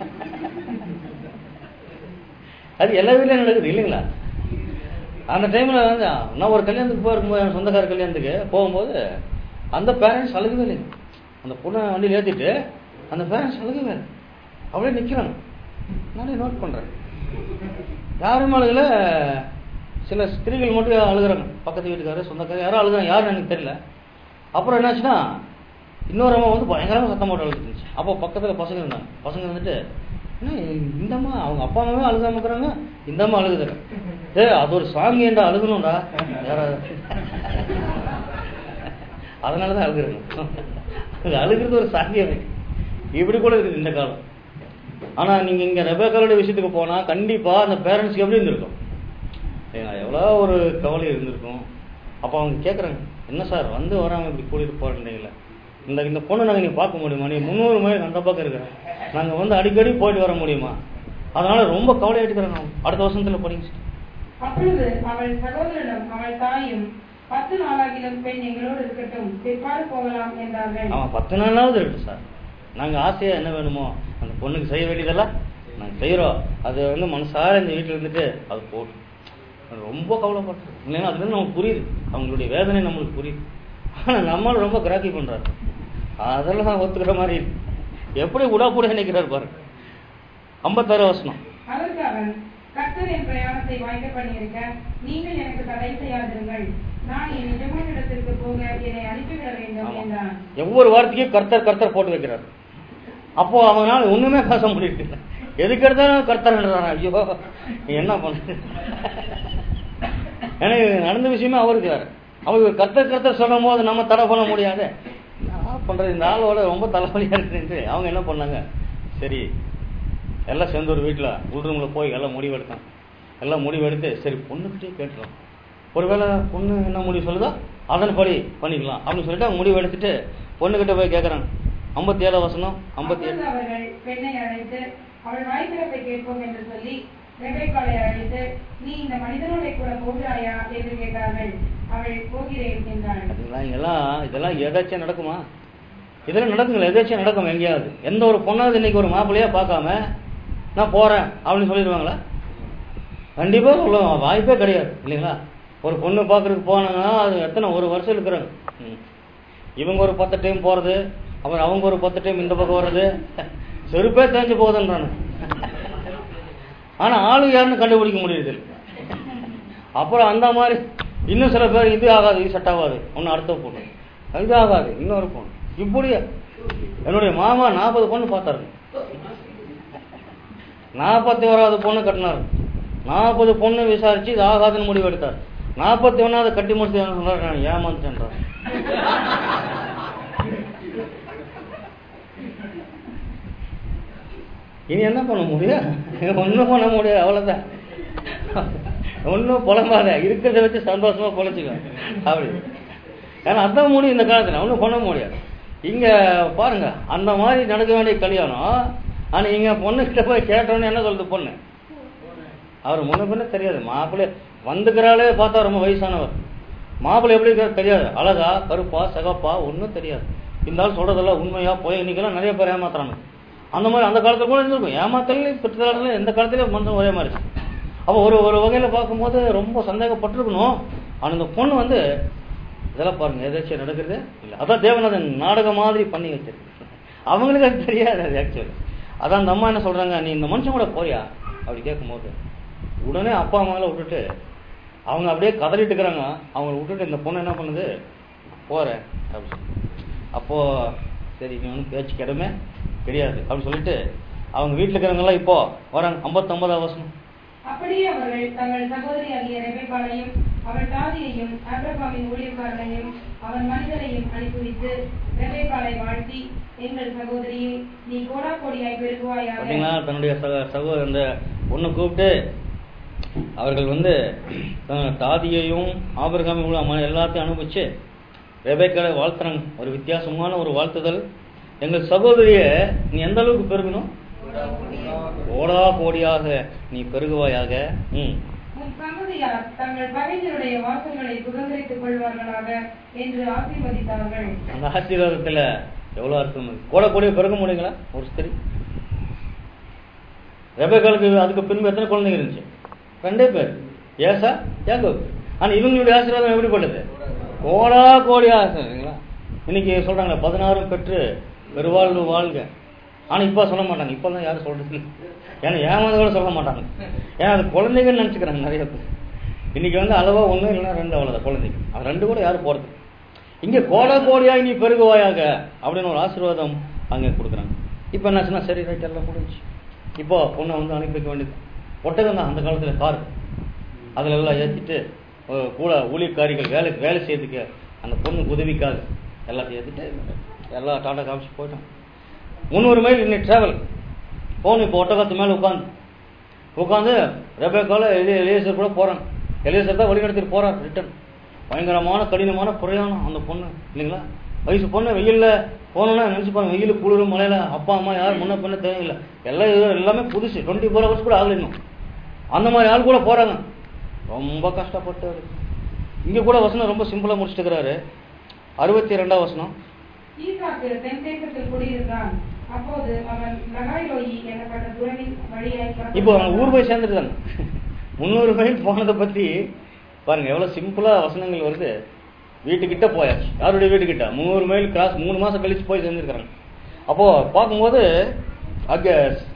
அது எல்லா வீட்லயும் நடக்குது இல்லைங்களா அந்த டைம்ல வந்து நான் ஒரு கல்யாணத்துக்கு போயிருக்கும்போது என் சொந்தக்கார கல்யாணத்துக்கு போகும்போது அந்த பேரண்ட்ஸ் அழுகவே இல்லைங்க அந்த பொண்ணை வண்டியில் ஏத்திட்டு அந்த பேரண்ட்ஸ் அழுகவே இல்லை அப்படியே நிக்கிறாங்க நானே நோட் பண்றேன் யாரும் அழுகல சில ஸ்திரீகள் மட்டும் அழுகுறாங்க பக்கத்து வீட்டுக்காரர் சொந்தக்காரர் யாரும் அழுகுறாங்க யாருன்னு எனக்கு தெரியல அப்புறம் என்னாச்சுன்னா இன்னொரு அம்மா வந்து பயங்கரமா சத்தம் போட்டு அழுதுட்டு இருந்துச்சு அப்போ பக்கத்துல பசங்க இருந்தாங்க பசங்க வந்துட்டு என்ன இந்த அம்மா அவங்க அப்பா அம்மாவே அழுகாம இருக்கிறாங்க இந்த அம்மா அழுகுதுல ஏ அது ஒரு சாமி ஏன்டா அழுகணும்டா யாராவது அதனாலதான் அழுகுறாங்க அது அழுகிறது ஒரு சாங்கியம் இப்படி கூட இருக்குது இந்த காலம் ஆனா நீங்க இங்க ரெபேக்காலோட விஷயத்துக்கு போனா கண்டிப்பா அந்த பேரண்ட்ஸ்க்கு எப்படி இருந்திருக்கும் ஏங்க, எவ்வளவு ஒரு கவலை இருந்திருக்கும் அப்ப அவங்க கேக்குறாங்க என்ன சார் வந்து வராம இப்படி கூட்டிட்டு போறீங்களா இந்த இந்த பொண்ணை நாங்க இங்க பார்க்க முடியுமா நீ முந்நூறு மைல் அந்த பக்கம் இருக்கிறேன் நாங்க வந்து அடிக்கடி போயிட்டு வர முடியுமா அதனால ரொம்ப கவலை எடுக்கிறாங்க அடுத்த வருஷத்துல படிங்க அப்பொழுது அவள் சகோதரனும் அவள் தாயும் பத்து நாளாகிலும் பெண் எங்களோடு இருக்கட்டும் பிற்பாடு போகலாம் என்றார்கள் ஆமா பத்து நாளாவது இருக்கு சார் நாங்க ஆசையா என்ன வேணுமோ அந்த பொண்ணுக்கு செய்ய வேண்டியதெல்லாம் நாங்க செய்யறோம் அது வந்து மனசார இந்த வீட்டுல இருந்துட்டு அது போட்டும் அது ரொம்ப கவலைப்படுறோம் இல்லைன்னா அதுல இருந்து நமக்கு புரியுது அவங்களுடைய வேதனை நம்மளுக்கு புரியுது ஆனா நம்மளும் ரொம்ப கிராக்கி பண்றாரு அதெல்லாம் ஒத்துக்கிற மாதிரி இருக்கு. எப்படி உடாப்பூட நினைக்கிறார் பாரு ஐம்பத்தாறு வசனம் அதற்கு அவன் கர்த்தர் என் பிரயாணத்தை வாய்க்க பண்ணியிருக்க நீங்கள் எனக்கு தடை செய்யாதிருங்கள் நான் என் எஜமானிடத்திற்கு போக என்னை அனுப்பிவிட வேண்டும் ஆமா. என்றான் ஒவ்வொரு வார்த்தைக்கும் கர்த்தர் கர்த்தர் போட்டு வைக்கிறார் அப்போ அவனால ஒண்ணுமே பேச முடியல எதுக்கு எடுத்தாலும் கர்த்தர் ஐயோ நீ என்ன பண்ண ஏன்னா இது நடந்த விஷயமே அவருக்கு வேற அவருக்கு கர்த்தர் கர்த்தர் சொல்லும் போது நம்ம தடை பண்ண முடியாது நான் பண்றது இந்த ஆளோட ரொம்ப தலைவலியா இருக்குன்ட்டு அவங்க என்ன பண்ணாங்க சரி எல்லாம் சேர்ந்து ஒரு வீட்டுல உள்ரூம்ல போய் எல்லாம் முடிவு எடுத்தான் எல்லாம் முடிவு எடுத்து சரி பொண்ணுக்கிட்டே கேட்டுரும் ஒருவேளை பொண்ணு என்ன முடிவு சொல்லுதோ அதன்படி பண்ணிக்கலாம் அப்படின்னு சொல்லிட்டு அவங்க முடிவு எடுத்துட்டு பொண்ணுகிட்ட போய் கேட்கறாங்க ஐம்பத்தி ஏழு வசனம் ஐம்பத்தி ஏழு அப்பொழுது அவர்கள் பெண்ணை அழைத்து அவள் வாய்ப்பிறப்பை கேட்போம் என்று சொல்லி ரெபேக்காளை அழைத்து நீ இந்த மனிதனோட கூட போகிறாயா என்று கேட்டார்கள் அவள் போகிறேன் என்றாள் இதெல்லாம் இதெல்லாம் இதெல்லாம் எதாச்சும் நடக்குமா இதெல்லாம் நடக்குங்களா எதாச்சும் நடக்கும் எங்கேயாவது எந்த ஒரு பொண்ணாவது இன்னைக்கு ஒரு மாப்பிள்ளையா பார்க்காம நான் போறேன் அப்படின்னு சொல்லிடுவாங்களா கண்டிப்பா சொல்லுவாங்க வாய்ப்பே கிடையாது இல்லைங்களா ஒரு பொண்ணு பார்க்கறதுக்கு போனாங்கன்னா அது எத்தனை ஒரு வருஷம் இருக்கிறாங்க ம். இவங்க ஒரு பத்து டைம் போறது அப்புறம் அவங்க ஒரு பத்து டைம் இந்த பக்கம் வர்றது செருப்பே தேஞ்சு போகுதுன்றானு ஆனா ஆளு யாருன்னு கண்டுபிடிக்க முடியுது அப்புறம் அந்த மாதிரி இன்னும் சில பேர் இது ஆகாது இது செட் ஆகாது ஒன்னு அடுத்த பொண்ணு இது ஆகாது இன்னொரு பொண்ணு இப்படியே என்னுடைய மாமா நாற்பது பொண்ணு பார்த்தாரு நாற்பத்தி ஓராவது பொண்ணு கட்டினார் நாற்பது பொண்ணு விசாரிச்சு இது ஆகாதுன்னு முடிவு எடுத்தார் நாற்பத்தி ஒன்னாவது கட்டி முடிச்சு என்ன சொல்றாரு நான் ஏமாந்துட்டேன்றார் இனி என்ன பண்ண முடியும் ஒன்றும் பண்ண முடியாது அவ்வளோதான் ஒன்றும் புலம்பாத இருக்கிறத வச்சு சந்தோஷமா பொழைச்சிக்கோ அப்படி ஏன்னா அதான் முடியும் இந்த காலத்தில் ஒன்றும் பண்ண முடியாது இங்க பாருங்க அந்த மாதிரி நடக்க வேண்டிய கல்யாணம் ஆனா இங்க பொண்ணுகிட்ட போய் கேட்டோன்னு என்ன சொல்லுது பொண்ணு அவர் முன்ன பின்ன தெரியாது மாப்பிள்ளை வந்துக்கிறாளே பார்த்தா ரொம்ப வயசானவர் மாப்பிள்ளை எப்படி இருக்காரு தெரியாது அழகா கருப்பா சகப்பா ஒன்றும் தெரியாது இந்த ஆள் சொல்றதெல்லாம் உண்மையா போய் இன்னைக்கெல்லாம் நிறைய பேர் ஏமாத்துறாங்க அந்த மாதிரி அந்த காலத்துல கூட இருந்திருக்கும் ஏமாத்தல பிற்காலத்துல எந்த காலத்திலயும் மனுஷன் ஒரே மாதிரி இருக்கு. அப்போ ஒரு ஒரு வகையில பார்க்கும்போது ரொம்ப சந்தேகப்பட்டிருக்கணும் ஆனா இந்த பொண்ணு வந்து இதெல்லாம் பாருங்க எதாச்சும் நடக்குது இல்ல அதான் தேவநாதன் நாடகம் மாதிரி பண்ணி வச்சிருக்கு அவங்களுக்கு அது தெரியாது அது ஆக்சுவலி அதான் அந்த அம்மா என்ன சொல்றாங்க நீ இந்த மனுஷன் கூட போறியா அப்படி கேட்கும்போது உடனே அப்பா அம்மாவை விட்டுட்டு அவங்க அப்படியே கதறிட்டு இருக்கிறாங்க அவங்கள விட்டுட்டு இந்த பொண்ணு என்ன பண்ணுது போறேன் அப்படி சொல்லி. அப்போ சரி இவன் ஒன்றும் பேச்சு கிடமே கிடையாது அப்படின்னு சொல்லிட்டு அவங்க வீட்டில் இருக்கிறவங்கலாம் இப்போ வராங்க ஐம்பத்தொன்பதாம் வருஷம் அப்படியே அவர்கள் தங்கள் சகோதரி ஆகிய ரெபெக்காளையும் அவள் தாதியையும் ஆபிரகாமின் ஊழியக்காரனையும் அவன் மனிதரையும் அனுப்பி வைத்து ரெபெக்காளை வாழ்த்தி எங்கள் சகோதரியே நீ கோடா கோடியாய் பெருகுவாயாக பார்த்தீங்களா தன்னுடைய சக சகோ அந்த பொண்ணை கூப்பிட்டு அவர்கள் வந்து தன் தாதியையும் ஆபிரகாமையும் உள்ள அம்மா எல்லாத்தையும் அனுப்பிச்சு ரெபேக்காவை வாழ்த்துறாங்க ஒரு வித்தியாசமான ஒரு வாழ்த்துதல் எங்கள் சகோதரிய நீ எந்த அளவுக்கு பெருகணும் கோடா கோடியாக நீ பெருகுவாயாக ம் உன் சந்ததியார் தங்கள் பகைஞருடைய வாசல்களை சுதந்திரித்துக் கொள்வார்களாக என்று ஆசீர்வதித்தார்கள் அந்த ஆசீர்வாதத்துல எவ்வளவு அர்த்தம் இருக்கு. கோட கோடிய பிறக்க முடியுங்களா ஒரு ஸ்திரீ ரெபேக்காலுக்கு அதுக்கு பின்பு எத்தனை குழந்தைங்க இருந்துச்சு ரெண்டே பேர் ஏசா யாக்கோப் ஆனா இவங்களுடைய ஆசீர்வாதம் எப்படிப்பட்டது கோடா கோடி ஆசீர்வாதங்களா இன்னைக்கு சொல்றாங்க பதினாறும் பெற்று பெருவாழ்வு வாழ்க ஆனா இப்ப சொல்ல மாட்டாங்க இப்ப தான் யாரும் சொல்றது இல்ல. ஏன்னா ஏமாந்து கூட சொல்ல மாட்டாங்க ஏன்னா அது குழந்தைங்கன்னு நினைச்சுக்கிறாங்க நிறைய பேர் இன்னைக்கு வந்து அளவா ஒண்ணு இல்லைன்னா ரெண்டு அவ்வளவுதான் குழந்தைங்க அது ரெண்டு கூட யாரும் போறது இங்க கோடா கோடியாய் நீ பெருகுவாயாக அப்படின்னு ஒரு ஆசீர்வாதம் அங்க கொடுக்குறாங்க இப்போ என்னாச்சுன்னா சரி ரைட் எல்லாம் முடிஞ்சு இப்போ பொண்ணை வந்து அனுப்பி வைக்க வேண்டியது ஒட்டகம் தான் அந்த காலத்துல கார் அதுல எல்லாம் ஏத்திட்டு அஹ், கூட ஊழியக்காரிகள் வேலை வேலை செய்யறதுக்கு அந்த பொண்ணு உதவிக்காக எல்லாத்தையும் ஏத்திட்டு எல்லாம் டாடா காமிச்சு போயிட்டோம் முந்நூறு மைல் இன்னைக்கு டிராவல் போகணும் இப்போ ஒட்டகத்து மேல உட்காந்து உட்காந்து ரெபேக்கால எலி எலியேசர் கூட போறாங்க எலியேசர் தான் வழி நடத்திட்டு போறார் ரிட்டர்ன் பயங்கரமான கடினமான பிரயாணம் அந்த பொண்ணு இல்லைங்களா வயசு பொண்ணு வெயில்ல போனோம்னா நினைச்சு பாருங்க வெயில் குளிரும் மழையில அப்பா அம்மா யாரும் முன்ன பண்ண தேவையில்லை எல்லாம் இது எல்லாமே புதுசு டுவெண்ட்டி ஃபோர் ஹவர்ஸ் கூட ஆகல இன்னும் அந்த மாதிரி ஆள் கூட போறாங்க ரொம்ப கஷ்டப்பட்டு இங்க கூட வசனம் ரொம்ப சிம்பிளா முடிச்சுட்டு இருக்கிறாரு அறுபத்தி ரெண்டாம் வசனம் ஈசாக்கு தென் தேசத்தில் குடியிருந்தான் அப்போது அவன் லகாய்லோயி எனப்பட்ட துறவின் வழியாய் புறப்பட்டான். இப்போ அவங்க ஊர் போய் சேர்ந்துருக்காங்க முந்நூறு மைல் போனதை பத்தி பாருங்க எவ்வளவு சிம்பிளா வசனங்கள் வருது வீட்டுக்கிட்ட போயாச்சு யாருடைய வீட்டுக்கிட்ட முந்நூறு மைல் கிராஸ் மூணு மாசம் கழிச்சு போய் சேர்ந்துருக்காங்க அப்போ பார்க்கும்போது அங்க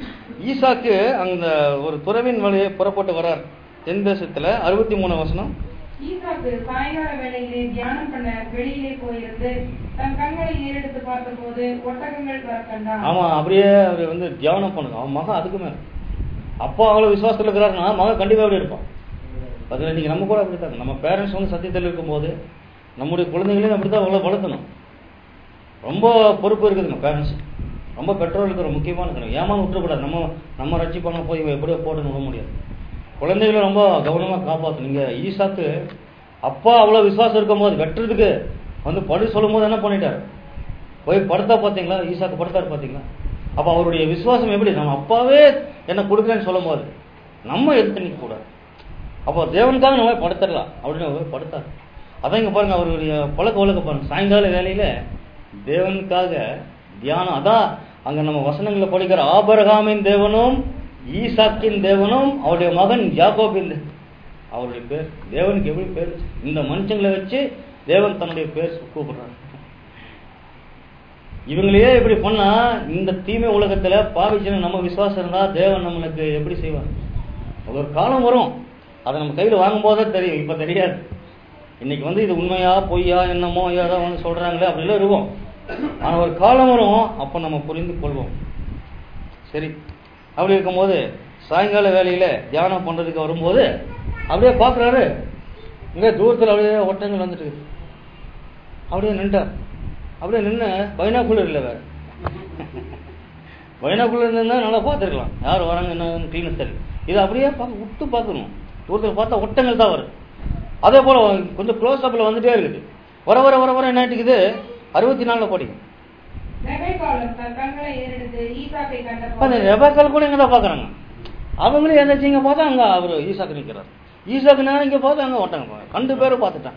ஈசாக்கு அந்த ஒரு துறவின் வழியை புறப்பட்டு வரார் தென் தேசத்துல அறுபத்தி மூணு வசனம் ஈசாக்கு சாயங்கால வேளையிலே தியானம் பண்ண வெளியிலே போயிருந்து தன் கண்களை ஏறெடுத்து பார்த்தபோது ஒட்டகங்கள் வர கண்டான் ஆமா அப்படியே அவர் வந்து தியானம் பண்ணுங்க அவன் மகன் அதுக்கு மேல அப்பா அவ்வளவு விசுவாசத்துல இருக்கிறாருன்னா மகன் கண்டிப்பா அப்படி இருப்பான் அதுல இன்னைக்கு நம்ம கூட அப்படித்தான் நம்ம பேரண்ட்ஸ் வந்து சத்தியத்தில் இருக்கும்போது நம்முடைய குழந்தைகளையும் அப்படித்தான் அவ்வளவு வளர்த்தணும் ரொம்ப பொறுப்பு இருக்குதுங்க பேரண்ட்ஸ் ரொம்ப பெற்றோர்களுக்கு ஒரு முக்கியமான காரணம் ஏமாந்து விட்டுறக்கூடாது நம்ம நம்ம ரட்சி பண்ண போய் இவன் எப்படியோ போட்டுன்னு விட முடியாது குழந்தைகளை ரொம்ப கவனமா காப்பாற்றணும் நீங்க ஈசாக்கு அப்பா அவ்வளவு விசுவாசம் இருக்கும்போது வெட்டுறதுக்கு வந்து படு சொல்லும் போது என்ன பண்ணிட்டாரு போய் படுத்தா பாத்தீங்களா ஈசாக்கு படுத்தாரு பாத்தீங்களா அப்ப அவருடைய விசுவாசம் எப்படி நம்ம அப்பாவே என்ன கொடுக்குறேன்னு சொல்லும் போது நம்ம எதிர்த்து நிற்க கூடாது அப்போ தேவனுக்காக நம்ம போய் படுத்துடலாம் அப்படின்னு அவர் போய் படுத்தார் அதான் இங்க பாருங்க அவருடைய பழக்க வழக்க பாருங்க சாயங்கால வேலையில தேவனுக்காக தியானம் அதான் அங்க நம்ம வசனங்களை படிக்கிற ஆபரகாமின் தேவனும் ஈசாக்கின் தேவனும் அவருடைய மகன் யாக்கோபின் தே- அவருடைய பேர் தேவனுக்கு எப்படி பேர் இந்த மனுஷங்களை வச்சு தேவன் தன்னுடைய பேர் கூப்பிடுறாரு இவங்களையே இப்படி பண்ணா இந்த தீமை உலகத்துல பாவிச்சுன்னு நம்ம விசுவாசம் இருந்தா தேவன் நம்மளுக்கு எப்படி செய்வார் அது ஒரு காலம் வரும் அதை நம்ம கையில வாங்கும் போதே தெரியும் இப்ப தெரியாது இன்னைக்கு வந்து இது உண்மையா பொய்யா என்னமோ ஏதோ வந்து சொல்றாங்களே அப்படிலாம் இருக்கும் ஆனா ஒரு காலம் வரும் அப்ப நம்ம புரிந்து கொள்வோம் சரி அப்படி இருக்கும்போது சாயங்கால வேலையில தியானம் பண்றதுக்கு வரும்போது அப்படியே பாக்குறாரு இங்க தூரத்துல அப்படியே ஒட்டங்கள் வந்துட்டு இருக்கு. அப்படியே நின்றார் அப்படியே நின்று பைனாக்குலர் இல்லை வேற பைனாக்குள்ள இருந்தா நல்லா பார்த்துருக்கலாம் யார் வராங்க என்ன க்ளீனஸ் தெரியும் இது அப்படியே பார்க்க விட்டு பார்க்கணும் தூரத்தில் பார்த்தா ஒட்டங்கள் தான் வருது அதே போல கொஞ்சம் க்ளோஸ் அப்ல வந்துட்டே இருக்குது வர வர வர வர என்ன ஆயிட்டுக்குது அறுபத்தி நாலுல படிக்கும் ரெபெக்காளும் தன் கண்களை ஏறெடுத்து ஈசாக்கை அந்த கண்டபோது ரெபேக்கால் கூட இங்க தான் பாக்குறாங்க அவங்களும் எதாச்சும் இங்க பார்த்தா அங்க அவர் ஈசாக்கு நிக்கிறார் ஈசாக்கு நேரம் இங்க பார்த்தா அங்க ஒட்டாங்க கண்டு பேரும் பார்த்துட்டான்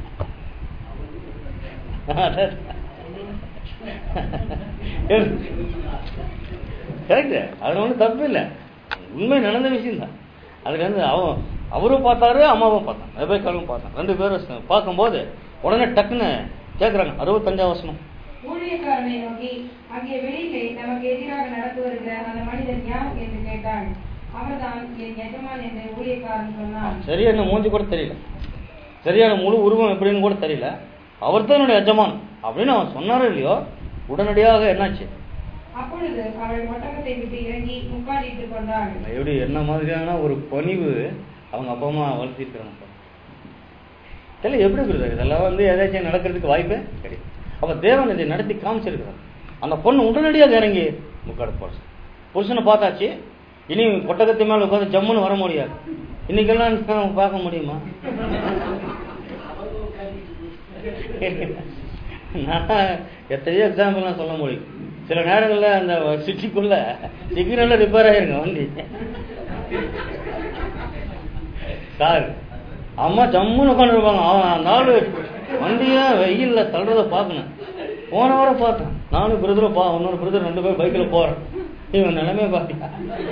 கரெக்ட் அதுல ஒன்றும் தப்பு இல்லை உண்மை நடந்த விஷயம் தான் அதுல இருந்து அவன் அவரும் பார்த்தாரு அம்மாவும் பார்த்தான் ரெபேக்காலும் பார்த்தான் ரெண்டு பேரும் ச- பார்க்கும்போது உடனே டக்குன்னு கேட்குறாங்க அறுபத்தஞ்சாம் வருஷம் ஊழியக்காரனை நோக்கி அங்கே வெளியிலே நமக்கு எதிராக நடந்து வருகிற அந்த மனிதன் யார் என்று கேட்டான் அவர்தான் என் எஜமான் என்று ஊழியக்காரன் சொன்னான் சரியா என்ன மூஞ்சி கூட தெரியல சரியான முழு உருவம் எப்படின்னு கூட தெரியல அவர் தான் என்னுடைய எஜமான் அப்படின்னு அவன் சொன்னாரோ இல்லையோ உடனடியாக என்னாச்சு அப்பொழுது அவள் ஒட்டகத்தை விட்டு இறங்கி முக்காடிட்டுக் கொண்டாள் எப்படி என்ன மாதிரியான ஒரு பணிவு அவங்க அப்பா அம்மா வளர்த்திருக்கிறாங்க தெரியல எப்படி இருக்குது இதெல்லாம் வந்து ஏதாச்சும் நடக்கிறதுக்கு வாய்ப்பே கிடையாது அப்ப தேவன் இதை நடத்தி காமிச்சிருக்கிறார் அந்த பொண்ணு உடனடியாக இறங்கி முக்காடு போச்சு புருஷனை பார்த்தாச்சு இனி கொட்டகத்து மேல உட்காந்து ஜம்முன்னு வர முடியாது இன்னைக்கெல்லாம் நம்ம பார்க்க முடியுமா நான் எத்தனையோ எக்ஸாம்பிள்லாம் சொல்ல முடியும் சில நேரங்களில் அந்த சிட்டிக்குள்ள சிக்னல்ல ரிப்பேர் ஆயிருங்க வண்டி சார் அம்மா ஜம்முன்னு உட்காந்துருப்பாங்க அவன் அந்த ஆளு வண்டியை வெயில்ல தள்ளுறத பார்க்கணும் போன வாரம் பார்த்தேன் நானும் பிரதரும் பா இன்னொரு பிரதர் ரெண்டு பேரும் பைக்கில் போறேன் இவன் நிலைமைய பாத்தியா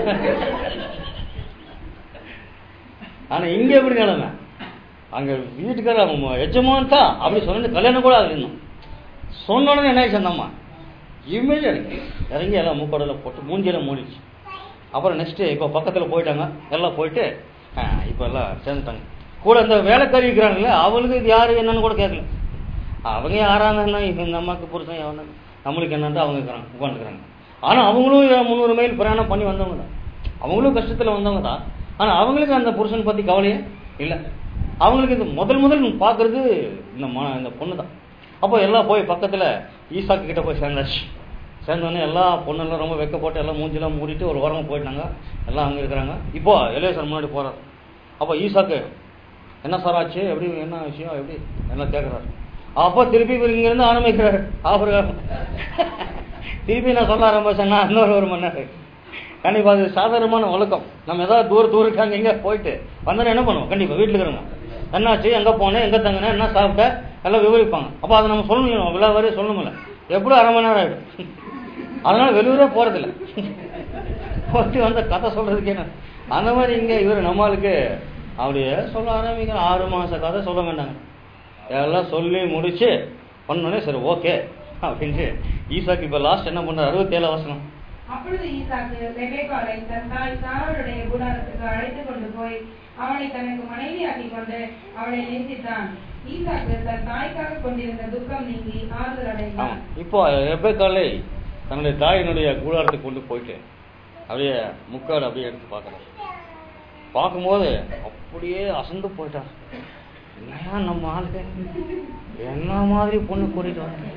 ஆனா இங்க எப்படி நிலைமை அங்க வீட்டுக்கார எஜமான் தான் அப்படி சொன்னது கல்யாணம் கூட ஆகல இன்னும் சொன்ன உடனே என்ன ஆயிடுச்சு அந்த அம்மா இமேஜ் இறங்கி இறங்கி எல்லாம் மூக்கடல போட்டு மூஞ்சில மூடிடுச்சு அப்புறம் நெக்ஸ்ட் இப்போ பக்கத்துல போயிட்டாங்க எல்லாம் போயிட்டு ஆ, இப்போ எல்லாம் சேர்ந்துட்டாங்க கூட அந்த வேலைக்காரி இருக்கிறாங்கல்ல அவளுக்கு இது யாரு என்னன்னு கூட கேட்கல அவங்க யாராங்கன்னா இப்போ இந்த அம்மாக்கு புருஷன் எவன நம்மளுக்கு என்னன்ட்டு அவங்க இருக்கிறாங்க உட்காந்துக்கிறாங்க ஆனா அவங்களும் முந்நூறு மைல் பிரயாணம் பண்ணி வந்தவங்க தான் அவங்களும் கஷ்டத்துல வந்தவங்க தான் ஆனா அவங்களுக்கு அந்த புருஷன் பத்தி கவலையே இல்ல அவங்களுக்கு இது முதல் முதல் பாக்குறது இந்த ம- இந்த பொண்ணு தான் அப்போ எல்லாம் போய் பக்கத்துல ஈசாக்கு கிட்ட போய் சேர்ந்தாச்சு சேர்ந்தோடனே எல்லா பொண்ணெல்லாம் ரொம்ப வெக்க போட்டு எல்லாம் மூஞ்சிலாம் மூடிட்டு ஒரு ஓரமா போயிட்டாங்க எல்லாம் அங்க இருக்கிறாங்க இப்போ எலேசர் முன்னாடி போறாரு அப்போ ஈசாக்கு என்ன சார் ஆச்சு எப்படி என்ன விஷயம் எப்படி எல்லாம் கேட்குறாரு அப்போ திருப்பி இவர் இங்க இருந்து ஆரம்பிக்கிறாரு ஆபரகம் திருப்பி நான் சொல்ல ஆரம்பிச்சேன்னா இன்னொரு ஒரு மணி நேரம் கண்டிப்பா அது சாதாரணமான வழக்கம் நம்ம ஏதாவது தூர தூரக்கு அங்க எங்க போயிட்டு வந்தோன்னா என்ன பண்ணுவோம் கண்டிப்பா வீட்டுல இருக்கிறோங்க என்னாச்சு எங்க போனேன் எங்க தங்கினேன் என்ன சாப்பிட்ட எல்லாம் விவரிப்பாங்க அப்ப அதை நம்ம சொல்லணும் விழா வரையும் சொல்லணும்ல எப்படியும் அரை மணி நேரம் ஆயிடும் அதனால வெளியூரே போறதில்ல போட்டு வந்த கதை சொல்றதுக்கு என்ன அந்த மாதிரி இங்க இவர் நம்மளுக்கு அப்படியே சொல்ல ஆரம்பிக்கிற ஆறு மாச கதை சொல்ல வேண்டாங்க எல்லாம் சொல்லி முடிச்சு பண்ணோடனே சரி ஓகே அப்படின்ட்டு ஈசாக்கு இப்ப லாஸ்ட் என்ன பண்றாரு அறுபத்தி ஏழு வசனம் அப்பொழுது ஈசாக்கு ரெபேக்காளை தன் தாய் சாராளுடைய கூடாரத்துக்கு அழைத்து கொண்டு போய் அவளை தனக்கு மனைவியாக்கிக் கொண்டு அவளை நேசித்தான் ஈசாக்கு தன் தாய்க்காக கொண்டிருந்த துக்கம் நீங்கி ஆறுதல் ஆமா அடைந்தான் இப்போ ரெபேக்காலை தன்னுடைய தாயினுடைய கூடாரத்துக்கு கொண்டு போயிட்டு அப்படியே முக்காடு அப்படியே எடுத்து பார்க்கறாரு பார்க்கும்போது அப்படியே அசந்து போயிட்டார் என்னையா நம்ம ஆளுங்க என்ன மாதிரி பொண்ணு கூட்டிட்டு வந்தேன்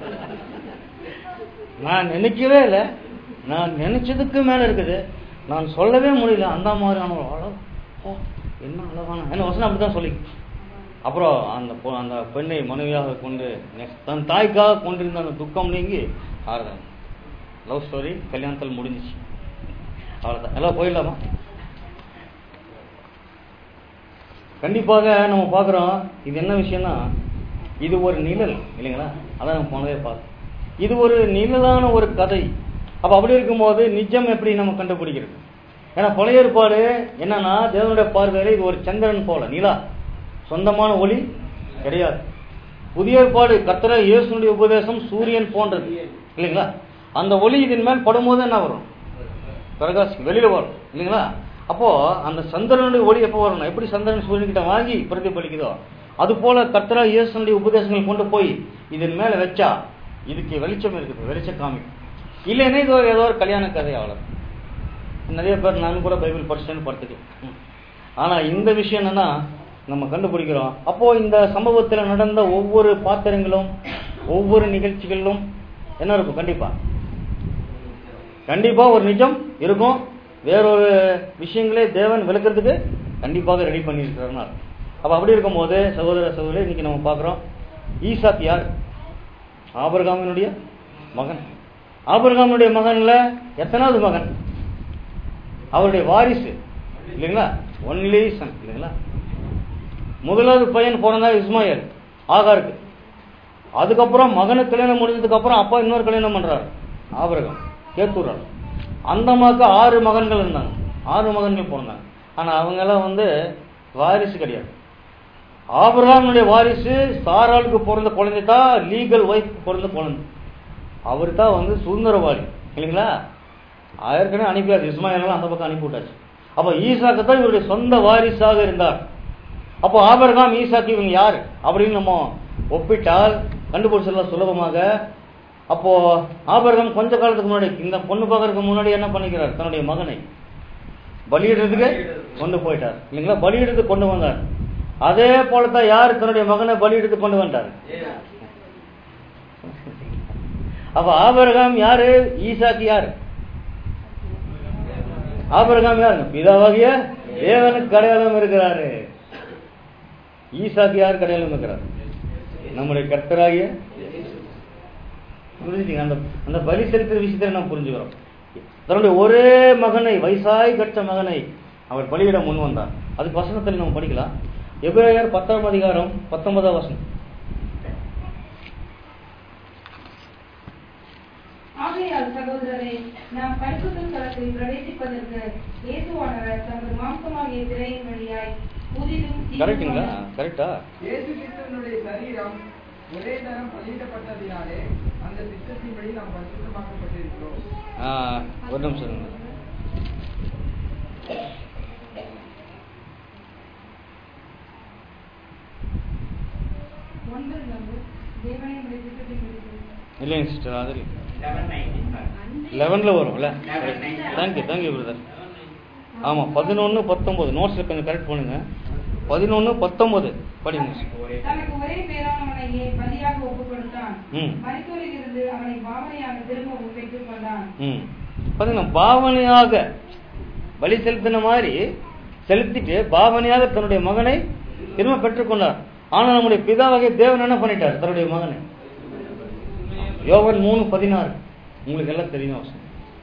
நான் நினைக்கவே இல்லை நான் நினைச்சதுக்கு மேல இருக்குது நான் சொல்லவே முடியல அந்த மாதிரியான ஒரு அழகு ஓ, என்ன அழகான என்ன வசனம் அப்படிதான் சொல்லி அப்புறம் அந்த பொ- அந்த பெண்ணை மனைவியாக கொண்டு next தன் தாய்க்காக கொண்டிருந்த அந்த துக்கம் நீங்கி ஆறுதான் லவ் ஸ்டோரி கல்யாணத்தில் முடிஞ்சிச்சு அவ்வளோதான் எல்லாம் போயிடலாமா கண்டிப்பாக நம்ம பார்க்குறோம் இது என்ன விஷயம்னா இது ஒரு நிழல் இல்லைங்களா அதான் நம்ம போனதே பார்த்தோம் இது ஒரு நிழலான ஒரு கதை அப்ப அப்படி இருக்கும்போது நிஜம் எப்படி நம்ம கண்டுபிடிக்கிறது ஏன்னா பழைய ஏற்பாடு என்னன்னா தேவனுடைய பார்வையில இது ஒரு சந்திரன் போல நிலா சொந்தமான ஒளி கிடையாது புதிய ஏற்பாடு கர்த்தர இயேசுனுடைய உபதேசம் சூரியன் போன்றது இல்லைங்களா அந்த ஒளி இதன் மேல் படும்போது என்ன வரும் பிரகாஷ் வெளியில வரும் இல்லைங்களா அப்போ அந்த சந்திரனுடைய ஒளி எப்போ வரணும் எப்படி சந்திரன் சூரியன் கிட்ட வாங்கி பிரதிபலிக்குதோ அது போல கர்த்தரா இயேசுனுடைய உபதேசங்கள் கொண்டு போய் இதன் மேல வச்சா இதுக்கு வெளிச்சம் இருக்குது வெளிச்ச காமி இல்லைன்னா இது ஒரு ஏதோ ஒரு கல்யாண கதை அவ்வளவு நிறைய பேர் நானும் கூட பைபிள் படிச்சேன்னு படுத்துக்கலாம் ம். ஆனா இந்த விஷயம் என்னன்னா நம்ம கண்டுபிடிக்கிறோம் அப்போ இந்த சம்பவத்துல நடந்த ஒவ்வொரு பாத்திரங்களும் ஒவ்வொரு நிகழ்ச்சிகளிலும் என்ன இருக்கும் கண்டிப்பா கண்டிப்பா ஒரு நிஜம் இருக்கும் வேறொரு விஷயங்களே தேவன் விளக்குறதுக்கு கண்டிப்பாக ரெடி பண்ணியிருக்கிறார் அப்ப அப்படி இருக்கும்போது சகோதர சகோதரி இன்னைக்கு நம்ம பார்க்கிறோம் ஈசாக் யார் ஆபரகாமினுடைய மகன் ஆபரகாமினுடைய மகன்ல எத்தனாவது மகன் அவருடைய வாரிசு இல்லைங்களா ஒன்லி சன் இல்லைங்களா முதலாவது பையன் பிறந்தா இஸ்மாயில் ஆகாருக்கு அதுக்கப்புறம் மகனுக்கு கல்யாணம் முடிஞ்சதுக்கு அப்புறம் அப்பா இன்னொரு கல்யாணம் பண்றாரு ஆபரகம் கேத்தூரால் அந்த அம்மாவுக்கு ஆறு மகன்கள் இருந்தாங்க ஆறு மகன்கள் பிறந்தாங்க ஆனா அவங்க எல்லாம் வந்து வாரிசு கிடையாது ஆபிரகாமுடைய வாரிசு சாராளுக்கு பிறந்த குழந்தை தான் லீகல் ஒய்ஃப் பிறந்த குழந்தை அவர் தான் வந்து சுதந்திரவாளி இல்லைங்களா ஏற்கனவே அனுப்பியாச்சு இஸ்மாயிலாம் அந்த பக்கம் அனுப்பி விட்டாச்சு அப்ப ஈசாக்கு தான் இவருடைய சொந்த வாரிசாக இருந்தார் அப்போ ஆபரகாம் ஈசாக்கு இவங்க யார் அப்படின்னு நம்ம ஒப்பிட்டால் கண்டுபிடிச்சிடலாம் சுலபமாக அப்போ ஆபரகாம் கொஞ்ச காலத்துக்கு முன்னாடி இந்த பொண்ணு பார்க்கறதுக்கு முன்னாடி என்ன பண்ணிக்கிறார் தன்னுடைய மகனை பலியிடுறதுக்கு கொண்டு போயிட்டார் இல்லைங்களா பலியிடுறதுக்கு கொண்டு வந்தார் அதே போல தான் யார் தன்னுடைய மகனை பலியிடுத்து கொண்டு வந்தார் அப்ப ஆபரகாம் யாரு ஈசாக்கு யாரு ஆபரகாம் யாருங்க பிதாவாகிய தேவனுக்கு அடையாளம் இருக்கிறாரு ஈசாக்கு யாருக்கு அடையாளம் இருக்கிறார் நம்முடைய கர்த்தராகிய புரிஞ்சுட்டீங்க அந்த அந்த பலி செலுத்துற விஷயத்தை நம்ம புரிஞ்சுக்கிறோம் தன்னுடைய ஒரே மகனை வயசாய் கற்ற மகனை அவர் பலியிட முன் வந்தார் அதுக்கு வசனத்தில் நம்ம படிக்கலாம் எபிரேயர் பத்தாம் அதிகாரம் பத்தொன்பதாம் வசனம் ஆகையால் சகோதரரே நாம் பரிசுத்த ஸ்தலத்தில் பிரவேசிப்பதற்கு இயேசுவானவர் தமது மாம்சமாகிய திரையின் வழியாய் புதிதும் கரெக்டுங்களா கரெக்டா இயேசு கிறிஸ்துவனுடைய சரீரம் ஒரே தரம் பலியிடப்பட்டதினாலே அந்த திட்டத்தின்படி நாம் பரிசுத்தமாக்கப்பட்டிருக்கிறோம் ஆ, ஒரு நிமிஷம் இருங்க. ஒன்பது வந்து தேவனை நம்முடைய திட்டத்தின் முடிவு இல்லைங்க சிஸ்டர் அது லெவன்ல வரும்ல தேங்க்யூ தேங்க்யூ பிரதர் ஆமா பதினொன்னு பத்தொன்பது நோட்ஸ்ல கொஞ்சம் கரெக்ட் பண்ணுங்க பதினொன்னு பத்தொன்பது படிங்க தனக்கு ஒரே பேரானவனையே பலியாக ஒப்புக் கொடுத்தான் ம். மருத்துவரில் இருந்து அவனை பாவனையாக திரும்பவும் பெற்றுக் கொண்டான் ம் பாத்தீங்கன்னா பாவனையாக பலி செலுத்தின மாதிரி செலுத்திட்டு பாவனையாக தன்னுடைய மகனை திரும்ப பெற்றுக்கொண்டார் ஆனா நம்முடைய பிதாவாகிய தேவன் என்ன பண்ணிட்டார் தன்னுடைய மகனை யோவன் மூணு பதினாறு உங்களுக்கு எல்லாம் தெரியும் அவசியம்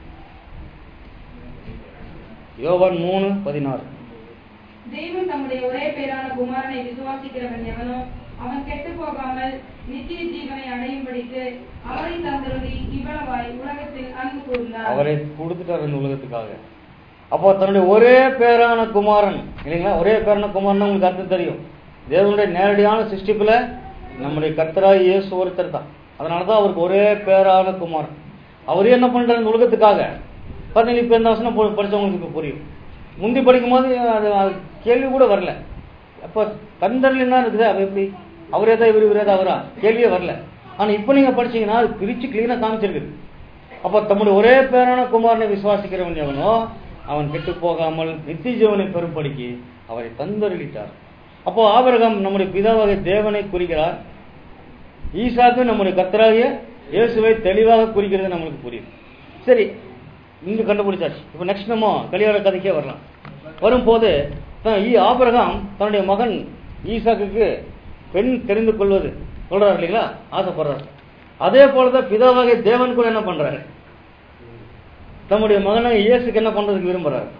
யோவான் மூணு பதினாறு தெய்வம் தம்முடைய ஒரே பேரான குமாரனை விசுவாசிக்கிறவன் எவனோ அவன் கெட்டு போகாமல் நித்திய ஜீவனை அடையும்படிக்கு அவரை தந்தருளி இவ்வளவாய் உலகத்தில் அன்பு கூர்ந்தார் அவரை கொடுத்துட்டார் இந்த உலகத்துக்காக அப்போ தன்னுடைய ஒரே பேரான குமாரன் இல்லைங்களா ஒரே பேரான குமாரன் உங்களுக்கு அர்த்தம் தெரியும் தேவனுடைய நேரடியான சிருஷ்டிப்புல நம்முடைய கர்த்தராய் இயேசு ஒருத்தர் தான் அதனால தான் அவருக்கு ஒரே பேரான குமாரன் அவரே என்ன பண்றாரு இந்த உலகத்துக்காக பாத்தீங்க இப்ப இந்த வசனம் படி- படிச்சவங்களுக்கு இப்ப புரியும் முந்தி படிக்கும் போது அது அது கேள்வி கூட வரல அப்ப கந்தர்ல தான் இருக்குது அவ எப்படி அவரே தான் இவர் இவரே தான் அவரா கேள்வியே வரல ஆனா இப்ப நீங்க படிச்சீங்கன்னா அது பிரிச்சு கிளீனா காமிச்சிருக்குது அப்ப தம்முடைய ஒரே பேரான குமாரனை விசுவாசிக்கிறவன் எவனோ அவன் கெட்டு போகாமல் நித்திய ஜீவனை பெறும்படிக்கு அவரை தந்தருளிட்டார் அப்போ ஆபிரகாம் நம்முடைய பிதாவாகிய தேவனை குறிக்கிறார் ஈசாக்கு நம்முடைய கர்த்தராகிய இயேசுவை தெளிவாக குறிக்கிறது நம்மளுக்கு புரியுது சரி இங்க கண்டுபிடிச்சாச்சு இப்போ நெக்ஸ்ட் நம்ம கல்யாண கதைக்கே வரலாம் வரும்போது தான் ஈ ஆபிரகாம் தன்னுடைய மகன் ஈசாக்குக்கு பெண் தெரிந்து கொள்வது சொல்றாரு இல்லைங்களா ஆசைப்படுறாரு அதே போலதான் பிதாவாகிய தேவன் கூட என்ன பண்றாரு தம்முடைய மகனை இயேசுக்கு என்ன பண்றதுக்கு விரும்புறாரு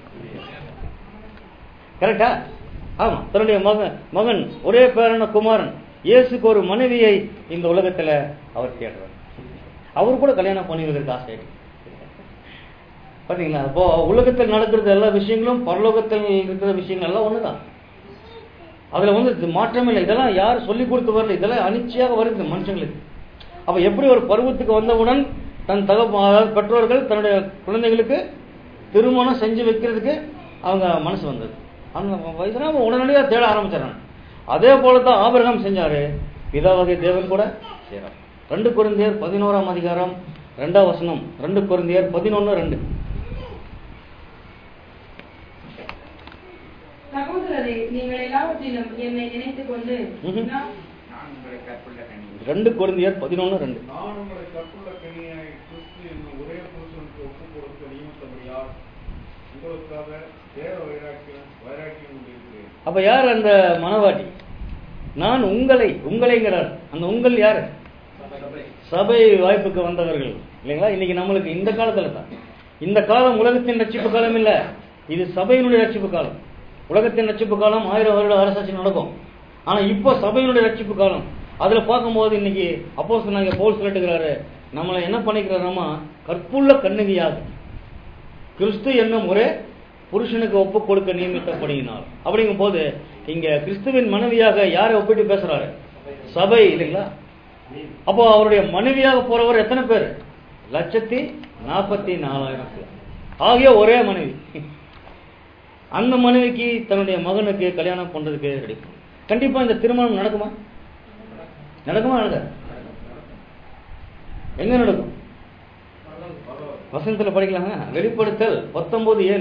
கரெக்டா ஆமா தன்னுடைய மகன் மகன் ஒரே பேரான குமாரன் இயேசுக்கு ஒரு மனைவியை இந்த உலகத்துல அவர் தேடுறார் அவர் கூட கல்யாணம் பண்ணிவதற்கு ஆசை பாத்தீங்களா அப்போ உலகத்தில் நடக்கிறது எல்லா விஷயங்களும் பரலோகத்தில் இருக்கிற விஷயங்கள் எல்லாம் ஒண்ணுதான் அதுல வந்து இது மாற்றமே இல்லை இதெல்லாம் யார் சொல்லி கொடுத்து வரல இதெல்லாம் அனிச்சையாக வருது மனுஷங்களுக்கு அப்ப எப்படி ஒரு பருவத்துக்கு வந்தவுடன் தன் தகப்ப அதாவது பெற்றோர்கள் தன்னுடைய குழந்தைகளுக்கு திருமணம் செஞ்சு வைக்கிறதுக்கு அவங்க மனசு வந்தது அந்த வயசுல அவன் உடனடியாக தேட ஆரம்பிச்சிடறாங்க அதே போல தான் ஆபிரகாம் செஞ்சாரு பிதாவகை தேவன் கூட செய்றார் ரெண்டு குருந்தியர் பதினோராம் அதிகாரம் ரெண்டாம் வசனம் ரெண்டு குருந்தியர் பதினொன்னு ரெண்டு சகோதரரே நீங்கள் எல்லாவற்றிலும் என்னை நினைத்துக் கொண்டு ம்ஹும். நான் நான் உங்களை கற்புள்ள கனி ரெண்டு குருந்தியர் பதினொன்னு ரெண்டு நான் உங்களை கற்புள்ள கனியாய் கிறிஸ்து என்னும் ஒரே புருஷனுக்கு ஒப்புக் கொடுத்து உங்களுக்காக தேவ வைராக்கியம் வைராக்கியம் கொண்டிருக்கு அப்ப யார் அந்த மனவாட்டி நான் உங்களை உங்களைங்கிறார் அந்த உங்கள் யாரு சபை வாய்ப்புக்கு வந்தவர்கள் இல்லைங்களா இன்னைக்கு நம்மளுக்கு இந்த காலத்துல தான் இந்த காலம் உலகத்தின் ரட்சிப்பு காலம் இல்ல இது சபையினுடைய ரட்சிப்பு காலம் உலகத்தின் ரட்சிப்பு காலம் ஆயிரம் வருட அரசாட்சி நடக்கும் ஆனா இப்போ சபையினுடைய ரட்சிப்பு காலம் அதுல பார்க்கும்போது இன்னைக்கு அப்போ சொன்னாங்க போல் சொல்லிட்டுக்கிறாரு நம்மளை என்ன பண்ணிக்கிறாரமா கற்புள்ள கண்ணுகையாக கிறிஸ்து என்னும் ஒரே புருஷனுக்கு ஒப்பு கொடுக்க நியமித்தபடியினால் அப்படிங்கும் போது இங்க கிறிஸ்துவின் மனைவியாக யாரை ஒப்பிட்டு பேசுறாரு சபை இல்லைங்களா அப்போ அவருடைய மனைவியாக போறவர் எத்தனை பேர் லட்சத்தி நாற்பத்தி நாலாயிரம் பேர் ஆகிய ஒரே மனைவி அந்த மனைவிக்கு தன்னுடைய மகனுக்கு கல்யாணம் பண்றதுக்கு ரெடி கண்டிப்பா இந்த திருமணம் நடக்குமா நடக்குமா நடக்காது எங்க நடக்கும் வசனத்துல படிக்கலாங்க வெளிப்படுத்தல் பத்தொன்பது ஏழு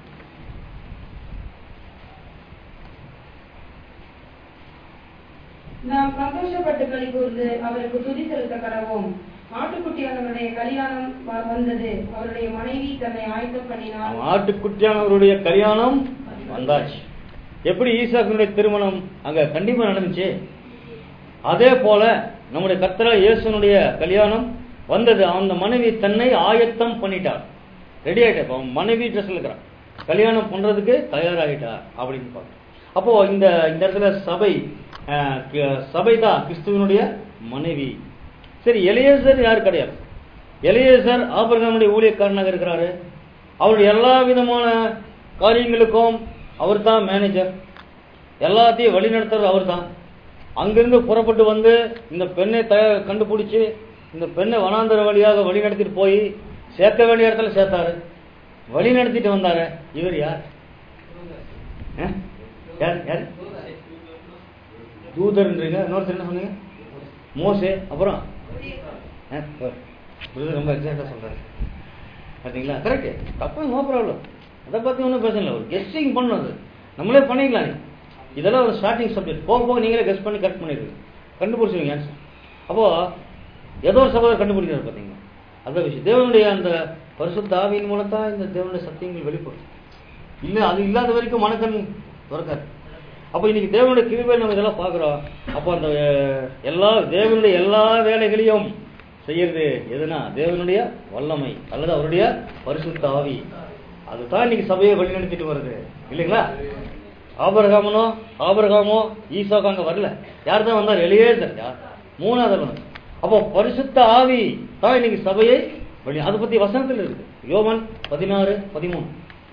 நாம் சந்தோஷப்பட்டு களி கூர்ந்து அவருக்கு துதி செலுத்த கடவோம் ஆட்டுக்குட்டியானவருடைய கல்யாணம் வ- வந்தது அவருடைய மனைவி தன்னை ஆயத்தம் பண்ணினார் அவன் ஆட்டுக்குட்டியானவருடைய கல்யாணம் வந்தாச்சு எப்படி ஈசாக்கினுடைய திருமணம் அங்க கண்டிப்பா நடந்துச்சு அதே போல நம்முடைய கர்த்தரா இயேசுனுடைய கல்யாணம் வந்தது அந்த மனைவி தன்னை ஆயத்தம் பண்ணிட்டார் ரெடி ஆயிட்டா இப்ப அவன் மனைவி ட்ரெஸ்ல இருக்கிறான் கல்யாணம் பண்றதுக்கு தயாராகிட்டா அப்படின்னு பார்க்கணும் அப்போ இந்த இந்த இடத்துல சபை அஹ், க- சபை தான் கிறிஸ்துவனுடைய மனைவி சரி எலியேசர் யார் கிடையாது எலியேசர் ஆபிரகாமுடைய ஊழியக்காரனாக இருக்கிறாரு அவருடைய எல்லா விதமான காரியங்களுக்கும் அவர் தான் மேனேஜர் எல்லாத்தையும் வழிநடத்துறது அவர் தான் அங்கிருந்து புறப்பட்டு வந்து இந்த பெண்ணை த கண்டுபிடிச்சு இந்த பெண்ணை வனாந்தர வழியாக வழி நடத்திட்டு போய் சேர்க்க வேண்டிய இடத்துல சேர்த்தாரு வழி நடத்திட்டு வந்தாரு இவர் யார் ஆ? யார் யார் தூதர்ன்றீங்க இன்னொருத்தர் என்ன சொன்னீங்க மோசே அப்புறம் ஆ, பாரு. பிரதர் ரொம்ப எக்ஸாக்டா சொல்றாரு பார்த்தீங்களா கரெக்ட் தப்பு நோ ப்ராப்ளம் அதை பத்தி ஒன்றும் பிரச்சனை இல்லை ஒரு கெஸ்டிங் பண்ணது நம்மளே பண்ணிக்கலாம் நீ இதெல்லாம் ஒரு ஸ்டார்டிங் சப்ஜெக்ட் போக போக நீங்களே கெஸ்ட் பண்ணி கரெக்ட் பண்ணிடுவீங்க கண்டுபிடிச்சிருவீங்க ஆன்சர் அப்போ ஏதோ ஒரு சகோதரர் கண்டுபிடிக்கிறார் பார்த்தீங்களா அதான் விஷயம் தேவனுடைய அந்த பரிசுத்த ஆவியின் மூலம் தான் இந்த தேவனுடைய சத்தியங்கள் வெளிப்படும் இல்லை அது இல்லாத வரைக்கும் மனக்கண் திறக்காது அப்போ இன்னைக்கு தேவனுடைய கிருபை நம்ம இதெல்லாம் பார்க்குறோம் அப்போ அந்த அஹ், எல்லா தேவனுடைய எல்லா வேலைகளையும் செய்யறது எதுனா தேவனுடைய வல்லமை அல்லது அவருடைய பரிசுத்த ஆவி அதுதான் இன்னைக்கு சபையை வழிநடத்திட்டு வருது இல்லைங்களா ஆபரகாமனோ ஆபரகாமோ ஈசாக்கு அங்க வரல யார் தான் வந்தார் எலியேசர் யார் மூணாவது ஆள் வந்தார். அப்போ பரிசுத்த ஆவி தான் இன்னைக்கு சபையை வழி அதை பத்தி வசனத்தில் இருக்கு யோவன் பதினாறு பதிமூணு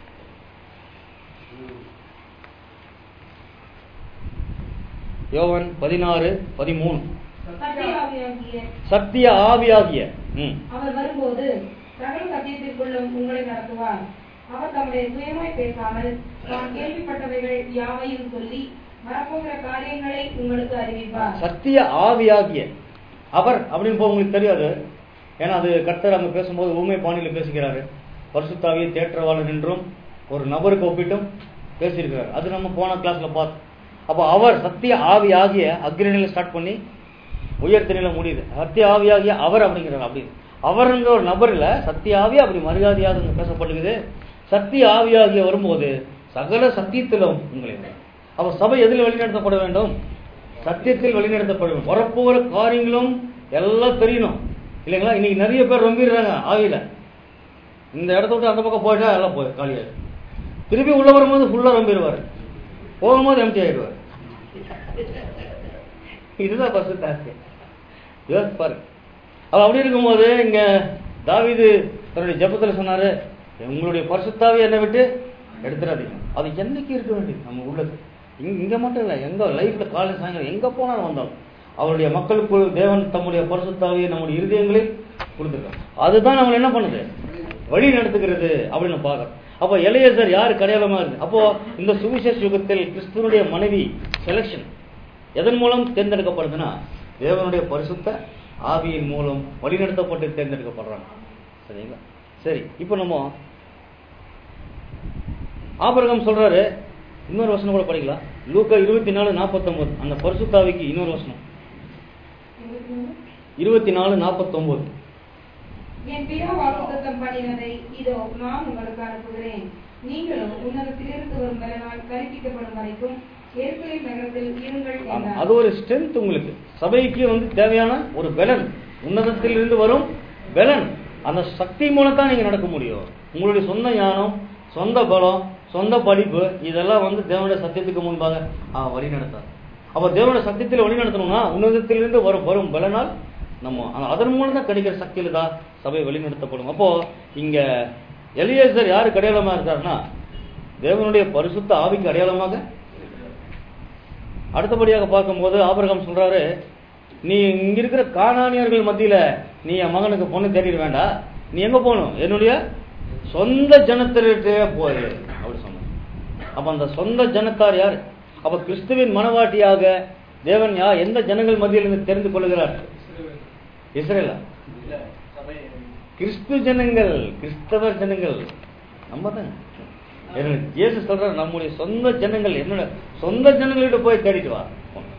யோவன் பதினாறு பதிமூணு சத்திய ஆவியாகிய சத்திய ஆவியாகிய ம் அவர் வரும்போது சகல சத்தியத்திற்குள்ளும் உங்களை நடத்துவார் அவர் தம்முடைய சுயமாய் பேசாமல் தான் கேள்விப்பட்டவைகள் யாவையும் சொல்லி வரப்போகிற காரியங்களை உங்களுக்கு அறிவிப்பார் சத்திய ஆவியாகிய அவர் அப்படின்னு போக உங்களுக்கு தெரியாது ஏன்னா அது கர்த்தர் அங்க பேசும்போது ஊமை பாணியில பேசுகிறாரு பரிசுத்தாவியை தேற்றவாளர் என்றும் ஒரு நபருக்கு ஒப்பிட்டும் பேசியிருக்கிறார் அது நம்ம போன கிளாஸ்ல பார்த்தோம் அப்போ அவர் சத்திய ஆவியாகிய அக்னியில ஸ்டார்ட் பண்ணி உயர்த்தினில முடியுது சத்திய ஆவியாகிய அவர் அப்படிங்கிறார் அப்படி அவருங்கிற ஒரு நபர் இல்ல சத்திய ஆவி அப்படி மரியாதையாக இங்க பேசப்படுகிறது சத்திய ஆவியாகிய வரும்போது சகல சத்தியத்திலும் உங்களை அப்ப சபை எதில் வழிநடத்தப்பட வேண்டும் சத்தியத்தில் வழிநடத்தப்பட வேண்டும் வரப்போகிற காரியங்களும் எல்லாம் தெரியணும் இல்லைங்களா இன்னைக்கு நிறைய பேர் ரொம்பிடுறாங்க ஆவியில இந்த இடத்த விட்டு அந்த பக்கம் போயிட்டா எல்லாம் போய் காலியாயிடும் திருப்பி உள்ள வரும்போது ஃபுல்லா ரொம்பிடுவார் போகும்போது எம்டி ஆயிடுவார் இதுதான் பசு தாசி யோசிச்சு பாருங்க அப்ப அப்படி இருக்கும்போது இங்க தாவீது தன்னுடைய ஜெபத்துல சொன்னாரு உங்களுடைய பரிசுத்தாவே என்னை விட்டு எடுத்துடாதீங்க அது என்னைக்கு இருக்க வேண்டியது நம்ம உள்ளது இங்க இங்க மட்டும் இல்லை எங்க லைஃப்ல காலையில் சாயங்காலம் எங்க போனாலும் வந்தாலும் அவருடைய மக்களுக்கு தேவன் தம்முடைய பரிசுத்தாவியை நம்முடைய இருதயங்களில் கொடுத்துருக்காங்க அதுதான் நம்மளை என்ன பண்ணுது வழி நடத்துகிறது அப்படின்னு பார்க்கறோம் அப்போ எலையசர் யார் கடையாளமா இருக்கு அப்போ இந்த சுவிசேஷ யுகத்தில் கிறிஸ்துவனுடைய மனைவி செலெக்ஷன் எதன் மூலம் தேர்ந்தெடுக்கப்படுதுன்னா தேவனுடைய பரிசுத்த ஆவியின் மூலம் வழிநடத்தப்பட்டு தேர்ந்தெடுக்கப்படுறாங்க சரிங்களா சரி இப்போ நம்ம ஆபரகம் சொல்றாரு இன்னொரு வசனம் கூட படிக்கலாம் லூக்கா இருபத்தி நாலு நாற்பத்தொன்பது அந்த பரிசுத்தாவிக்கு இன்னொரு வசனம் இருபத்தி நாலு நாற்பத்தொன்பது என் பிதா வாக்குத்தத்தம் பண்ணினதை இதோ நான் உங்களுக்கு அனுப்புகிறேன் நீங்களும் உன்னதத்திலிருந்து வரும் பலனால் கற்பிக்கப்படும் வரைக்கும் எருசலேம் நகரத்தில் இருங்கள் ஆமா, என்றார் அது ஒரு ஸ்ட்ரென்த் உங்களுக்கு சபைக்கு வந்து தேவையான ஒரு பலன் உன்னதத்தில் இருந்து வரும் பலன் அந்த சக்தி மூலம் தான் நீங்க நடக்க முடியும் உங்களுடைய சொந்த ஞானம் சொந்த பலம் சொந்த படிப்பு இதெல்லாம் வந்து தேவனுடைய சத்தியத்துக்கு முன்பாக ஆ, வழி நடத்தாது அப்ப தேவனுடைய சத்தியத்தில் வழி நடத்தணும்னா உன்னதத்திலிருந்து வரும் வரும் பலனால் நம்ம அந்த- அதன் மூலம் தான் கிடைக்கிற சக்தியில தான் சபை வழிநடத்தப்படும் அப்போ இங்க எலியேசர் யாருக்கு அடையாளமா இருக்காருன்னா தேவனுடைய பரிசுத்த ஆவிக்கு அடையாளமாக அடுத்தபடியாக பார்க்கும்போது ஆபிரகாம் சொல்றாரு நீ இங்க இருக்கிற காணானியர்கள் மத்தியில நீ என் மகனுக்கு பொண்ணு தேடிட வேண்டாம் நீ எங்க போகணும் என்னுடைய சொந்த ஜனத்திலே போய் அப்படி சொன்னார் அப்ப அந்த சொந்த ஜனத்தார் யார் அப்ப கிறிஸ்துவின் மனவாட்டியாக தேவன் யா எந்த ஜனங்கள் மத்தியில் இருந்து தெரிந்து கொள்கிறார் இஸ்ரேலா கிறிஸ்து ஜனங்கள் கிறிஸ்தவர் ஜனங்கள் நம்ம தான் எனக்கு இயேசு சொல்றாரு நம்முடைய சொந்த ஜனங்கள் என்னோட சொந்த ஜனங்கள்கிட்ட போய் தேடிட்டு வா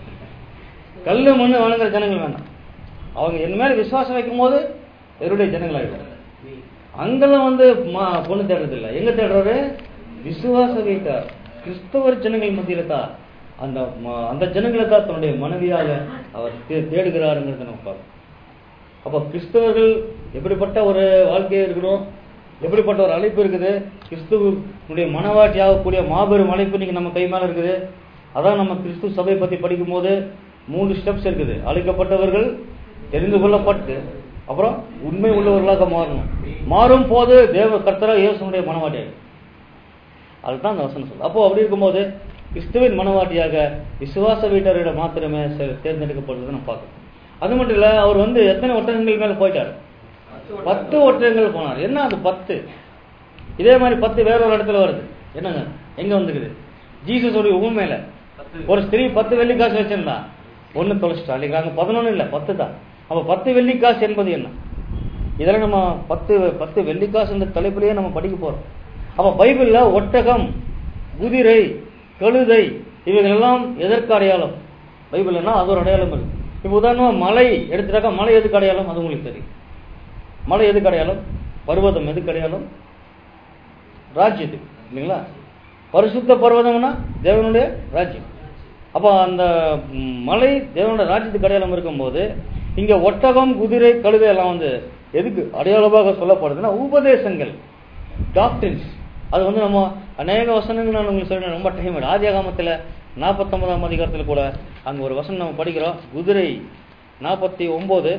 கல்லு மண்ணு வணங்குற ஜனங்கள் வேண்டாம் அவங்க என் மேல விசுவாசம் வைக்கும் போது என்னுடைய ஜனங்கள் ஆயிடும் அங்கெல்லாம் வந்து மா- பொண்ணு தேடுறது இல்ல எங்க தேடுறாரு விசுவாச வைத்தார் கிறிஸ்தவர் ஜனங்கள் மத்தியில தான் அந்த ம- அந்த ஜனங்களை தான் தன்னுடைய மனைவியாக அவர் தே- தேடுகிறாருங்கிறத நம்ம பார்க்கணும் அப்ப கிறிஸ்தவர்கள் எப்படிப்பட்ட ஒரு வாழ்க்கையை இருக்கணும் எப்படிப்பட்ட ஒரு அழைப்பு இருக்குது கிறிஸ்துவனுடைய மனவாட்டி ஆகக்கூடிய மாபெரும் அழைப்பு இன்னைக்கு நம்ம கை மேல இருக்குது அதான் நம்ம கிறிஸ்து சபை பத்தி படிக்கும்போது மூணு ஸ்டெப்ஸ் இருக்குது அழைக்கப்பட்டவர்கள் தெரிந்து கொள்ளப்பட்டு அப்புறம் உண்மை உள்ளவர்களாக மாறணும் மாறும் போது தேவ கர்த்தரா இயேசுனுடைய மனவாட்டி அதுதான் அந்த வசனம் சொல்லுது அப்போ அப்படி இருக்கும்போது கிறிஸ்துவின் மனவாட்டியாக விசுவாச வீட்டரிடம் மாத்திரமே செ- தேர்ந்தெடுக்கப்படுவதை நம்ம பார்க்கணும் அது மட்டும் இல்ல அவர் வந்து எத்தனை ஒட்டகங்கள் மேல போயிட்டாரு பத்து ஒட்டகங்கள் போனார் என்ன அது பத்து இதே மாதிரி பத்து வேற ஒரு இடத்துல வருது என்னங்க எங்க வந்துக்குது ஜீசஸோடைய உண்மையில ஒரு ஸ்திரீ பத்து வெள்ளி காசு வச்சிருந்தா ஒண்ணு தொலைச்சிட்டா இல்லைங்களா அங்க பதினொன்னு இல்ல பத்து தான் அப்ப பத்து வெள்ளி காசு என்பது என்ன இதெல்லாம் நம்ம பத்து பத்து வெள்ளிக்காசு இந்த தலைப்பிலேயே நம்ம படிக்க போறோம் அப்ப பைபிள்ல ஒட்டகம் குதிரை கழுதை இவைகள் எல்லாம் எதற்கு அடையாளம் பைபிள்னா அது ஒரு அடையாளம் இருக்கு இப்ப உதாரணமா மலை எடுத்துட்டாக்கா மலை எதுக்கு அடையாளம் அது உங்களுக்கு தெரியும் மலை எதுக்கு அடையாளம் பர்வதம் எதுக்கு அடையாளம் ராஜ்யத்துக்கு இல்லைங்களா பரிசுத்த பர்வதம்னா தேவனுடைய ராஜ்யம் அப்போ அந்த ம், மலை தேவனுடைய ராஜ்யத்துக்கு அடையாளம் இருக்கும்போது இங்க ஒட்டகம் குதிரை கழுதை எல்லாம் வந்து எதுக்கு அடையாளமாக சொல்லப்படுதுன்னா உபதேசங்கள் டாக்டரின்ஸ் அது வந்து நம்ம அநேக வசனங்கள் நான் உங்களுக்கு சொல்றேன் ரொம்ப டைம் ஆதியாகமத்தில் நாற்பத்தொன்பதாம் அதிகாரத்தில் கூட அங்க ஒரு வசனம் நம்ம படிக்கிறோம் குதிரை நாற்பத்தி ஒன்பது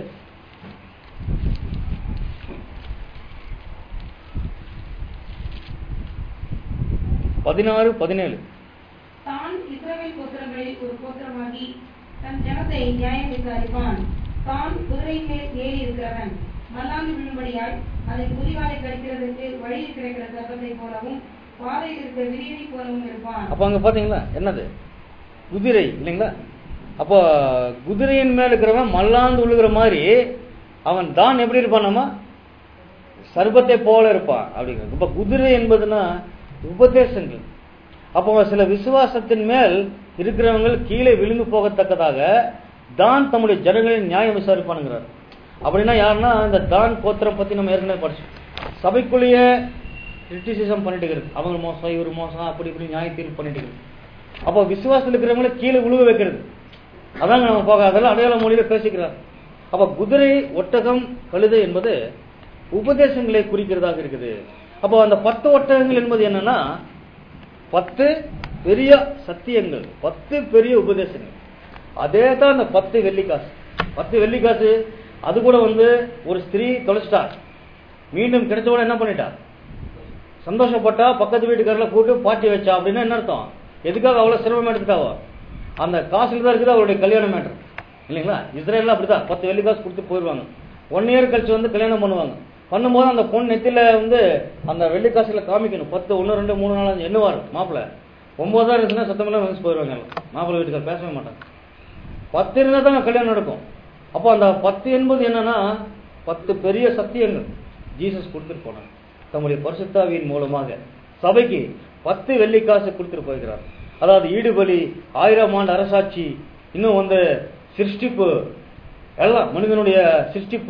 பதினாறு பதினேழு தான் இஸ்ரவேல் கோத்திரங்களில் ஒரு கோத்திரமாகி தன் ஜனத்தை நியாயம் விசாரிப்பான் தான் குதிரையின் மேல் ஏறி இருக்கிறவன் மல்லாந்து விழும்படியாய் அதை குதிகாலை கடிக்கிறதற்கு வழியில் கிடைக்கிற சர்ப்பத்தை போலவும் பாதையில் இருக்கிற விரியனை போலவும் இருப்பான் அப்போ அங்க பாத்தீங்களா என்னது குதிரை இல்லைங்களா அப்போ குதிரையின் மேல இருக்கிறவன் மல்லாந்து விழுகிற மாதிரி அவன் தான் எப்படி இருப்பானாமா சர்பத்தை போல இருப்பான் அப்படிங்கிறது இப்ப குதிரை என்பதுன்னா உபதேசங்கள் அப்போ சில விசுவாசத்தின் மேல் இருக்கிறவங்க கீழே விழுந்து போகத்தக்கதாக தான் தம்முடைய ஜனங்களின் நியாயம் விசாரிப்பானுங்கிறார் அப்படின்னா யாருன்னா இந்த தான் கோத்திரம் பத்தி நம்ம ஏற்கனவே படிச்சோம் சபைக்குள்ளேயே கிரிட்டிசிசம் பண்ணிட்டு இருக்கு அவங்க மோசம் இவர் மோசம் அப்படி இப்படி நியாய தீர்ப்பு பண்ணிட்டு இருக்கு அப்போ விசுவாசத்தில் இருக்கிறவங்கள கீழே விழுக வைக்கிறது அதாங்க நம்ம பார்க்க அதெல்லாம் அடையாள மொழியில பேசிக்கிறார் அப்ப குதிரை ஒட்டகம் கழுதை என்பது உபதேசங்களை குறிக்கிறதாக இருக்குது அப்போ அந்த பத்து ஒட்டகங்கள் என்பது என்னன்னா பத்து பெரிய சத்தியங்கள் பத்து பெரிய உபதேசங்கள் அதே தான் அந்த பத்து வெள்ளிக்காசு பத்து வெள்ளிக்காசு அது கூட வந்து ஒரு ஸ்திரீ தொலைச்சிட்டா மீண்டும் கிடைச்ச கூட என்ன பண்ணிட்டா சந்தோஷப்பட்டா பக்கத்து வீட்டுக்காரல கூட்டு பாட்டி வச்சா அப்படின்னா என்ன அர்த்தம் எதுக்காக அவ்வளவு சிரமம் எடுத்துட்டாவோ அந்த காசுல தான் இருக்குது அவருடைய கல்யாண மேட்டர் இல்லைங்களா இஸ்ரேல்ல அப்படிதான் பத்து வெள்ளி காசு கொடுத்து போயிடுவாங்க ஒன் இயர் கழிச்சு வந்து கல்யாணம் பண்ணுவாங்க பண்ணும்போது அந்த பொண்ணு நெத்தில வந்து அந்த வெள்ளி காசுல காமிக்கணும் பத்து ஒன்று ரெண்டு மூணு நாலு அஞ்சு எண்ணுவார் மாப்பிள்ள ஒன்பதா இருந்துச்சுன்னா சத்தமெல்லாம் வந்து போயிடுவாங்க எல்லாம். மாப்பிள்ளை வீட்டுக்கார பேசவே மாட்டாங்க பத்து இருந்தால் தான் கல்யாணம் நடக்கும் அப்போ அந்த பத்து என்பது என்னன்னா பத்து பெரிய சத்தியங்கள் ஜீசஸ் கொடுத்துட்டு போனாங்க தம்முடைய பரிசுத்தாவியின் மூலமாக சபைக்கு பத்து வெள்ளிக்காசு கொடுத்துட்டு போகிறார் அதாவது ஈடுபலி ஆயிரம் ஆண்டு அரசாட்சி இன்னும் வந்து சிருஷ்டிப்பு எல்லாம் மனிதனுடைய சிருஷ்டிப்பு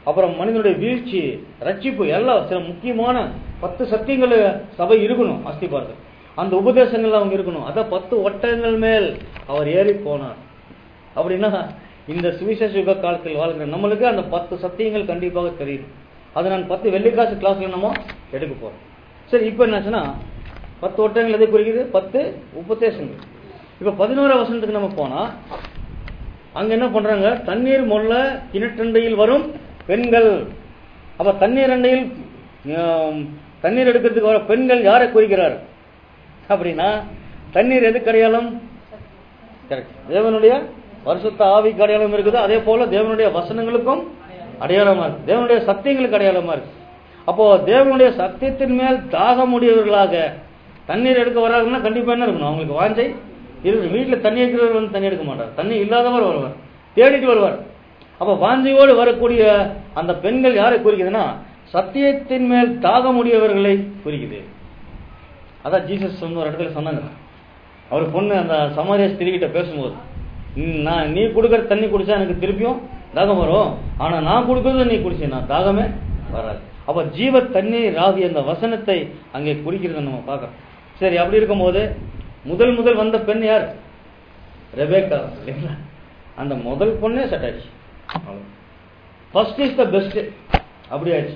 அப்புறம் மனிதனுடைய வீழ்ச்சி ரட்சிப்பு எல்லாம் சில முக்கியமான பத்து சத்தியங்கள் சபை இருக்கணும் அஸ்திபாரத்தில் அந்த உபதேசங்கள் அவங்க இருக்கணும் அதான் பத்து ஒட்டகங்கள் மேல் அவர் ஏறி போனார் அப்படின்னா இந்த சுவிசேஷ யுக காலத்தில் வாழ்கிற நம்மளுக்கு அந்த பத்து சத்தியங்கள் கண்டிப்பாக தெரியும் அதை நான் பத்து வெள்ளிக்காசு கிளாஸ்ல நம்ம எடுக்க போறோம் சரி இப்போ என்னாச்சுன்னா பத்து ஒட்டகங்கள் எதை குறிக்குது பத்து உபதேசங்கள் இப்போ பதினோரா வசனத்துக்கு நம்ம போனா அங்க என்ன பண்றாங்க தண்ணீர் மொல்ல கிணற்றண்டையில் வரும் பெண்கள் அப்ப தண்ணீர் அண்டையில் ஆம், தண்ணீர் எடுக்கிறதுக்கு வர பெண்கள் யாரை குறிக்கிறார் அப்படின்னா தண்ணீர் எதுக்கு அடையாளம் கரெக்ட் தேவனுடைய பரிசுத்த ஆவிக்கு அடையாளம் இருக்குது அதே போல தேவனுடைய வசனங்களுக்கும் அடையாளமா இருக்கு தேவனுடைய சத்தியங்களுக்கு அடையாளமா இருக்கு அப்போ தேவனுடைய சத்தியத்தின் மேல் தாகமுடையவர்களாக தண்ணீர் எடுக்க வராங்கன்னா கண்டிப்பா என்ன இருக்கணும் அவங்களுக்கு வாஞ்சை இருக்கு வீட்டுல தண்ணி இருக்கிறவர் வந்து தண்ணி எடுக்க மாட்டார் தண்ணி இல்லாதவர் வருவார் தேடிட்டு வருவார் அப்ப வாஞ்சையோடு வரக்கூடிய அந்த பெண்கள் யாரை குறிக்குதுன்னா சத்தியத்தின் மேல் தாகமுடையவர்களை குறிக்குது அதான் ஜீசஸ் வந்து ஒரு இடத்துல சொன்னாங்க அவர் பொண்ணு அந்த சமாரிய ஸ்திரிகிட்ட பேசும்போது "ம், நான் நீ கொடுக்குற தண்ணி குடிச்சா எனக்கு திருப்பியும் தாகம் வரும் ஆனா நான் கொடுக்கறது நீ குடிச்சேன்னா தாகமே வராது அப்ப ஜீவ தண்ணீர் ஆகிய அந்த வசனத்தை அங்கே குறிக்கிறத நம்ம பார்க்கறோம் சரி அப்படி இருக்கும்போது முதல் முதல் வந்த பெண் யார் ரெபேக்கா இல்லைங்களா அந்த முதல் பொண்ணே செட் ஆயிடுச்சு ஃபர்ஸ்ட் இஸ் த பெஸ்ட் அப்படி ஆயிடுச்சு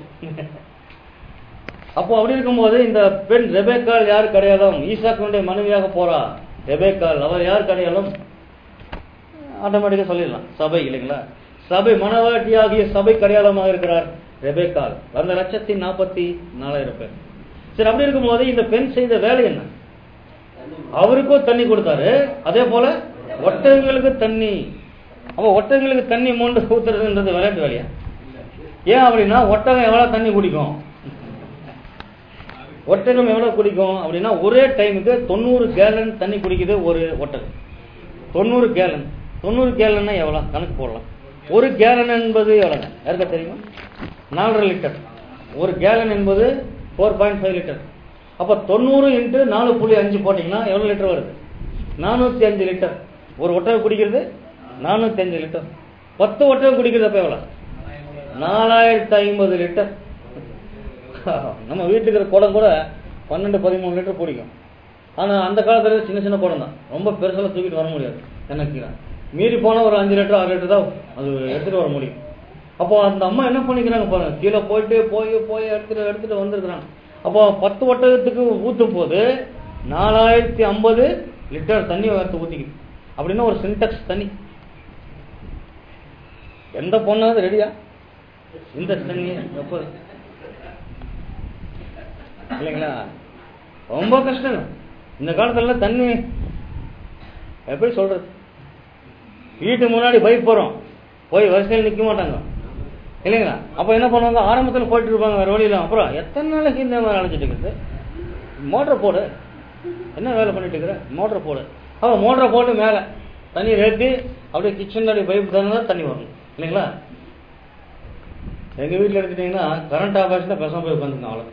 அப்போ அப்படி இருக்கும்போது இந்த பெண் ரெபேக்கால் யார் அடையாளம் ஈசாக்கினுடைய மனைவியாக போறா ரெபேக்கால் அவர் யார் அடையாளம் ஆட்டோமேட்டிக்கா சொல்லிடலாம் சபை இல்லைங்களா சபை மனவாட்டியாகிய சபை அடையாளமாக இருக்கிறார் ரெபேக்கால் அந்த லட்சத்தி நாற்பத்தி நாலாயிரம் பேர் சரி அப்படி இருக்கும்போது இந்த பெண் செய்த வேலை என்ன அவருக்கும் தண்ணி கொடுத்தாரு அதே போல ஒட்டகங்களுக்கு தண்ணி அப்ப ஒட்டகங்களுக்கு தண்ணி மூண்டு ஊத்துறதுன்றது விளையாட்டு வேலையா ஏன் அப்படின்னா ஒட்டகம் எவ்வளவு தண்ணி குடிக்கும் ஒட்டகம் எவ்வளவு குடிக்கும் அப்படின்னா ஒரே டைமுக்கு தொண்ணூறு கேலன் தண்ணி குடிக்குது ஒரு ஒட்டகம் தொண்ணூறு கேலன் தொண்ணூறு கேலன்னா எவ்வளவு கணக்கு போடலாம் ஒரு கேலன் என்பது எவ்வளவு யாருக்கா தெரியுமா நாலரை லிட்டர் ஒரு கேலன் என்பது ஃபோர் பாயிண்ட் ஃபைவ் லிட்டர் அப்ப தொண்ணூறு இன்ட்டு நாலு புள்ளி அஞ்சு போட்டீங்கன்னா எவ்வளவு லிட்டர் வருது நானூத்தி அஞ்சு லிட்டர் ஒரு ஒட்டகம் குடிக்கிறது நானூத்தி அஞ்சு லிட்டர் பத்து ஒட்டகம் குடிக்கிறது அப்ப எவ்வளவு நாலாயிரத்தி ஐம்பது லிட்டர் நம்ம வீட்டுக்கு இருக்கிற குடம் கூட பன்னெண்டு பதிமூணு லிட்டர் பிடிக்கும் ஆனா அந்த காலத்துல சின்ன சின்ன குடம் தான் ரொம்ப பெருசெல்லாம் தூக்கிட்டு வர முடியாது எனக்கு மீறி போனா ஒரு அஞ்சு லிட்டர் ஆறு லிட்டர் தான் அது எடுத்துட்டு வர முடியும் அப்போ அந்த அம்மா என்ன பண்ணிக்கிறாங்க பாருங்க கீழே போயிட்டு போய் போய் எடுத்துட்டு எடுத்துட்டு வந்திருக்கிறாங்க அப்போ பத்து ஒட்டகத்துக்கு ஊத்தும் போது நாலாயிரத்தி ஐம்பது லிட்டர் தண்ணி எடுத்து ஊத்திக்குது அப்படின்னா ஒரு சின்டெக்ஸ் தண்ணி எந்த பொண்ணாவது ரெடியா இந்த தண்ணி எப்போ இல்லைங்களா ரொம்ப கஷ்டம் இந்த காலத்துல தண்ணி எப்படி சொல்றது வீட்டு முன்னாடி பைக் போறோம் போய் வரிசையில் நிக்க மாட்டாங்க இல்லைங்களா அப்ப என்ன பண்ணுவாங்க ஆரம்பத்துல போயிட்டு இருப்பாங்க வேற வழியில அப்புறம் எத்தனை நாளைக்கு இந்த மாதிரி அழைச்சிட்டு இருக்குது மோட்டர் போடு என்ன வேலை பண்ணிட்டு இருக்கிற மோட்டர் போடு அப்ப மோட்டரை போட்டு மேல தண்ணி ஏற்றி அப்படியே கிச்சன் பைப் தண்ணி தண்ணி வரணும் இல்லைங்களா எங்க வீட்டுல எடுத்துட்டீங்கன்னா கரண்ட் ஆஃப் ஆச்சுன்னா பேசாம போய் உட்காந்துங்க அவ்வளோ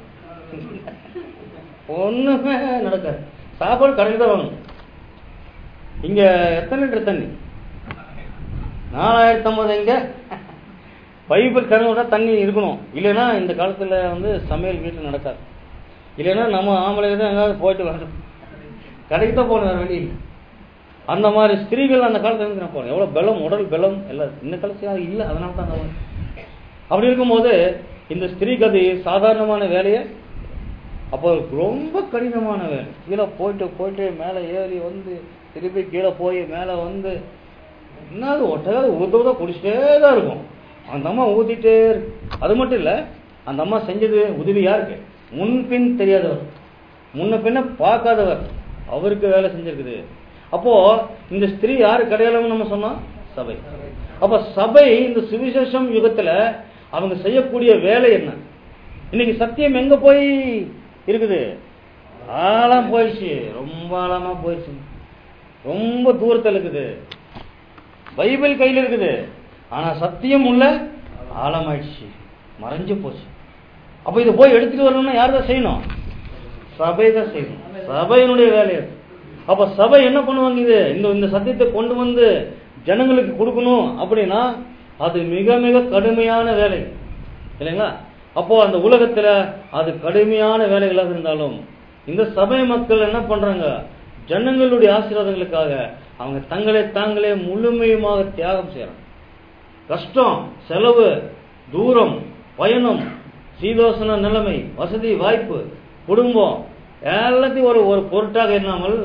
ஒண்ணுமே நடக்காது சாப்பாடு கடையில் தான் வாங்கணும் இங்க எத்தனை லிட்டர் தண்ணி நாலாயிரத்தி ஐம்பது எங்க பைபிள் கருவிட தண்ணி இருக்கணும் இல்லைன்னா இந்த காலத்துல வந்து சமையல் வீட்டில் நடக்காது இல்லைன்னா நம்ம ஆம்பளைங்க தான் எங்காவது போயிட்டு வரணும் கடைக்கு தான் போகணும் வேற வழி இல்லை அந்த மாதிரி ஸ்திரீகள் அந்த காலத்துல இருந்து நான் போறேன் எவ்வளவு பலம் உடல் பலம் எல்லாம் இந்த காலத்துல அது இல்லை அதனால தான் நான் அப்படி இருக்கும்போது இந்த ஸ்திரீ கதை சாதாரணமான வேலையை அப்போ ரொம்ப கடினமான வேலை கீழே போயிட்டு போயிட்டு மேலே ஏறி வந்து திருப்பி கீழே போய் மேலே வந்து என்னது ஒட்டகாது ஊத்த ஊத்த குடிச்சிட்டே தான் இருக்கும் அந்த அம்மா ஊத்திட்டே இருக்கு. அது மட்டும் இல்ல அந்த அம்மா செஞ்சது உதவி யாருக்கு முன்பின் தெரியாதவர் முன்ன பின்ன பார்க்காதவர் அவருக்கு வேலை செஞ்சிருக்குது அப்போ இந்த ஸ்திரீ யாரு கடையாளம்னு நம்ம சொன்னோம் சபை அப்ப சபை இந்த சுவிசேஷம் யுகத்துல அவங்க செய்யக்கூடிய வேலை என்ன இன்னைக்கு சத்தியம் எங்க போய் இருக்குது ஆழம் போயிடுச்சு ரொம்ப ஆழமா போயிடுச்சு ரொம்ப தூரத்துல இருக்குது பைபிள் கையில இருக்குது ஆனா சத்தியம் உள்ள ஆழமாயிடுச்சு மறைஞ்சு போச்சு அப்ப இதை போய் எடுத்துட்டு வரணும்னா யார் தான் செய்யணும் சபை தான் செய்யணும் சபையினுடைய வேலை அது அப்ப சபை என்ன பண்ணுவாங்க இது இந்த இந்த சத்தியத்தை கொண்டு வந்து ஜனங்களுக்கு கொடுக்கணும் அப்படின்னா அது மிக மிக கடுமையான வேலை இல்லைங்களா அப்போ அந்த உலகத்துல அது கடுமையான வேலைகளாக இருந்தாலும் இந்த சபை மக்கள் என்ன பண்றாங்க ஜனங்களுடைய ஆசீர்வாதங்களுக்காக அவங்க தங்களை தாங்களே முழுமையுமாக தியாகம் செய்யறாங்க கஷ்டம் செலவு தூரம் பயணம் சீதோசன நிலைமை வசதி வாய்ப்பு குடும்பம் எல்லாத்தையும் ஒரு ஒரு பொருட்டாக எண்ணாமல்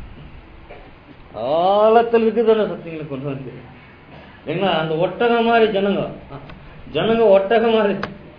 ஆழத்தில் இருக்குதான சத்தியங்களை கொண்டு வந்து ஏன்னா அந்த ஒட்டகம் மாதிரி ஜனங்க ஜனங்க ஒட்டகம் மாதிரி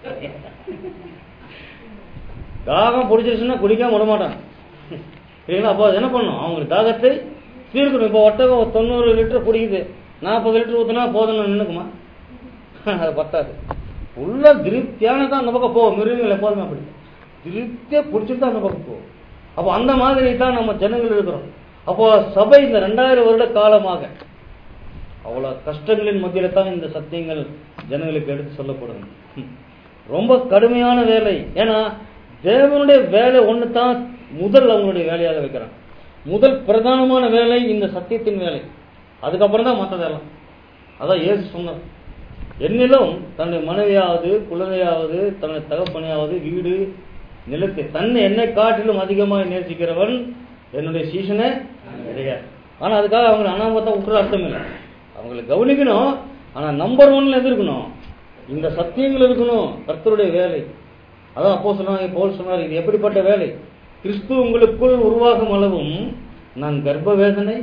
தாகம் பிடிச்சிருச்சுன்னா குடிக்காம விட மாட்டான் இல்லைங்களா அப்போ அது என்ன பண்ணும் அவங்களுக்கு தாகத்தை தீர்க்கணும் இப்போ ஒட்டகம் ஒரு தொண்ணூறு லிட்டர் குடிக்குது நாற்பது லிட்டர் ஊற்றினா போதும்னு நின்னுக்குமா அது பத்தாது உள்ள திருப்தியான தான் அந்த பக்கம் போகும் மிருகங்கள் எப்போதுமே அப்படி திருப்தியா பிடிச்சிட்டு தான் அந்த பக்கம் போகும் அப்போ அந்த மாதிரி தான் நம்ம ஜனங்கள் இருக்கிறோம் அப்போ சபை இந்த ரெண்டாயிரம் வருட காலமாக அவ்வளவு கஷ்டங்களின் மத்தியில தான் இந்த சத்தியங்கள் ஜனங்களுக்கு எடுத்து சொல்லப்படும் ம். ரொம்ப கடுமையான வேலை ஏன்னா தேவனுடைய வேலை ஒன்று தான் முதல் அவங்களுடைய வேலையாக வைக்கிறாங்க முதல் பிரதானமான வேலை இந்த சத்தியத்தின் வேலை அதுக்கப்புறம் தான் மற்றதெல்லாம் அதான் இயேசு சொன்னார் என்னிலும் தன்னுடைய மனைவியாவது குழந்தையாவது தன்னுடைய தகப்பனையாவது வீடு நிலத்தை தன்னை என்னை காட்டிலும் அதிகமாக நேசிக்கிறவன் என்னுடைய சீசனே கிடையாது ஆனா அதுக்காக அவங்க அனாமத்தா விட்டுற அர்த்தம் இல்லை அவங்களை கவனிக்கணும் ஆனா நம்பர் ஒன்ல எது இருக்கணும் இந்த சத்தியங்கள் இருக்கணும் கர்த்தருடைய வேலை அதான் அப்போ சொன்னாங்க போல் சொன்னார் இது எப்படிப்பட்ட வேலை கிறிஸ்து உங்களுக்குள் உருவாகும் அளவும் நான் கர்ப்ப வேதனை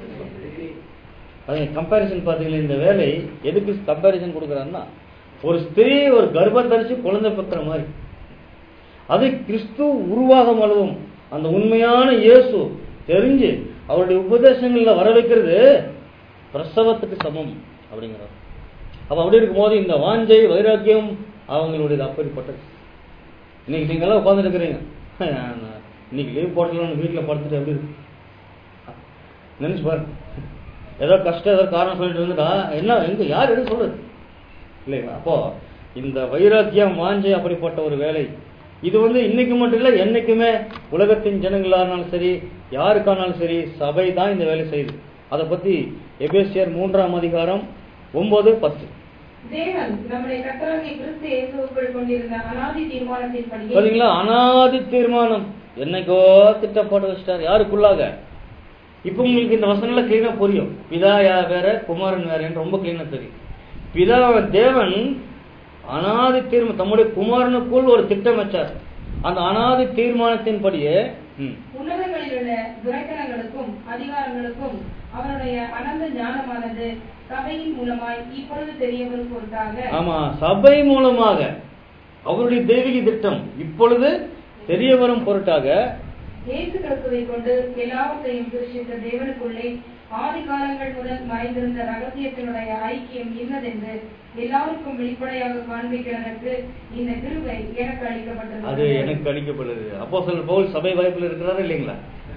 அது கம்பேரிசன் பாத்தீங்களா இந்த வேலை எதுக்கு கம்பேரிசன் கொடுக்குறாருன்னா ஒரு ஸ்திரீ ஒரு கர்ப்பம் தரிச்சு குழந்தை பெக்கிற மாதிரி அது கிறிஸ்து உருவாகும் அளவும் அந்த உண்மையான இயேசு தெரிஞ்சு அவருடைய உபதேசங்கள்ல வர வைக்கிறது பிரசவத்துக்கு சமம் அப்படிங்கிறார் அப்ப அப்படி இருக்கும்போது இந்த வாஞ்சை வைராக்கியம் அவங்களுடைய அப்படிப்பட்டது இன்னைக்கு நீங்க எல்லாம் உட்கார்ந்து இருக்கிறீங்க இன்னைக்கு லீவ் போட்டலாம் வீட்டுல படுத்துட்டு எப்படி இருக்கு நினைச்சு பாரு ஏதோ கஷ்டம் ஏதோ காரணம் சொல்லிட்டு இருந்துட்டா என்ன எங்க யார் எது சொல்றது இல்லைங்களா அப்போ இந்த வைராக்கியம் வாஞ்சை அப்படிப்பட்ட ஒரு வேலை இது வந்து இன்னைக்கு மட்டும் இல்ல என்னைக்குமே உலகத்தின் ஜனங்களானாலும் சரி யாருக்கானாலும் சரி சபை தான் இந்த வேலை செய்யுது அதை பத்தி எபேசியர் மூன்றாம் அதிகாரம் ஒன்பது பத்து தேவன் நம்முடைய கர்த்தராகிய கிறிஸ்து இயேசுவுக்குள் கொண்டிருந்த அனாதி தீர்மானத்தின்படியே பாத்தீங்களா அனாதி தீர்மானம் என்னைக்கோ திட்டப்பட்டு வச்சிட்டார் யாருக்குள்ளாக இப்ப உங்களுக்கு இந்த வசனம்ல கிளீனா புரியும் பிதா யா- வேற குமாரன் வேறன்னு ரொம்ப கிளீனா தெரியும் பிதா தேவன் அனாதி தீர்மானம் தம்முடைய குமாரனுக்குள் ஒரு திட்டம் வச்சார் அந்த அனாதி தீர்மானத்தின்படியே ம், உன்னதங்களில் உள்ள துரைத்தனங்களுக்கும் அதிகாரங்களுக்கும் அவருடைய அனந்த ஞானமானது சபையின் மூலமாய் இப்பொழுது தெரியவரும் பொருட்டாக ஆமா சபை மூலமாக அவருடைய தெய்வீக திட்டம் இப்பொழுது தெரிய வரும் பொருட்டாக இயேசு கிறிஸ்துவை கொண்டு எல்லாவற்றையும் சிருஷ்டித்த தேவனுக்குள்ளே ஆதி காலங்கள் முதல் மறைந்திருந்த ரகசியத்தினுடைய ஐக்கியம் இன்னதென்று எல்லாருக்கும் வெளிப்படையாக காண்பிக்கிறதற்கு இந்த கிருபை எனக்கு அது அளிக்கப்பட்டது எனக்கு அளிக்கப்படுது அப்போ சொல்ல பவுல் சபை வாய்ப்புல இருக்கிறாரா இல்லைங்களா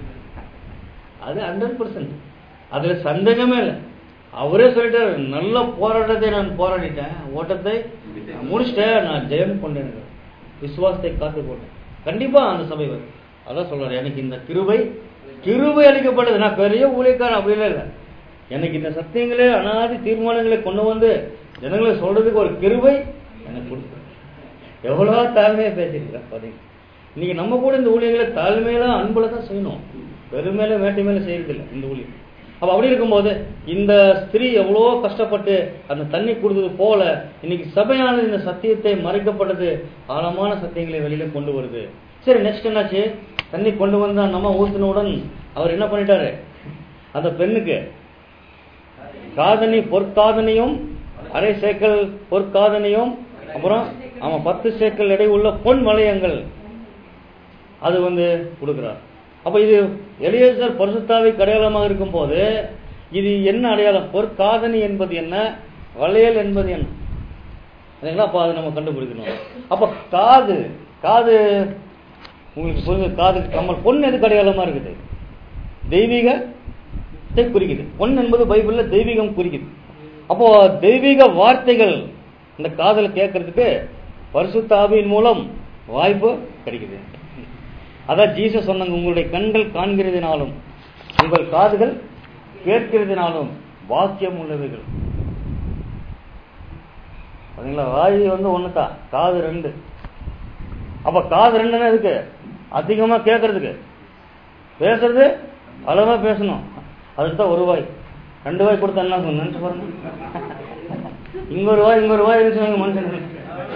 அது ஹண்ட்ரட் பர்சன்ட் அதுல சந்தேகமே இல்லை அவரே சொல்லிட்டாரு நல்ல போராட்டத்தை நான் போராடிட்டேன் ஓட்டத்தை முடிச்சிட்டேன் நான் ஜெயம் கொண்டேன் விசுவாசத்தை காத்து போட்டேன் கண்டிப்பா அந்த சபை வரும் அதான் சொல்றாரு எனக்கு இந்த கிருபை கிருபை அளிக்கப்படுது நான் பெரிய ஊழியக்காரன் அப்படிலாம் இல்லை எனக்கு இந்த சத்தியங்களே அனாதி தீர்மானங்களை கொண்டு வந்து ஜனங்களை சொல்றதுக்கு ஒரு கிருபை எனக்கு கொடுத்து எவ்வளவு தாழ்மையா பேசியிருக்கிறேன் பாத்தீங்க இன்னைக்கு நம்ம கூட இந்த ஊழியர்களை தாழ்மையில அன்புல தான் செய்யணும் பெருமையில வேட்டை மேல செய்யறதில்லை இந்த ஊழியம் அப்ப அப்படி இருக்கும்போது இந்த ஸ்திரீ எவ்வளோ கஷ்டப்பட்டு அந்த தண்ணி கொடுத்தது போல இன்னைக்கு சபையானது இந்த சத்தியத்தை மறைக்கப்பட்டது ஆழமான சத்தியங்களை வெளியில கொண்டு வருது சரி நெக்ஸ்ட் என்னாச்சு தண்ணி கொண்டு வந்தா நம்ம ஊத்தினவுடன் அவர் என்ன பண்ணிட்டாரு அந்த பெண்ணுக்கு காதணி பொற்காதனையும் அரை சேக்கல் பொற்காதனையும் அப்புறம் ஆமா பத்து சேக்கல் எடை உள்ள பொன் வளையங்கள் அது வந்து கொடுக்கிறார் அப்ப இது எலியேசர் பரிசுத்தாவை அடையாளமாக இருக்கும் போது இது என்ன அடையாளம் பொற்காதனி என்பது என்ன வளையல் என்பது என்ன சரிங்களா அப்ப அதை நம்ம கண்டுபிடிக்கணும் அப்ப காது காது உங்களுக்கு புரிஞ்சு காதுக்கு கம்மல் பொன் எதுக்கு அடையாளமா இருக்குது தெய்வீகத்தை குறிக்குது பொன் என்பது பைபிள்ல தெய்வீகம் குறிக்குது அப்போ தெய்வீக வார்த்தைகள் இந்த காதல கேட்கறதுக்கு பரிசுத்த ஆவியின் மூலம் வாய்ப்பு கிடைக்குது அதான் ஜீசஸ் சொன்னாங்க உங்களுடைய கண்கள் காண்கிறதினாலும் உங்கள் காதுகள் கேட்கிறதினாலும் வாக்கியம் உள்ளவைகள் பாத்தீங்களா வாய் வந்து ஒன்று தான் காது ரெண்டு அப்ப காது ரெண்டுன்னா எதுக்கு அதிகமா கேட்கறதுக்கு பேசுறது அளவா பேசணும் அதுக்கு தான் ஒரு வாய் ரெண்டு வாய் கொடுத்தா என்ன சொல்லணும் நினைச்சு பாருங்க இங்க ஒரு வாய் இங்க ஒரு வாய் இருந்துச்சு மனுஷன்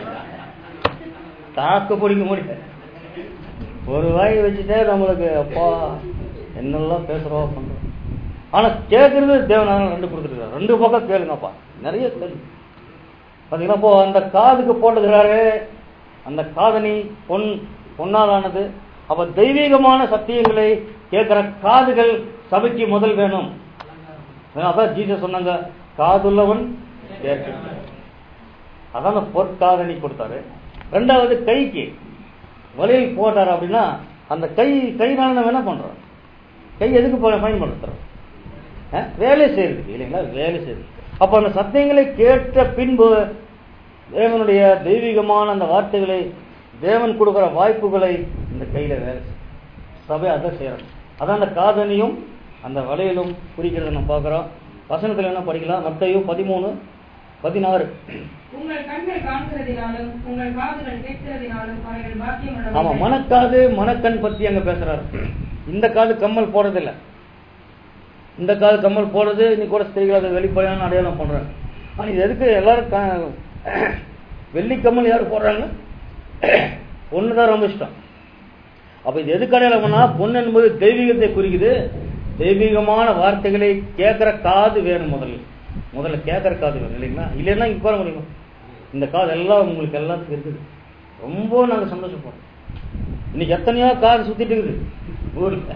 தாக்கு பிடிக்க முடியல ஒரு வாய் வச்சுட்டே நம்மளுக்கு அப்பா என்னெல்லாம் பேசுறோம் பண்றோம் ஆனா கேட்கறது தேவனால ரெண்டு கொடுத்துருக்காரு ரெண்டு பக்கம் கேளுங்கப்பா நிறைய கேள்வி பாத்தீங்கன்னா இப்போ அந்த காதுக்கு போட்டுக்கிறாரு அந்த காதணி பொன் பொன்னாலானது அப்ப தெய்வீகமான சத்தியங்களை கேட்கிற காதுகள் சபைக்கு முதல் வேணும் அதான் ஜீசஸ் சொன்னாங்க காதுள்ளவன் கேட்க அதான் அந்த பொற்காதணி கொடுத்தாரு ரெண்டாவது கைக்கு வலையில் போட்டார் அப்படின்னா அந்த கை கைனால நம்ம என்ன பண்றோம் கை எதுக்கு ப- பயன்படுத்துறோம் அஹ்? வேலை செய்யறதுக்கு இல்லைங்களா வேலை செய்யறதுக்கு அப்ப அந்த சத்தியங்களை கேட்ட பின்பு தேவனுடைய தெய்வீகமான அந்த வார்த்தைகளை தேவன் கொடுக்கிற வாய்ப்புகளை இந்த கையில வேலை செய்யும். சபை அதை செய்யறோம் அதான் அந்த காதணியும் அந்த வலையிலும் குறிக்கிறத நம்ம பார்க்கிறோம் வசனத்துல என்ன படிக்கலாம் மத்தையும் பதிமூணு பதினாறு உங்கள் கண்கள் காண்கிறதினாலும் உங்கள் காதுகள் கேட்கிறதினாலும் அவைகள் பாக்கியம் ஆமா உள்ளவைகள். மனக்காது மனக்கண் பத்தி அங்க பேசுறாரு இந்த காது கம்மல் போடுறதில்ல இந்த காது கம்மல் போடுறது இன்னைக்கு கூட ஸ்திரீகள் அதை வெளிப்படையான அடையாளம் பண்றாங்க ஆனா இது எதுக்கு எல்லாரும் க- வெள்ளி கம்மல் யாரு போடுறாங்க பொண்ணுதான் ரொம்ப இஷ்டம் அப்ப இது எதுக்கு அடையாளம் பண்ணா பொண்ணு என்பது தெய்வீகத்தை குறிக்குது தெய்வீகமான வார்த்தைகளை கேட்கிற காது வேணும் முதல்ல முதல்ல கேட்கிற காது வேணும் இல்லைங்களா இல்லைன்னா இங்க பாருங்க முடியுமா இந்த காது எல்லாம் உங்களுக்கு எல்லாத்துக்கும் இருக்குது ரொம்ப நாங்க சந்தோஷப்படுறோம் இன்னைக்கு எத்தனையோ கார் சுத்திட்டு இருக்குது ஊர்ல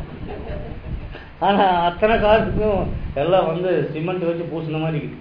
ஆனா அத்தனை காருக்கும் எல்லாம் வந்து சிமெண்ட் வச்சு பூசின மாதிரி இருக்குது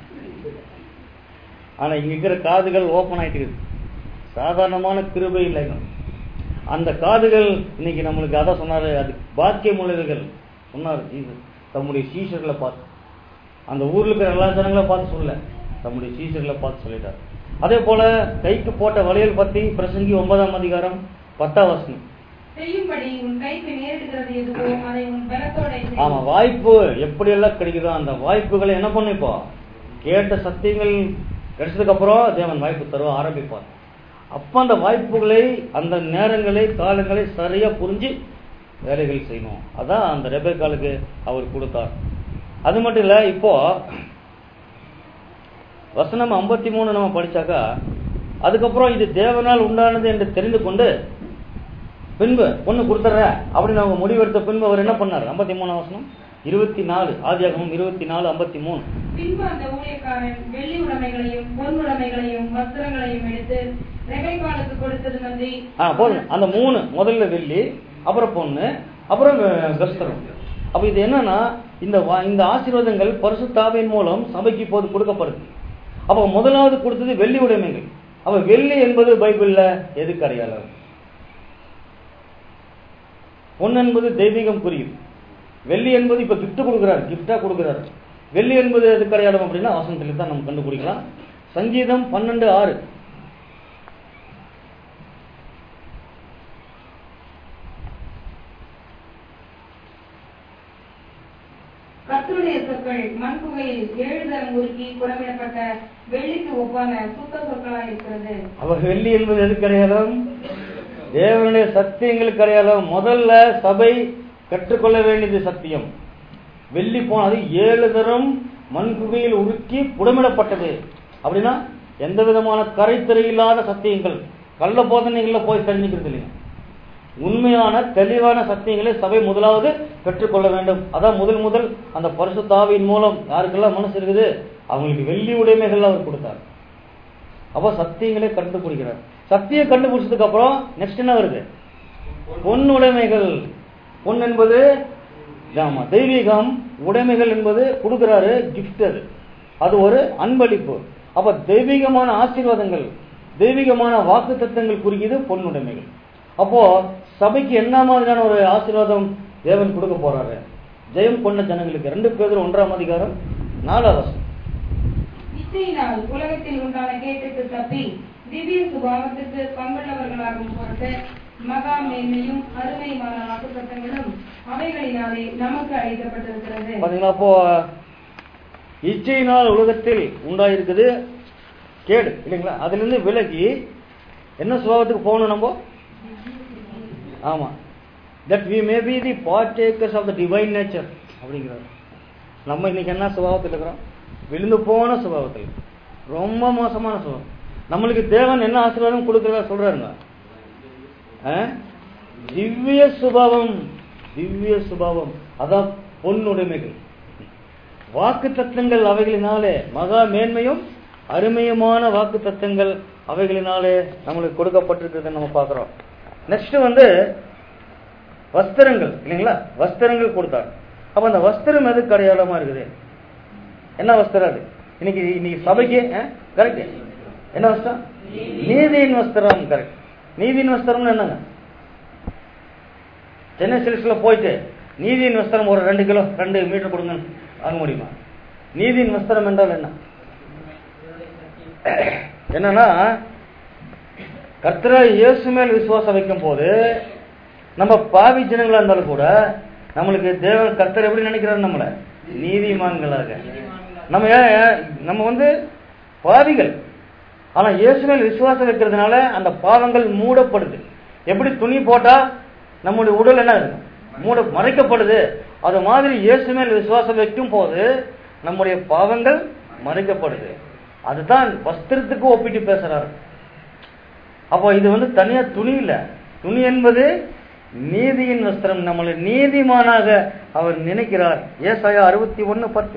ஆனா இங்க இருக்கிற காதுகள் ஓபன் ஆயிட்டு இருக்குது சாதாரணமான கிருபை இல்லைங்க அந்த காதுகள் இன்னைக்கு நம்மளுக்கு அதான் சொன்னாரு அது பாக்கியம் உள்ளவர்கள் சொன்னாரு ஜீசஸ் தம்முடைய சீஷர்களை பார்த்து அந்த ஊர்ல இருக்கிற எல்லா ஜனங்களை பார்த்து சொல்லல தம்முடைய சீஷர்களை பார்த்து சொல்லிட்டார் அதே போல கைக்கு போட்ட வளையல் பத்தி பிரசங்கி ஒன்பதாம் அதிகாரம் பத்தாம் வசனம் செய்யும்படி உன் கைக்கு நேரிடுகிறது எதுவோ அதை உன் பலத்தோட செய். ஆமா வாய்ப்பு எப்படி எல்லாம் கிடைக்குதோ அந்த வாய்ப்புகளை என்ன பண்ணும் இப்போ கேட்ட சத்தியங்கள் கிடைச்சதுக்கு அப்புறம் தேவன் வாய்ப்பு தருவ ஆரம்பிப்பார் அப்ப அந்த வாய்ப்புகளை அந்த நேரங்களை காலங்களை சரியா புரிஞ்சு வேலைகள் செய்யணும் அதான் அந்த ரெபேக்காலுக்கு அவர் கொடுத்தார் அது மட்டும் இல்ல இப்போ வசனம் ஐம்பத்தி மூணு நம்ம படிச்சாக்கா அதுக்கப்புறம் இது தேவனால் உண்டானது என்று தெரிந்து கொண்டு பின்பு பொண்ணு கொடுத்துட்ற அப்படின்னு அவங்க முடிவெடுத்த பின்பு அவர் என்ன பண்ணார் ஐம்பத்தி மூணு வசனம் இருபத்தி நாலு ஆதியாகமம் இருபத்தி நாலு ஐம்பத்தி மூணு பின்பு அந்த ஊழியக்காரன் வெள்ளி உடைமைகளையும் பொன் உடைமைகளையும் வஸ்திரங்களையும் எடுத்து ரெபேக்காளுக்கு கொடுத்தது நன்றி ஆ போதும் அந்த மூணு முதல்ல வெள்ளி அப்புறம் பொண்ணு அப்புறம் அஹ், வஸ்திரம் அப்ப இது என்னன்னா இந்த வா- இந்த ஆசீர்வாதங்கள் பரிசுத்தாவின் மூலம் சபைக்கு இப்போது கொடுக்கப்படுது அப்ப முதலாவது கொடுத்தது வெள்ளி உடைமைகள் அப்ப வெள்ளி என்பது பைபிள்ல எதுக்கு அடையாளம் பொன் என்பது தெய்வீகம் புரியும் வெள்ளி என்பது இப்ப gift கொடுக்குறாரு gift-ஆ கொடுக்குறாரு வெள்ளி என்பது எதுக்கு அடையாளம் அப்படின்னா வசனத்துல தான் நம்ம கண்டுபிடிக்கலாம் சங்கீதம் பன்னெண்டு ஆறு கர்த்தருடைய சொற்கள் மண் புகையில் ஏழு தரம் உருக்கி குடமிடப்பட்ட வெள்ளிக்கு ஒப்பான சுத்த சொற்களாய் இருக்கிறது அவ வெள்ளி என்பது எதுக்கு அடையாளம் தேவனுடைய சத்தியங்களுக்கு அடையாளம் முதல்ல சபை கற்றுக்கொள்ள வேண்டியது சத்தியம் வெள்ளி போனது ஏழு தரம் மண் குகையில் உருக்கி புடமிடப்பட்டது அப்படின்னா எந்த விதமான கரைத்திரை இல்லாத சத்தியங்கள் கள்ள போதனைகள்ல போய் தெரிஞ்சுக்கிறது இல்லைங்க உண்மையான தெளிவான சத்தியங்களை சபை முதலாவது கற்றுக்கொள்ள வேண்டும் அதான் முதல் முதல் அந்த பரிசுத்தாவின் மூலம் யாருக்கெல்லாம் மனசு இருக்குது அவங்களுக்கு வெள்ளி உடைமைகள் அவர் கொடுத்தார் அப்ப சத்தியங்களை கண்டுபிடிக்கிறார் சத்தியம் கண்டுபிடிச்சதுக்கு அப்புறம் நெக்ஸ்ட் என்ன வருது பொன் உடைமைகள் பொன் என்பது ஆமா தெய்வீகம் உடைமைகள் என்பது கொடுக்கிறாரு gift அது அது ஒரு அன்பளிப்பு அப்ப தெய்வீகமான ஆசீர்வாதங்கள் தெய்வீகமான வாக்கு தத்தங்கள் குறிக்குது பொன் உடைமைகள் அப்போ சபைக்கு என்ன மாதிரியான ஒரு ஆசீர்வாதம் தேவன் கொடுக்க போறாரு ஜெயம் கொண்ட ஜனங்களுக்கு ரெண்டு பேர் ஒன்றாம் அதிகாரம் நாலாவது வசனம். இச்சையினால் உலகத்தில் உண்டான கேட்டுக்கு தப்பி திவ்ய சுபாவத்துக்கு பங்குள்ளவர்களாகும் பொருட்டு மகா மேன்மையும் அருமையுமான வாக்குத்தத்தங்களும் அவைகளினாலே நமக்கு அளிக்கப்பட்டிருக்கிறது பாத்தீங்களா அப்போ இச்சையினால் உலகத்தில் உண்டாயிருக்குது கேடு இல்லைங்களா அதுல இருந்து விலகி என்ன சுபாவத்துக்கு போகணும் நம்ம ஆமா that we may be the partakers of the divine nature அப்படிங்கிறார் நம்ம இன்னைக்கு என்ன சுபாவத்தில் இருக்கிறோம் விழுந்து போன சுபாவத்தில் ரொம்ப மோசமான சுபாவம் நம்மளுக்கு தேவன் என்ன ஆசீர்வாதம் கொடுக்கிறதா சொல்றாருங்க ஆ? திவ்ய சுபாவம் திவ்ய சுபாவம் அதான் பொன்னுடைமைகள் வாக்கு தத்தங்கள் அவைகளினாலே மகா மேன்மையும் அருமையுமான வாக்கு தத்தங்கள் அவைகளினாலே நம்மளுக்கு கொடுக்கப்பட்டிருக்கிறத நம்ம பார்க்கிறோம் நெக்ஸ்ட் வந்து வஸ்திரங்கள் இல்லைங்களா வஸ்திரங்கள் கொடுத்தார் அப்ப அந்த வஸ்திரம் எதுக்கு அடையாளமா இருக்குது என்ன வஸ்திரம் அது இன்னைக்கு இன்னைக்கு சபைக்கு கரெக்ட் என்ன வஸ்திரம் நீதியின் வஸ்திரம் கரெக்ட் நீதியின் வஸ்திரம்னு என்னங்க சென்னை சில்க்ஸ்ல போயிட்டு நீதியின் வஸ்திரம் ஒரு ரெண்டு கிலோ ரெண்டு மீட்டர் கொடுங்க வாங்க முடியுமா நீதியின் வஸ்திரம் என்றால் என்ன என்னன்னா கர்த்தரா இயேசு மேல் விசுவாசம் வைக்கும் போது நம்ம பாவி ஜனங்களா இருந்தாலும் கூட நம்மளுக்கு தேவன் கர்த்தர் எப்படி நினைக்கிறாரு நம்மள நீதிமான்களாக நம்ம ஏன் ஏன் நம்ம வந்து பாவிகள் ஆனா இயேசு மேல் விசுவாசம் வைக்கிறதுனால அந்த பாவங்கள் மூடப்படுது எப்படி துணி போட்டா நம்முடைய உடல் என்ன ஆகுது? மூட மறைக்கப்படுது அது மாதிரி இயேசு மேல் விசுவாசம் வைக்கும் போது நம்முடைய பாவங்கள் மறைக்கப்படுது அதுதான் வஸ்திரத்துக்கு ஒப்பிட்டு பேசுறாரு அப்போ இது வந்து தனியா துணி இல்ல துணி என்பது நீதியின் வஸ்திரம் நம்மளை நீதிமானாக அவர் நினைக்கிறார் ஏசாயா அறுபத்தி ஒன்னு பத்து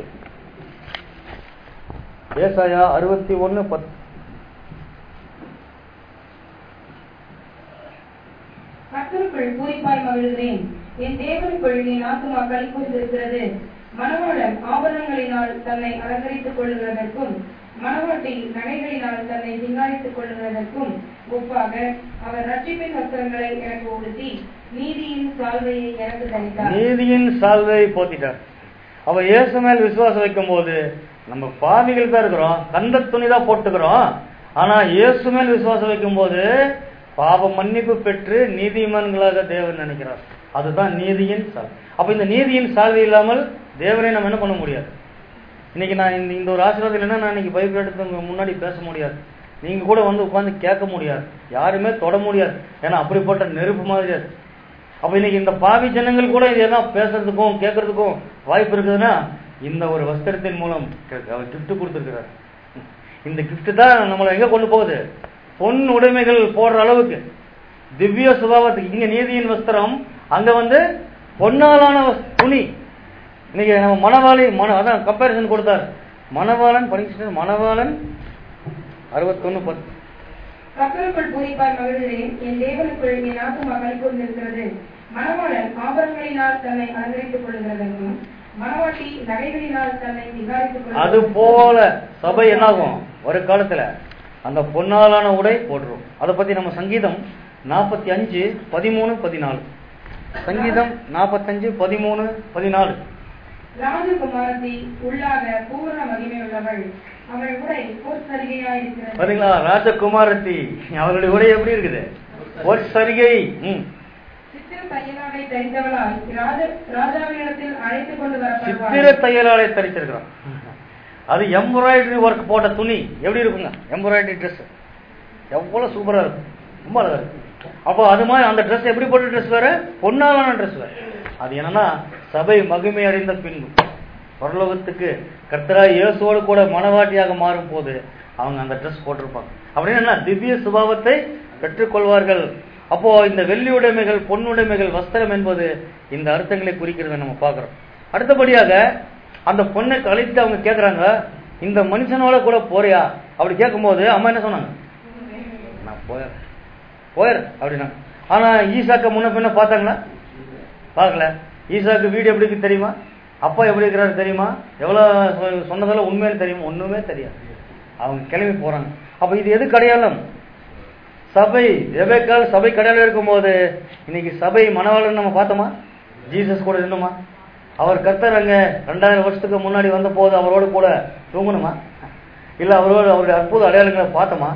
ஏசாயா அறுபத்தி ஒன்னு பத்து கர்த்தருக்குள் பூரிப்பாய் மகிழ்கிறேன் என் தேவனுக்குள் என் ஆத்துமா களி கூர்ந்திருக்கிறது மணவாளன் ஆபரணங்களினால் தன்னை அலங்கரித்துக் கொள்ளுகிறதற்கும் மணவாட்டி நகைகளினால் தன்னை சிங்காரித்துக் கொள்ளுகிறதற்கும் ஒப்பாக அவர் ரட்சிப்பின் வஸ்திரங்களை எனக்கு உடுத்தி நீதியின் சால்வையை எனக்கு தரித்தார் நீதியின் சால்வை போத்திட்டார் அவ இயேசு மேல் விசுவாசம் வைக்கும் போது நம்ம பாவிகள் தான் இருக்கிறோம் கந்த துணி தான் போட்டுக்கிறோம் ஆனா இயேசு மேல் விசுவாசம் வைக்கும் போது பாவ மன்னிப்பு பெற்று நீதிமான்களாக தேவன் நினைக்கிறார் அதுதான் நீதியின் சால் அப்ப இந்த நீதியின் சால்வை இல்லாமல் தேவனை நம்ம என்ன பண்ண முடியாது இன்னைக்கு நான் இந்த இந்த ஒரு ஆசீர்வாதம் இல்லைன்னா நான் இன்னைக்கு பைபிள் எடுத்து உங்க முன்னாடி பேச முடியாது நீங்க கூட வந்து உட்கார்ந்து கேட்க முடியாது யாருமே தொட முடியாது ஏன்னா அப்படிப்பட்ட நெருப்பு மாதிரி அது அப்ப இன்னைக்கு இந்த பாவி ஜனங்கள் கூட இதெல்லாம் பேசுறதுக்கும் கேட்கறதுக்கும் வாய்ப்பு இருக்குதுன்னா இந்த ஒரு வஸ்திரத்தின் மூலம் க- அவர் gift கொடுத்திருக்கிறார் இந்த gift தான் நம்மளை எங்க கொண்டு போகுது பொன் உடைமைகள் போடுற அளவுக்கு திவ்ய சுபாவத்துக்கு இங்க நீதியின் வஸ்திரம் அங்க வந்து பொன்னாலான வஸ்- துணி இன்னைக்கு நம்ம மணவாளி மன அதான் கம்பேரிசன் கொடுத்தார் மணவாளன் படிச்சு மணவாளன் அறுபத்தொன்னு பத்து கர்த்தருக்குள் பூரிப்பாய் மகிழ்கிறேன் என் தேவனுக்குள் என் ஆத்துமா களி கூர்ந்திருக்கிறது மணவாளன் ஆபரணங்களினால் தன்னை அலங்கரித்துக் கொள்ளுகிறதற்கும் மணவாட்டி நகைகளினால் தன்னை சிங்காரித்துக் அது போல சபை என்னாகும் ஒரு காலத்துல அந்த பொன்னாலான உடை போட்டுரும் அதை பத்தி நம்ம சங்கீதம் நாற்பத்தி அஞ்சு பதிமூணு பதினாலு சங்கீதம் நாற்பத்தஞ்சு பதிமூணு பதினாலு ராஜகுமாரத்தி உள்ளாக பூர்ண மகிமை உள்ளவள் அவள் உடை பொற்சரிகையாயிருக்கிறது பாத்தீங்களா ராஜகுமாரத்தி அவருடைய உடை எப்படி இருக்குது ஒரு சரிகை ம். சித்திர தையலாடை தரித்தவளால் ராஜ ராஜாவினிடத்தில் அழைத்துக் கொண்டு வரப்படுவாள் சித்திர தையலாளை தரிச்சிருக்கிறோம் அது எம்ப்ராய்டரி ஒர்க் போட்ட துணி எப்படி இருக்குங்க எம்ப்ராய்டரி ட்ரெஸ் எவ்வளவு சூப்பரா இருக்கும் ரொம்ப அழகா இருக்கும் அப்போ அது மாதிரி அந்த ட்ரெஸ் எப்படி போட்ட ட்ரெஸ் வேற பொன்னாலான ட்ரெஸ் வேற அது என்னன்னா சபை மகிமை அடைந்த பின்பு பரலோகத்துக்கு கர்த்தராய் இயேசுவோடு கூட மனவாட்டியாக மாறும் போது அவங்க அந்த ட்ரெஸ் போட்டிருப்பாங்க அப்படின்னு என்ன திவ்ய சுபாவத்தை பெற்றுக்கொள்வார்கள் அப்போ இந்த வெள்ளி உடைமைகள் பொன்னுடைமைகள் வஸ்திரம் என்பது இந்த அர்த்தங்களை குறிக்கிறத நம்ம பார்க்கிறோம் அடுத்தபடியாக அந்த பொண்ணை கழித்து அவங்க கேக்குறாங்க இந்த மனுஷனோட கூட போறியா அப்படி கேட்கும்போது அம்மா என்ன சொன்னாங்க நான் போயிடுறேன் போயிடுறேன் அப்படின்னா ஆனா ஈசாக்க முன்ன பின்ன பார்த்தாங்களா பார்க்கல ஈசாக்கு வீடு எப்படி இருக்கு தெரியுமா அப்பா எப்படி இருக்கிறாரு தெரியுமா எவ்வளவு சொ- சொன்னதெல்லாம் உண்மைன்னு தெரியுமா ஒண்ணுமே தெரியாது அவங்க கிளம்பி போறாங்க அப்ப இது எது அடையாளம் சபை ரெபேக்கால் சபை கடையில் இருக்கும்போது இன்னைக்கு சபை மணவாளன் நம்ம பார்த்தோமா ஜீசஸ் கூட இருந்தோமா அவர் கர்த்தர் அங்க ரெண்டாயிரம் வருஷத்துக்கு முன்னாடி வந்த போது அவரோட கூட தூங்கணுமா இல்ல அவரோட அவருடைய அற்புத அடையாளங்களை பார்த்தோமா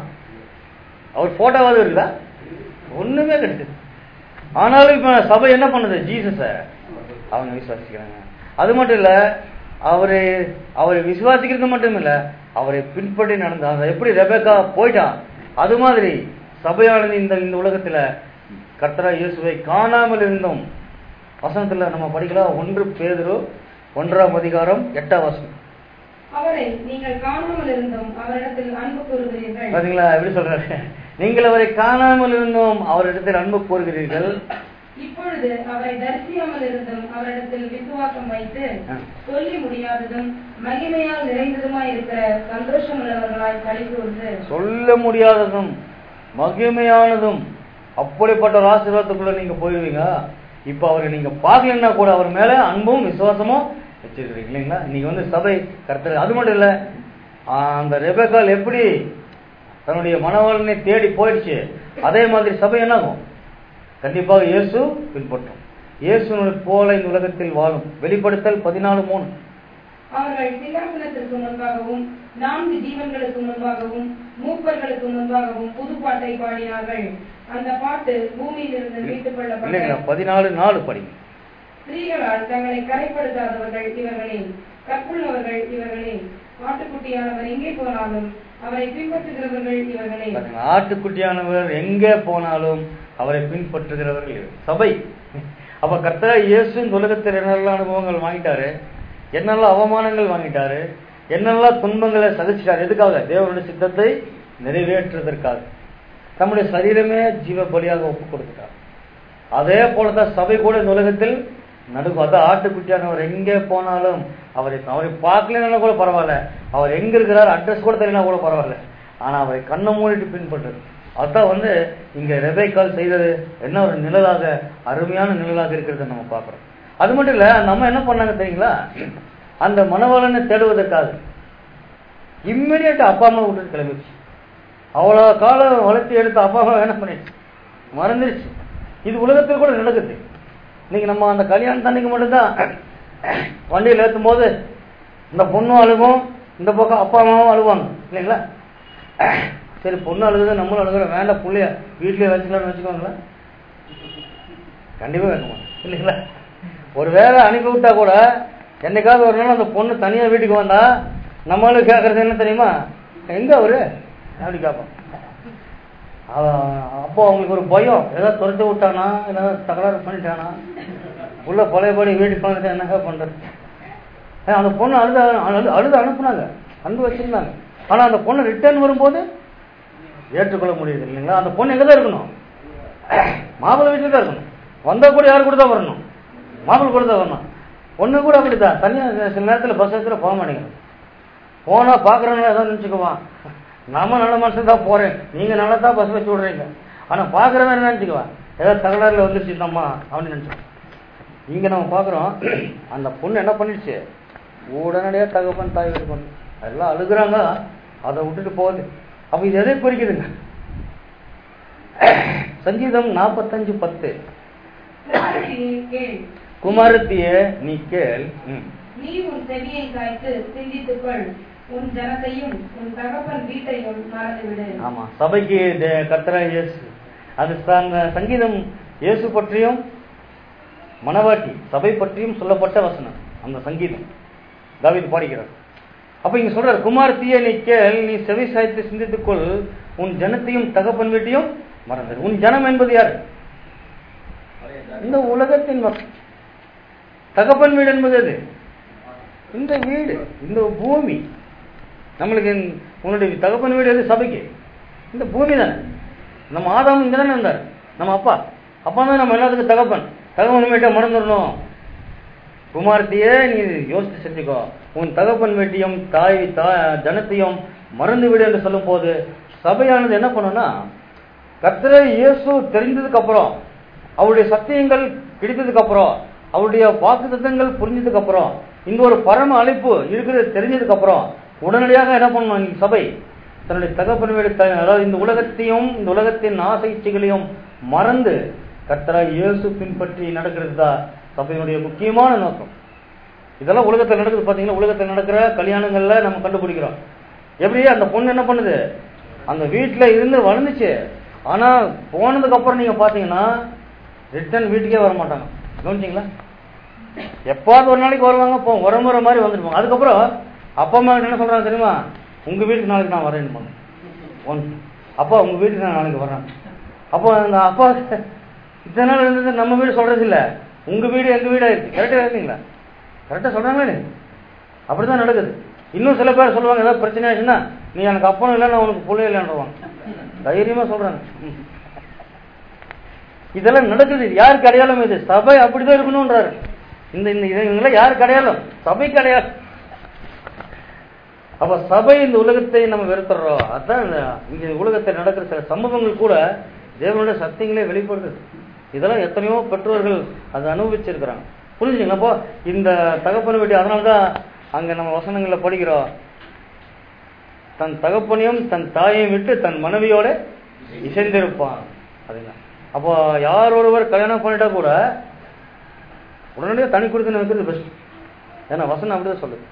அவர் போட்டோவாவது இருக்குதா ஒண்ணுமே கிடையாது ஆனாலும் இப்ப சபை என்ன பண்ணுது ஜீசஸ அவங்க விசுவாசிக்கிறாங்க அது மட்டும் இல்ல அவரை அவரை விசுவாசிக்கிறது மட்டும் இல்ல அவரை பின்பற்றி நடந்தாங்க எப்படி ரெபேக்கா போயிட்டான் அது மாதிரி சபையானது இந்த இந்த உலகத்துல கர்த்தரா இயேசுவை காணாமல் இருந்தோம் வசனத்துல நம்ம படிக்கலாம் ஒன்று பேதுரு ஒன்றாம் அதிகாரம் எட்டாம் வசனம் அவரை நீங்கள் காணாமல் இருந்தும் அவரிடத்தில் அன்பு கூறுகிறீர்கள் பாத்தீங்களா எப்படி சொல்றாரு நீங்கள் அவரை காணாமல் இருந்தோம் அவரிடத்தில் அன்பு கூறுகிறீர்கள் இப்பொழுது அவரை தரிசியாமல் இருந்தும் அவரிடத்தில் விசுவாசம் வைத்து ஆ. சொல்லி முடியாததும் மகிமையால் நிறைந்ததுமாய் இருக்கிற சந்தோஷம் உள்ளவர்களாய் களி கூர்ந்து சொல்ல முடியாததும் மகிமையானதும் அப்படிப்பட்ட ஒரு ஆசீர்வாதத்துக்குள்ள நீங்க போயிருவீங்க இப்ப அவரை நீங்க பார்க்கலன்னா கூட அவர் மேல அன்பும் விசுவாசமும் வச்சிருக்கிறீங்க இல்லைங்களா இன்னைக்கு வந்து சபை கர்த்தர் அது மட்டும் இல்ல ஆஹ் அந்த ரெபேக்கால் எப்படி தன்னுடைய மனவாளனை தேடி போயிடுச்சு அதே மாதிரி சபை என்னாகும் கண்டிப்பாக இயேசு பின்பற்றும் இயேசுவை போல இந்த உலகத்தில் வாழும் வெளிப்படுத்தல் பதினாலு மூணு அவர்கள் சிங்காசனத்திற்கு முன்பாகவும் நான்கு ஜீவன்களுக்கு முன்பாகவும் மூப்பர்களுக்கு முன்பாகவும் புது பாட்டை பாடினார்கள் அந்த பாட்டு பூமியிலிருந்து மீட்டுக் இல்லைங்களா கொள்ளப்பட்ட பதினாலு நாலு படிங்க ஸ்திரீகளால் தங்களை கரைப்படுத்தாதவர்கள் இவர்களே கற்புள்ளவர்கள் இவர்களே ஆட்டுக்குட்டியானவர் எங்கே போனாலும் அவரை பின்பற்றுகிறவர்கள் இவர்களே பாருங்க, ஆட்டுக்குட்டியானவர் எங்கே போனாலும் அவரை பின்பற்றுகிறவர்கள் இவர். சபை அப்ப கர்த்தா இயேசு இந்த உலகத்தில் என்னெல்லாம் அனுபவங்கள் வாங்கிட்டாரு என்னெல்லாம் அவமானங்கள் வாங்கிட்டாரு என்னெல்லாம் துன்பங்களை சகிச்சிட்டாரு எதுக்காக தேவனுடைய சித்தத்தை நிறைவேற்றுவதற்காக தம்முடைய சரீரமே ஜீவ பலியாக ஒப்பு கொடுத்துட்டார் அதே போலதான் சபை கூட இந்த உலகத்தில் நடுக்கும் அதான் ஆட்டுக்குட்டியானவர் எங்கே போனாலும் அவரை அவரை பார்க்கலன்னா கூட பரவாயில்ல அவர் எங்க இருக்கிறார் அட்ரஸ் கூட தெரியலனா கூட பரவாயில்ல ஆனா அவரை கண்ணை மூடிட்டு பின்பற்றது அதான் வந்து இங்க ரெபேக்கால் செய்தது என்ன ஒரு நிழலாக அருமையான நிழலாக இருக்கிறத நம்ம பார்க்கிறோம் அது மட்டும் இல்ல நம்ம என்ன பண்ணாங்க தெரியுங்களா அந்த மனவளனை தேடுவதற்காக இம்மிடியட் அப்பா அம்மா விட்டுட்டு கிளம்பிடுச்சு அவ்வளோ காலம் வளர்த்து எடுத்த அப்பா அம்மா என்ன பண்ணிடுச்சு மறந்துடுச்சு இது உலகத்தில் கூட நடக்குது இன்னைக்கு நம்ம அந்த கல்யாணத்தன்னைக்கு மட்டும்தான் வண்டியில் ஏற்றும் போது இந்த பொண்ணும் அழுகும் இந்த பக்கம் அப்பா அம்மாவும் அழுவாங்க இல்லைங்களா சரி பொண்ணு அழுகுது நம்மளும் அழுகுறோம் வேண்டாம் புள்ளைய வீட்லயே வச்சுக்கலாம்னு வச்சுக்கோங்களேன் கண்டிப்பா வைக்க மாட்டோம் இல்லைங்களா ஒரு வேலை அனுப்பி விட்டா கூட என்னைக்காவது ஒரு நாள் அந்த பொண்ணு தனியா வீட்டுக்கு வந்தா நம்மளும் கேட்கறது என்ன தெரியுமா எங்க அவரு அப்படி கேட்போம் அவ- அப்போ அவங்களுக்கு ஒரு பயம் ஏதாவது துரத்து விட்டானா ஏதாவது தகராறு பண்ணிட்டானா உள்ள பழையபடி வீட்டுக்கு வந்துட்டு என்னங்க பண்றது ஏன் அந்த பொண்ணு அழுத அழுது அழுது அனுப்புனாங்க அன்பு வச்சிருந்தாங்க ஆனா அந்த பொண்ணு ரிட்டர்ன் வரும்போது ஏற்றுக்கொள்ள முடியுது இல்லைங்களா அந்த பொண்ணு எங்க தான் இருக்கணும் மாப்பிள்ளை வீட்டுல தான் இருக்கணும் வந்தா கூட யாரு கூட தான் வரணும் மாப்பிள்ளை கூட தான் வரணும் பொண்ணு கூட அப்படித்தான் தனியா சில நேரத்துல பஸ் இடத்துல போக மாட்டேங்குது போனா பாக்குறவங்க ஏதோ நினைச்சுக்குவான் நாம நல்ல மனுஷன் தான் போறேன் நீங்க நல்லா தான் பஸ் வச்சு விடுறீங்க ஆனா பாக்குறவன் என்ன நினைச்சுக்குவான் ஏதாவது தகராறுல வந்துருச்சு இந்த அம்மா அப்படின்னு நினைச்சுக்குவான் இங்க நம்ம பாக்குறோம் அந்த பொண்ணு என்ன பண்ணிடுச்சு உடனடியா தகப்பன் தாய் வீட்டுக்கு வந்து எல்லாம் அழுகுறாங்க அதை விட்டுட்டு போகுது அப்ப இது எதை குறிக்குதுங்க சங்கீதம் நாற்பத்தஞ்சு பத்து குமாரத்தியே கேள் குமாரத்தியே நீ கேள் ம். நீ உன் செவியை காய்த்து சிந்தித்துக்கொள் உன் ஜனத்தையும் உன் தகப்பன் வீட்டையும் மறந்துவிடு ஆமா சபைக்கு தே- கர்த்தரா இயேசு அது ச- சங்கீதம் இயேசு பற்றியும் மனவாட்டி சபை பற்றியும் சொல்லப்பட்ட வசனம் அந்த சங்கீதம் தாவீது பாடிக்கிறார் அப்ப இங்க சொல்றார் குமாரத்தியே நீ கேள் நீ செவி சாய்த்து சிந்தித்துக்கொள் உன் ஜனத்தையும் தகப்பன் வீட்டையும் மறந்தது உன் ஜனம் என்பது யாரு இந்த உலகத்தின் மக்கள் தகப்பன் வீடு என்பது எது இந்த வீடு இந்த பூமி நம்மளுக்கு இந்த- உன்னுடைய தகப்பன் வீடு எது சபைக்கு இந்த பூமி தானே நம்ம ஆதாம் இங்க தானே இருந்தார் நம்ம அப்பா அப்பா தான் நம்ம எல்லாத்துக்கும் தகப்பன் தகப்பன் வீட்டை மறந்துடணும் குமாரத்தையே நீ யோசித்து செஞ்சுக்கோ உன் தகப்பன் வீட்டையும் தாய் தா ஜனத்தையும் மறந்து விடு என்று சொல்லும் போது சபையானது என்ன பண்ணும்னா கர்த்தரை இயேசு தெரிந்ததுக்கு அப்புறம் அவருடைய சத்தியங்கள் கிடைத்ததுக்கு அப்புறம் அவருடைய வாக்குத்தத்தங்கள் புரிஞ்சதுக்கு அப்புறம் இந்த ஒரு பரம அழைப்பு இருக்கிறது தெரிஞ்சதுக்கு அப்புறம் உடனடியாக என்ன பண்ணணும் இன்னைக்கு சபை தன்னுடைய தகப்பன் வீடு த- அதாவது இந்த உலகத்தையும் இந்த உலகத்தின் ஆசை இச்சைகளையும் மறந்து கர்த்தரா இயேசு பின்பற்றி நடக்கிறது தான் சபையினுடைய முக்கியமான நோக்கம் இதெல்லாம் உலகத்தில் நடக்குது பாத்தீங்கன்னா உலகத்தில் நடக்கிற கல்யாணங்கள்ல நம்ம கண்டுபிடிக்கிறோம் எப்படி அந்த பொண்ணு என்ன பண்ணுது அந்த வீட்டுல இருந்து வளர்ந்துச்சு ஆனா போனதுக்கு அப்புறம் நீங்க பாத்தீங்கன்னா ரிட்டர்ன் வீட்டுக்கே வர மாட்டாங்க கவனிச்சிங்களா எப்பாவது ஒரு நாளைக்கு வருவாங்க போ உரமுறை மாதிரி வந்துருப்பாங்க அதுக்கப்புறம் அப்பா அம்மா கிட்ட என்ன சொல்றாங்க தெரியுமா உங்க வீட்டுக்கு நாளைக்கு நான் வரேன்னு ஒன் அப்பா உங்க வீட்டுக்கு நான் நாளைக்கு வரேன் அப்போ அந்த அப்பா இத்தனை நாள் இருந்தது நம்ம வீடு சொல்றது இல்ல உங்க வீடு எங்க வீடு ஆயிடுச்சு கரெக்டா இல்லைங்களா கரெக்டா சொல்றாங்களே அப்படிதான் நடக்குது இன்னும் சில பேர் சொல்லுவாங்க ஏதாவது பிரச்சனை ஆச்சுன்னா நீ எனக்கு அப்பனும் இல்லை நான் உனக்கு பிள்ளை இல்லைன்றவாங்க தைரியமா சொல்றாங்க ம். இதெல்லாம் நடக்குது இது யாருக்கு அடையாளம் இது சபை அப்படிதான் இருக்கணும்ன்றாரு இந்த இந்த இவங்கெல்லாம் யாருக்கு அடையாளம் சபைக்கு அடையாளம் அப்ப சபை இந்த உலகத்தை நம்ம வெறுத்துறோம் அதான் இந்த இங்க உலகத்தில் நடக்கிற சில சம்பவங்கள் கூட தேவனுடைய சத்தியங்களே வெளிப்படுது இதெல்லாம் எத்தனையோ பெற்றோர்கள் அதை அனுபவிச்சிருக்கிறாங்க புரிஞ்சுங்களா அப்போ இந்த தகப்பனை வெட்டி அதனாலதான் அங்க நம்ம வசனங்கள்ல படிக்கிறோம் தன் தகப்பனையும் தன் தாயையும் விட்டு தன் மனைவியோட இசைந்திருப்பான் அதுதான் அப்போ யார் ஒருவர் கல்யாணம் பண்ணிட்டா கூட உடனடியாக தனி கொடுத்து வைக்கிறது பெஸ்ட் ஏன்னா வசனம் அப்படிதான் சொல்லுது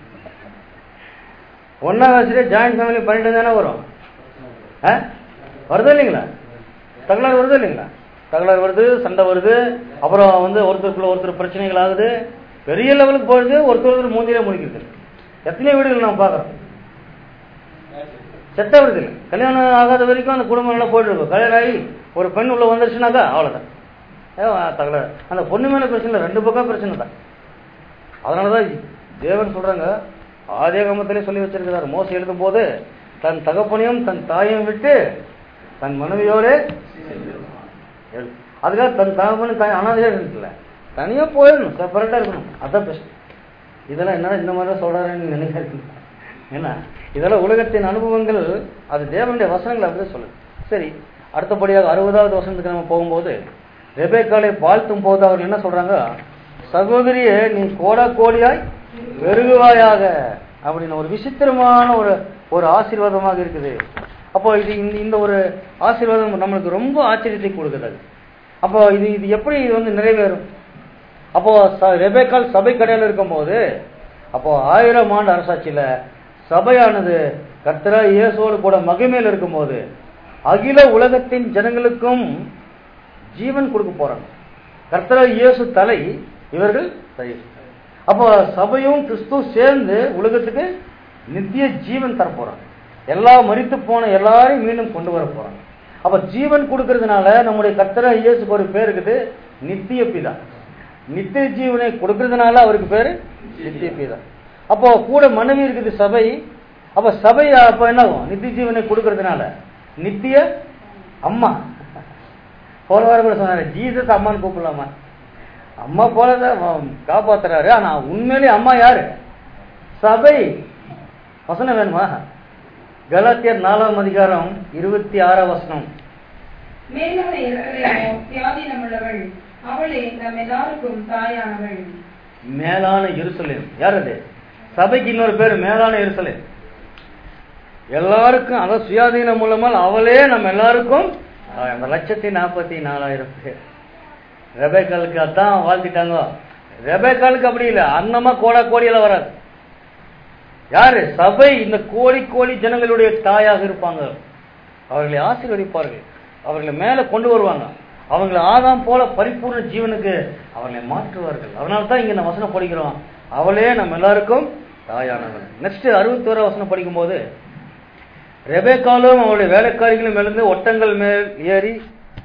ஒன்னா வச்சுட்டு ஜாயிண்ட் ஃபேமிலி பண்ணிட்டு தானே வரும் ஆ? வருது இல்லைங்களா தகராறு வருது இல்லைங்களா தகராறு வருது சண்டை வருது அப்புறம் வந்து ஒருத்தருக்குள்ள ஒருத்தர் பிரச்சனைகள் ஆகுது பெரிய லெவலுக்கு போயிடுது ஒருத்தர் ஒருத்தர் மூஞ்சிலே முடிக்கிறது எத்தனை வீடுகள் நம்ம பார்க்குறோம் செட்ட வருது இல்லை கல்யாணம் ஆகாத வரைக்கும் அந்த குடும்பம் நல்லா போயிட்டு இருக்கும் கல்யாணம் ஆகி ஒரு பெண் உள்ள வந்துருச்சுனாக்கா அவ்வளோதான் ஏ தகராறு அந்த பொண்ணு மேல பிரச்சனை இல்லை ரெண்டு பக்கம் பிரச்சனை தான் அதனாலதான் தேவன் சொல்றாங்க ஆதியாகமத்திலே சொல்லி வச்சிருக்கிறார் மோசம் எழுதும் போது தன் தகப்பனையும் தன் தாயையும் விட்டு தன் மனைவியோட எழுது. அதுக்காக தன் தகப்பனும் தாய் அனாதையா இருக்குல்ல தனியா போயிடணும் செப்பரேட்டா இருக்கணும் அதான் பெஸ்ட் இதெல்லாம் என்ன இந்த மாதிரி தான் சொல்றாருன்னு நினைக்கிறேன் ஏன்னா இதெல்லாம் உலகத்தின் அனுபவங்கள் அது தேவனுடைய வசனங்கள் அப்படியே சொல்லுது சரி அடுத்தபடியாக அறுபதாவது வசனத்துக்கு நம்ம போகும்போது ரெபேக்காலை வாழ்த்தும் போது அவர் என்ன சொல்றாங்க சகோதரியே நீ கோடா கோடியாய் பெருகுவாயாக அப்படின்னு ஒரு விசித்திரமான ஒரு ஒரு ஆசீர்வாதமாக இருக்குது அப்போ இது இந்த இந்த ஒரு ஆசீர்வாதம் நம்மளுக்கு ரொம்ப ஆச்சரியத்தை கொடுக்குறது அப்போ இது இது எப்படி இது வந்து நிறைவேறும் அப்போ ச- ரெபேக்கால் சபை கடையில் இருக்கும்போது அப்போ ஆயிரம் ஆண்டு அரசாட்சியில சபையானது கர்த்தரா இயேசுவோடு கூட மகிமையில் இருக்கும்போது அகில உலகத்தின் ஜனங்களுக்கும் ஜீவன் கொடுக்க போறாங்க கர்த்தரா இயேசு தலை இவர்கள் தயிர் அப்போ சபையும் கிறிஸ்து சேர்ந்து உலகத்துக்கு நித்திய ஜீவன் தர போறாங்க எல்லா மரித்து போன எல்லாரையும் மீண்டும் கொண்டு வர போறாங்க அப்ப ஜீவன் கொடுக்கறதுனால நம்முடைய கர்த்தரா இயேசுக்கு ஒரு பேர் இருக்குது நித்திய பிதா நித்திய ஜீவனை கொடுக்கறதுனால அவருக்கு பேரு நித்திய பிதா அப்போ கூட மனைவி இருக்குது சபை அப்ப சபை அப்ப என்ன ஆகும் நித்திய ஜீவனை கொடுக்கறதுனால நித்திய அம்மா போன வாரம் கூட சொன்னாரு ஜீசஸ் அம்மான்னு கூப்பிடலாமா அம்மா போலதான் அவன் காப்பாத்துறாரு ஆனா உண்மையிலேயே அம்மா யாரு சபை வசனம் வேணுமா கலாத்தியர் நாலாம் அதிகாரம் இருபத்தி ஆறாம் வசனம் மேலான எருசலேமோ சுயாதீனமுள்ளவள் அவளே நம் எல்லாருக்கும் தாயானவள் மேலான எருசலேம் யார் அது சபைக்கு இன்னொரு பேர் மேலான எருசலேம் எல்லாருக்கும் அதாவது சுயாதீனம் மூலமா அவளே நம்ம எல்லாருக்கும் அஹ், அந்த லட்சத்தி நாற்பத்தி நாலாயிரம் பேர் ரெபேக்காலுக்கு அதான் வாழ்த்திட்டாங்க ரெபேக்காலுக்கு அப்படி இல்லை அன்னமா கோடா கோடியில வராது யாரு சபை இந்த கோடி கோடி ஜனங்களுடைய தாயாக இருப்பாங்க அவர்களை ஆசீர்வதிப்பார்கள் அவர்களை மேல கொண்டு வருவாங்க அவங்களை ஆதாம் போல பரிபூர்ண ஜீவனுக்கு அவர்களை மாற்றுவார்கள் அதனால தான் இங்க நம்ம வசனம் படிக்கிறோம் அவளே நம்ம எல்லாருக்கும் தாயானவள் நெக்ஸ்ட் அறுபத்தி ஓரா வசனம் படிக்கும்போது ரெபேக்காலும் அவளுடைய வேலைக்காரிகளும் எழுந்து ஒட்டங்கள் மேல் ஏறி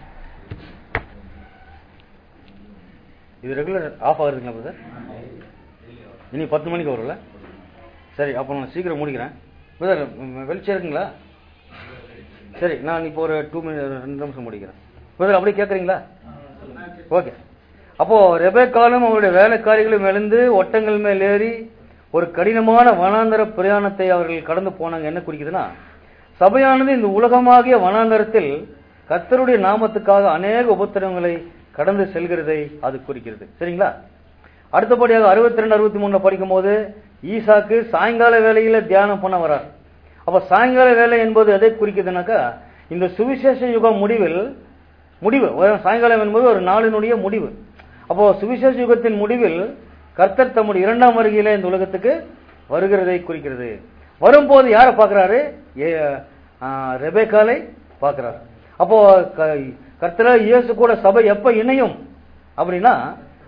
இது ரெகுலர் ஆஃப் ஆகுதுங்களா பிரதர் இனி பத்து மணிக்கு வரும்ல சரி அப்போ நான் சீக்கிரம் முடிக்கிறேன் பிரதர் வெளிச்சம் இருக்குங்களா சரி நான் இப்போ ஒரு டூ மினிட் ரெண்டு நிமிஷம் முடிக்கிறேன் பிரதர் அப்படியே கேட்குறீங்களா ஓகே அப்போ ரெபேக்காலும் அவருடைய வேலைக்காரிகளும் எழுந்து ஒட்டங்கள் மேல் ஏறி ஒரு கடினமான வனாந்தர பிரயாணத்தை அவர்கள் கடந்து போனாங்க என்ன குறிக்குதுன்னா சபையானது இந்த உலகமாகிய வனாந்தரத்தில் கர்த்தருடைய நாமத்துக்காக அநேக உபத்திரவங்களை கடந்து செல்கிறதை அது குறிக்கிறது சரிங்களா அடுத்தபடியாக அறுபத்தி ரெண்டு அறுபத்தி மூணுல படிக்கும் போது ஈசாக்கு சாயங்கால வேலையில தியானம் பண்ண வரார் அப்ப சாயங்கால வேலை என்பது எதை குறிக்குதுனாக்கா இந்த சுவிசேஷ யுகம் முடிவில் முடிவு ஒரு சாயங்காலம் என்பது ஒரு நாளினுடைய முடிவு அப்போ சுவிசேஷ யுகத்தின் முடிவில் கர்த்தர் தம்முடைய இரண்டாம் வருகையில இந்த உலகத்துக்கு வருகிறதை குறிக்கிறது வரும்போது யாரை பார்க்கிறாரு ஏ- ஆ, ரெபேக்காலை பார்க்கிறார் அப்போ க- கர்த்தரா இயேசு கூட சபை எப்ப இணையும் அப்படின்னா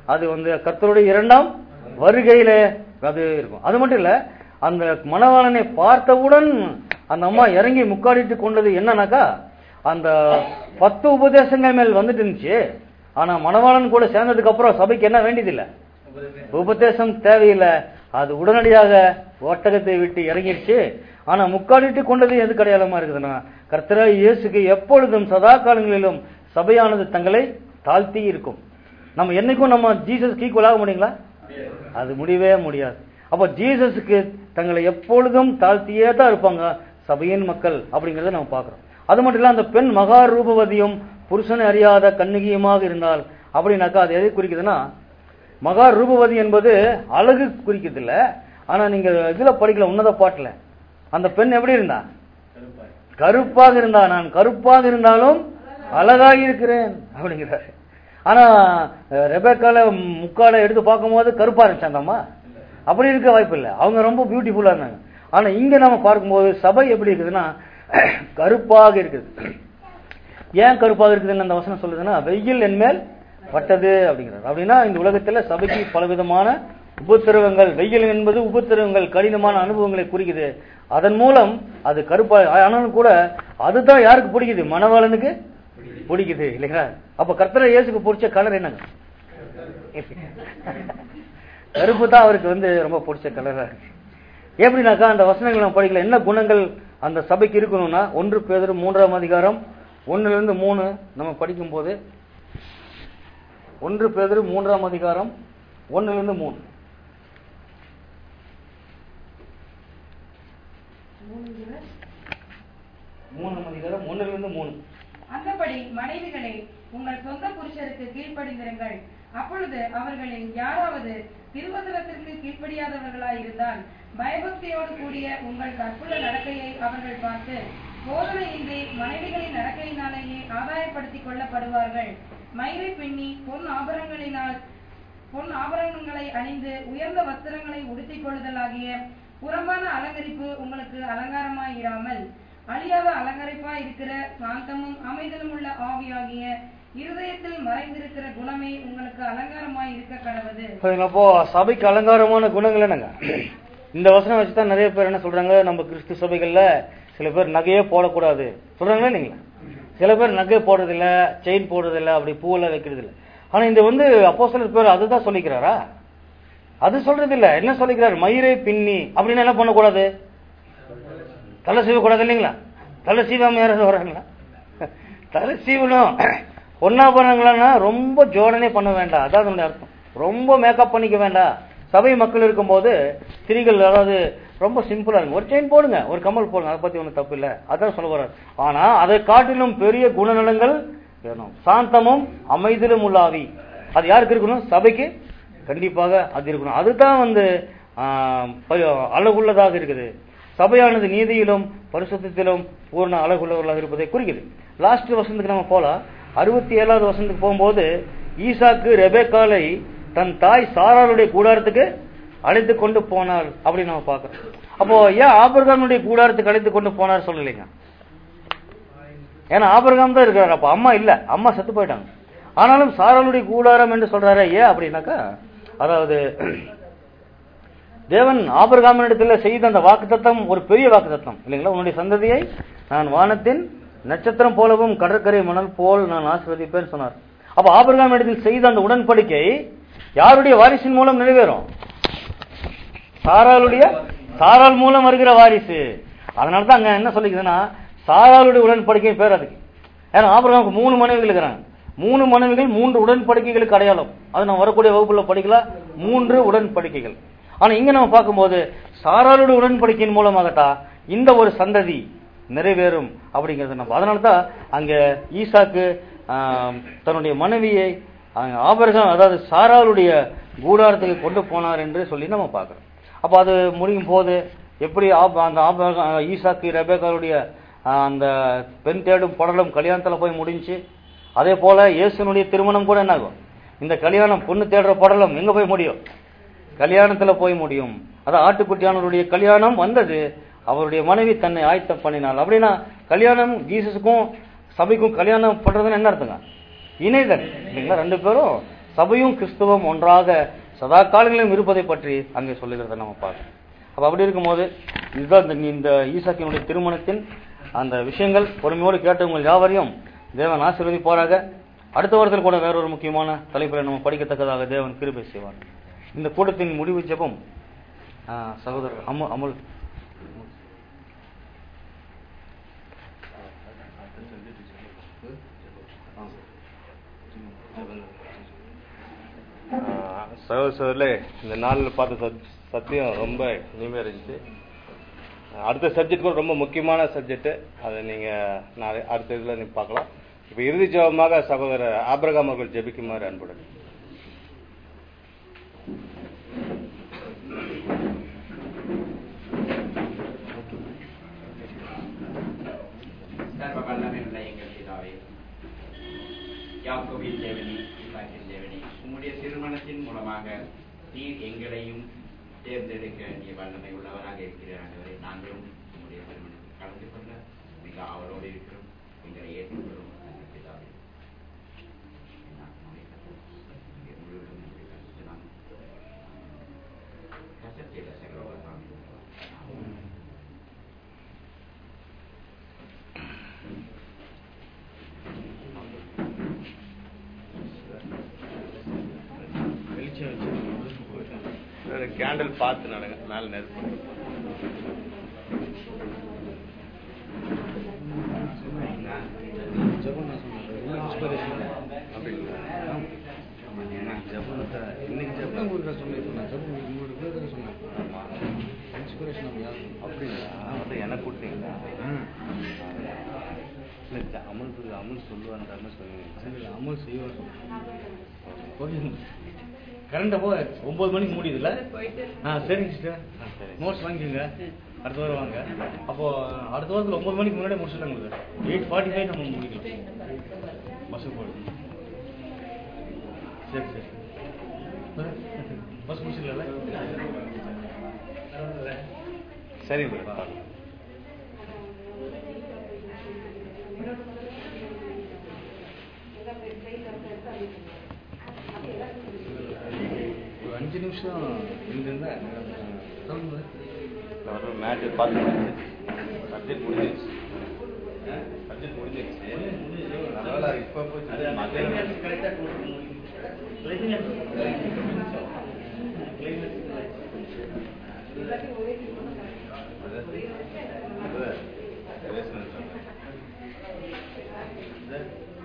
அது வந்து கர்த்தருடைய இரண்டாம் வருகையில அது இருக்கும் அது மட்டும் இல்ல அந்த மணவாளனை பார்த்தவுடன் அந்த அம்மா இறங்கி முக்காடிட்டு கொண்டது என்னன்னாக்கா அந்த பத்து உபதேசங்கள் மேல் வந்துட்டு இருந்துச்சு ஆனா மணவாளன் கூட சேர்ந்ததுக்கு அப்புறம் சபைக்கு என்ன வேண்டியதில்லை உபதேசம் தேவையில்லை அது உடனடியாக ஒட்டகத்தை விட்டு இறங்கிடுச்சு ஆனா முக்காடிட்டு கொண்டது எது அடையாளமா இருக்குதுன்னா கர்த்தராய் இயேசுக்கு எப்பொழுதும் சதா காலங்களிலும் சபையானது தங்களை தாழ்த்தி இருக்கும் நம்ம என்னைக்கும் நம்ம ஜீசஸ் ஈக்குவல் ஆக முடியுங்களா அது முடியவே முடியாது அப்ப ஜீசஸுக்கு தங்களை எப்பொழுதும் தாழ்த்தியே தான் இருப்பாங்க சபையின் மக்கள் அப்படிங்கறத நம்ம பார்க்கிறோம் அது மட்டும் இல்ல அந்த பெண் மகா ரூபவதியும் புருஷனை அறியாத கண்ணிகியுமாக இருந்தால் அப்படின்னாக்கா அது எதை குறிக்குதுன்னா மகா ரூபவதி என்பது அழகு குறிக்கிறது இல்ல ஆனா நீங்க இதுல படிக்கல உன்னத பாட்டுல அந்த பெண் எப்படி இருந்தா கருப்பாக இருந்தா நான் கருப்பாக இருந்தாலும் அழகாக இருக்கிறேன் அப்படிங்கிறாரு ஆனா ரெபேக்கால முக்கால எடுத்து பார்க்கும்போது கருப்பா இருந்துச்சு அந்த அம்மா அப்படி இருக்க வாய்ப்பு இல்லை அவங்க ரொம்ப பியூட்டிஃபுல்லா இருந்தாங்க ஆனா இங்க நம்ம பார்க்கும்போது சபை எப்படி இருக்குதுன்னா கருப்பாக இருக்குது ஏன் கருப்பாக இருக்குதுன்னு அந்த வசனம் சொல்லுதுன்னா வெயில் என்மேல் பட்டது அப்படிங்கிறார் அப்படின்னா இந்த உலகத்துல சபைக்கு பலவிதமான உபத்திரவங்கள் வெயில் என்பது உபத்திரவங்கள் கடினமான அனுபவங்களை குறிக்குது அதன் மூலம் அது கருப்பா ஆனாலும் கூட அதுதான் யாருக்கு பிடிக்குது மணவாளனுக்கு பிடிக்குது இல்லைங்களா அப்ப கர்த்தரை இயேசுக்கு பிடிச்ச கலர் என்னங்க கருப்பு தான் அவருக்கு வந்து ரொம்ப பிடிச்ச கலரா இருக்கு எப்படின்னாக்கா அந்த வசனங்கள் நம்ம படிக்கல என்ன குணங்கள் அந்த சபைக்கு இருக்கணும்னா ஒன்று பேதர் மூன்றாம் அதிகாரம் ஒண்ணுல இருந்து மூணு நம்ம படிக்கும் போது ஒன்று பேதர் மூன்றாம் அதிகாரம் ஒண்ணுல இருந்து மூணு மூணாம் அதிகாரம் ஒண்ணுல இருந்து மூணு அந்தபடி மனைவிகளே உங்கள் சொந்த புருஷருக்கு கீழ்ப்படிந்திருங்கள் அப்பொழுது அவர்களில் யாராவது திருவசனத்திற்கு கீழ்ப்படியாதவர்களாய் இருந்தால் பயபக்தியோடு கூடிய உங்கள் கற்புள்ள நடக்கையை அவர்கள் பார்த்து போதனையின்றி மனைவிகளின் நடக்கையினாலேயே ஆதாயப்படுத்திக் கொள்ளப்படுவார்கள் மயிரை பின்னி பொன் ஆபரணங்களினால் பொன் ஆபரணங்களை அணிந்து உயர்ந்த வஸ்திரங்களை உடுத்திக் கொள்ளுதலாகிய புறம்பான அலங்கரிப்பு உங்களுக்கு அலங்காரமாய் இராமல் அழியாத அலங்கரிப்பாய் இருக்கிற சாந்தமும் அமைதலும் உள்ள ஆவியாகிய இருதயத்தில் மறைந்திருக்கிற குணமே உங்களுக்கு அலங்காரமாய் இருக்க கடவது சரிங்களா, அப்போ சபைக்கு அலங்காரமான குணங்கள் என்னங்க இந்த வசனம் வச்சுதான் நிறைய பேர் என்ன சொல்றாங்க நம்ம கிறிஸ்து சபைகள்ல சில பேர் நகையே போடக்கூடாது சொல்றாங்களா இல்லைங்களா சில பேர் நகை போடுறது இல்ல செயின் போடுறது இல்ல அப்படி பூவெல்லாம் வைக்கிறது இல்ல ஆனா இந்த வந்து அப்போ பேர் அதுதான் சொல்லிக்கிறாரா அது சொல்றது இல்ல என்ன சொல்லிக்கிறார் மயிரை பின்னி அப்படின்னு என்ன பண்ணக்கூடாது தலை சீவக்கூடாது இல்லைங்களா தலை சீவாம யாராவது வராங்களா தலை சீவணும் ஒன்னா பண்ணாங்களா ரொம்ப ஜோடனே பண்ண வேண்டாம் அதான் அதனுடைய அர்த்தம் ரொம்ப மேக்கப் பண்ணிக்க வேண்டாம் சபை மக்கள் இருக்கும்போது திரிகள் அதாவது ரொம்ப சிம்பிளா இருக்கும் ஒரு செயின் போடுங்க ஒரு கமல் போடுங்க அதை பத்தி ஒன்றும் தப்பு இல்லை அதான் சொல்ல வர்றாரு ஆனா அதை காட்டிலும் பெரிய குணநலங்கள் வேணும் சாந்தமும் அமைதிலும் உள்ள ஆவி அது யாருக்கு இருக்கணும் சபைக்கு கண்டிப்பாக அது இருக்கணும் அதுதான் வந்து ஆஹ், ப- அழகுள்ளதாக இருக்குது சபையானது நீதியிலும் பரிசுத்தத்திலும் பூர்ண அழகுள்ளவர்களாக இருப்பதை குறிக்குது லாஸ்ட் வசனத்துக்கு நம்ம போலாம் அறுபத்தி ஏழாவது வசனத்துக்கு போகும்போது ஈசாக்கு ரெபேக்காலை தன் தாய் சாராளுடைய கூடாரத்துக்கு அழைத்து கொண்டு போனாள் அப்படின்னு நம்ம பார்க்கிறோம் அப்போ ஏன் ஆபிரகாமுடைய கூடாரத்துக்கு அழைத்து கொண்டு போனார் சொல்லலைங்க ஏன்னா ஆபிரகாம் தான் இருக்கிறார் அப்ப அம்மா இல்ல அம்மா செத்து போயிட்டாங்க ஆனாலும் சாராளுடைய கூடாரம் என்று சொல்றாரு ஏன் அப்படின்னாக்கா அதாவது தேவன் ஆபிரகாமினிடத்துல செய்த அந்த வாக்குத்தத்தம் ஒரு பெரிய வாக்குத்தத்தம் இல்லைங்களா உன்னுடைய சந்ததியை நான் வானத்தின் நட்சத்திரம் போலவும் கடற்கரை மணல் போல் நான் ஆசீர்வதிப்பேன் சொன்னார் அப்ப ஆபிரகாமிடத்தில் செய்த அந்த உடன்படிக்கை யாருடைய வாரிசின் மூலம் நிறைவேறும் சாராளுடைய சாரால் மூலம் வருகிற வாரிசு அதனால தான் அங்க என்ன சொல்லிக்குதுன்னா சாராளுடைய உடன்படிக்கை பேர் அதுக்கு ஏன்னா ஆபிரகாமுக்கு மூணு மனைவிகள் இருக்கிறாங்க மூணு மனைவிகள் மூன்று உடன்படிக்கைகளுக்கு அடையாளம் அது நம்ம வரக்கூடிய வகுப்புல படிக்கலாம் மூன்று உடன்படிக்கைகள் ஆனா இங்க நம்ம பார்க்கும்போது சாராளுடைய உடன்படிக்கையின் மூலமாகத்தான் இந்த ஒரு சந்ததி நிறைவேறும் அப்படிங்கிறது நம்ம அதனால தான் அங்க ஈசாக்கு ஆம், தன்னுடைய மனைவியை அங்க ஆபரகம் அதாவது சாராளுடைய கூடாரத்துக்கு கொண்டு போனார் என்று சொல்லி நம்ம பார்க்கிறோம் அப்ப அது முடியும் போது எப்படி ஆப- அந்த ஆபரகம் ஈசாக்கு ரெபேக்காருடைய ஆஹ், அந்த பெண் தேடும் படலம் கல்யாணத்துல போய் முடிஞ்சுச்சு அதே போல இயேசுனுடைய திருமணம் கூட என்ன ஆகும் இந்த கல்யாணம் பொண்ணு தேடுற படலம் எங்க போய் முடியும் கல்யாணத்துல போய் முடியும் அதான் ஆட்டுக்குட்டியானவருடைய கல்யாணம் வந்தது அவருடைய மனைவி தன்னை ஆயத்தம் பண்ணினாள் அப்படின்னா கல்யாணம் ஜீசஸுக்கும் சபைக்கும் கல்யாணம் பண்றதுன்னு என்ன அர்த்தங்க இணைதல் இல்லைங்களா ரெண்டு பேரும் சபையும் கிறிஸ்துவும் ஒன்றாக சதா காலங்களிலும் இருப்பதை பற்றி அங்கே சொல்லுகிறத நம்ம பார்க்கணும் அப்ப அப்படி இருக்கும்போது இதுதான் இந்த இந்த ஈசாக்கினுடைய திருமணத்தின் அந்த விஷயங்கள் பொறுமையோடு கேட்டவங்க யாவரையும் தேவன் ஆசீர்வதிப்பாராக அடுத்த வாரத்தில் கூட வேறொரு முக்கியமான தலைப்பில் நம்ம படிக்கத்தக்கதாக தேவன் கிருபை செய்வார் இந்த கூட்டத்தின் முடிவு ஜெபம் ஆ, சகோதரர் அமு அமுல் சகோதர சகோதரர்களே இந்த நாளில் பார்த்த சத் சத்தியம் ரொம்ப இனிமையாக இருந்துச்சு அடுத்த சப்ஜெக்ட் கூட ரொம்ப முக்கியமான சப்ஜெக்ட் அதை நீங்கள் நாளை அடுத்த இதில் நீங்கள் பார்க்கலாம் இப்போ இறுதி ஜெபமாக சகோதரர் ஆபிரகாம் அவர்கள் ஜெபிக்குமாறு அன்புடன் சர்வ வல்லமை உள்ள எங்கள் பிதாவே யாக்கோபின் தேவனி ஈசாக்கின் தேவனி உம்முடைய திருமணத்தின் மூலமாக நீர் எங்களையும் தேர்ந்தெடுக்க நீ வல்லமை உள்ளவராக இருக்கிற ஆண்டவரை நாங்களும் உம்முடைய திருமணத்தில் கலந்து கொள்ள மிக ஆவலோடு இருக்கிறோம் எங்களை ஏற்றுக்கொள்ளும் எங்கள் பிதாவே நான் உம்முடைய இங்கே முழுவதும் உம்முடைய கருத்து நான் கசத்தில சகோதரன் கேண்டில் பார்த்து நடங்க மேலே நெருப்பு எனக்கு கூட்டிங்களா இல்லை அமுல் புரியுது அமுல் சொல்லுவான்னு சொன்னீங்க அமுல் செய்வார் கரண்ட் அப்போ ஒன்பது மணிக்கு முடியுதுல்ல ஆ சரிங்க சிஸ்டர் நோட்ஸ் வாங்கிக்கோங்க அடுத்த வாரம் வாங்க அப்போ அடுத்த வாரத்தில் ஒன்பது மணிக்கு முன்னாடியே முடிச்சிடலாம் உங்களுக்கு எயிட் ஃபார்ட்டி ஃபைவ் நம்ம முடிக்கலாம் பஸ்ஸுக்கு போடுங்க சரி சரி பஸ் முடிச்சிடல சரி மேடம் ஒரு அஞ்சு நிமிஷம் இருந்திருந்தா சொல்லுங்க மேட்ச் பார்த்து சப்ஜெக்ட் முடிஞ்சிருச்சு சப்ஜெக்ட் முடிஞ்சிருச்சு அதனால இப்போ போய் மத்தியானம் அது, அது,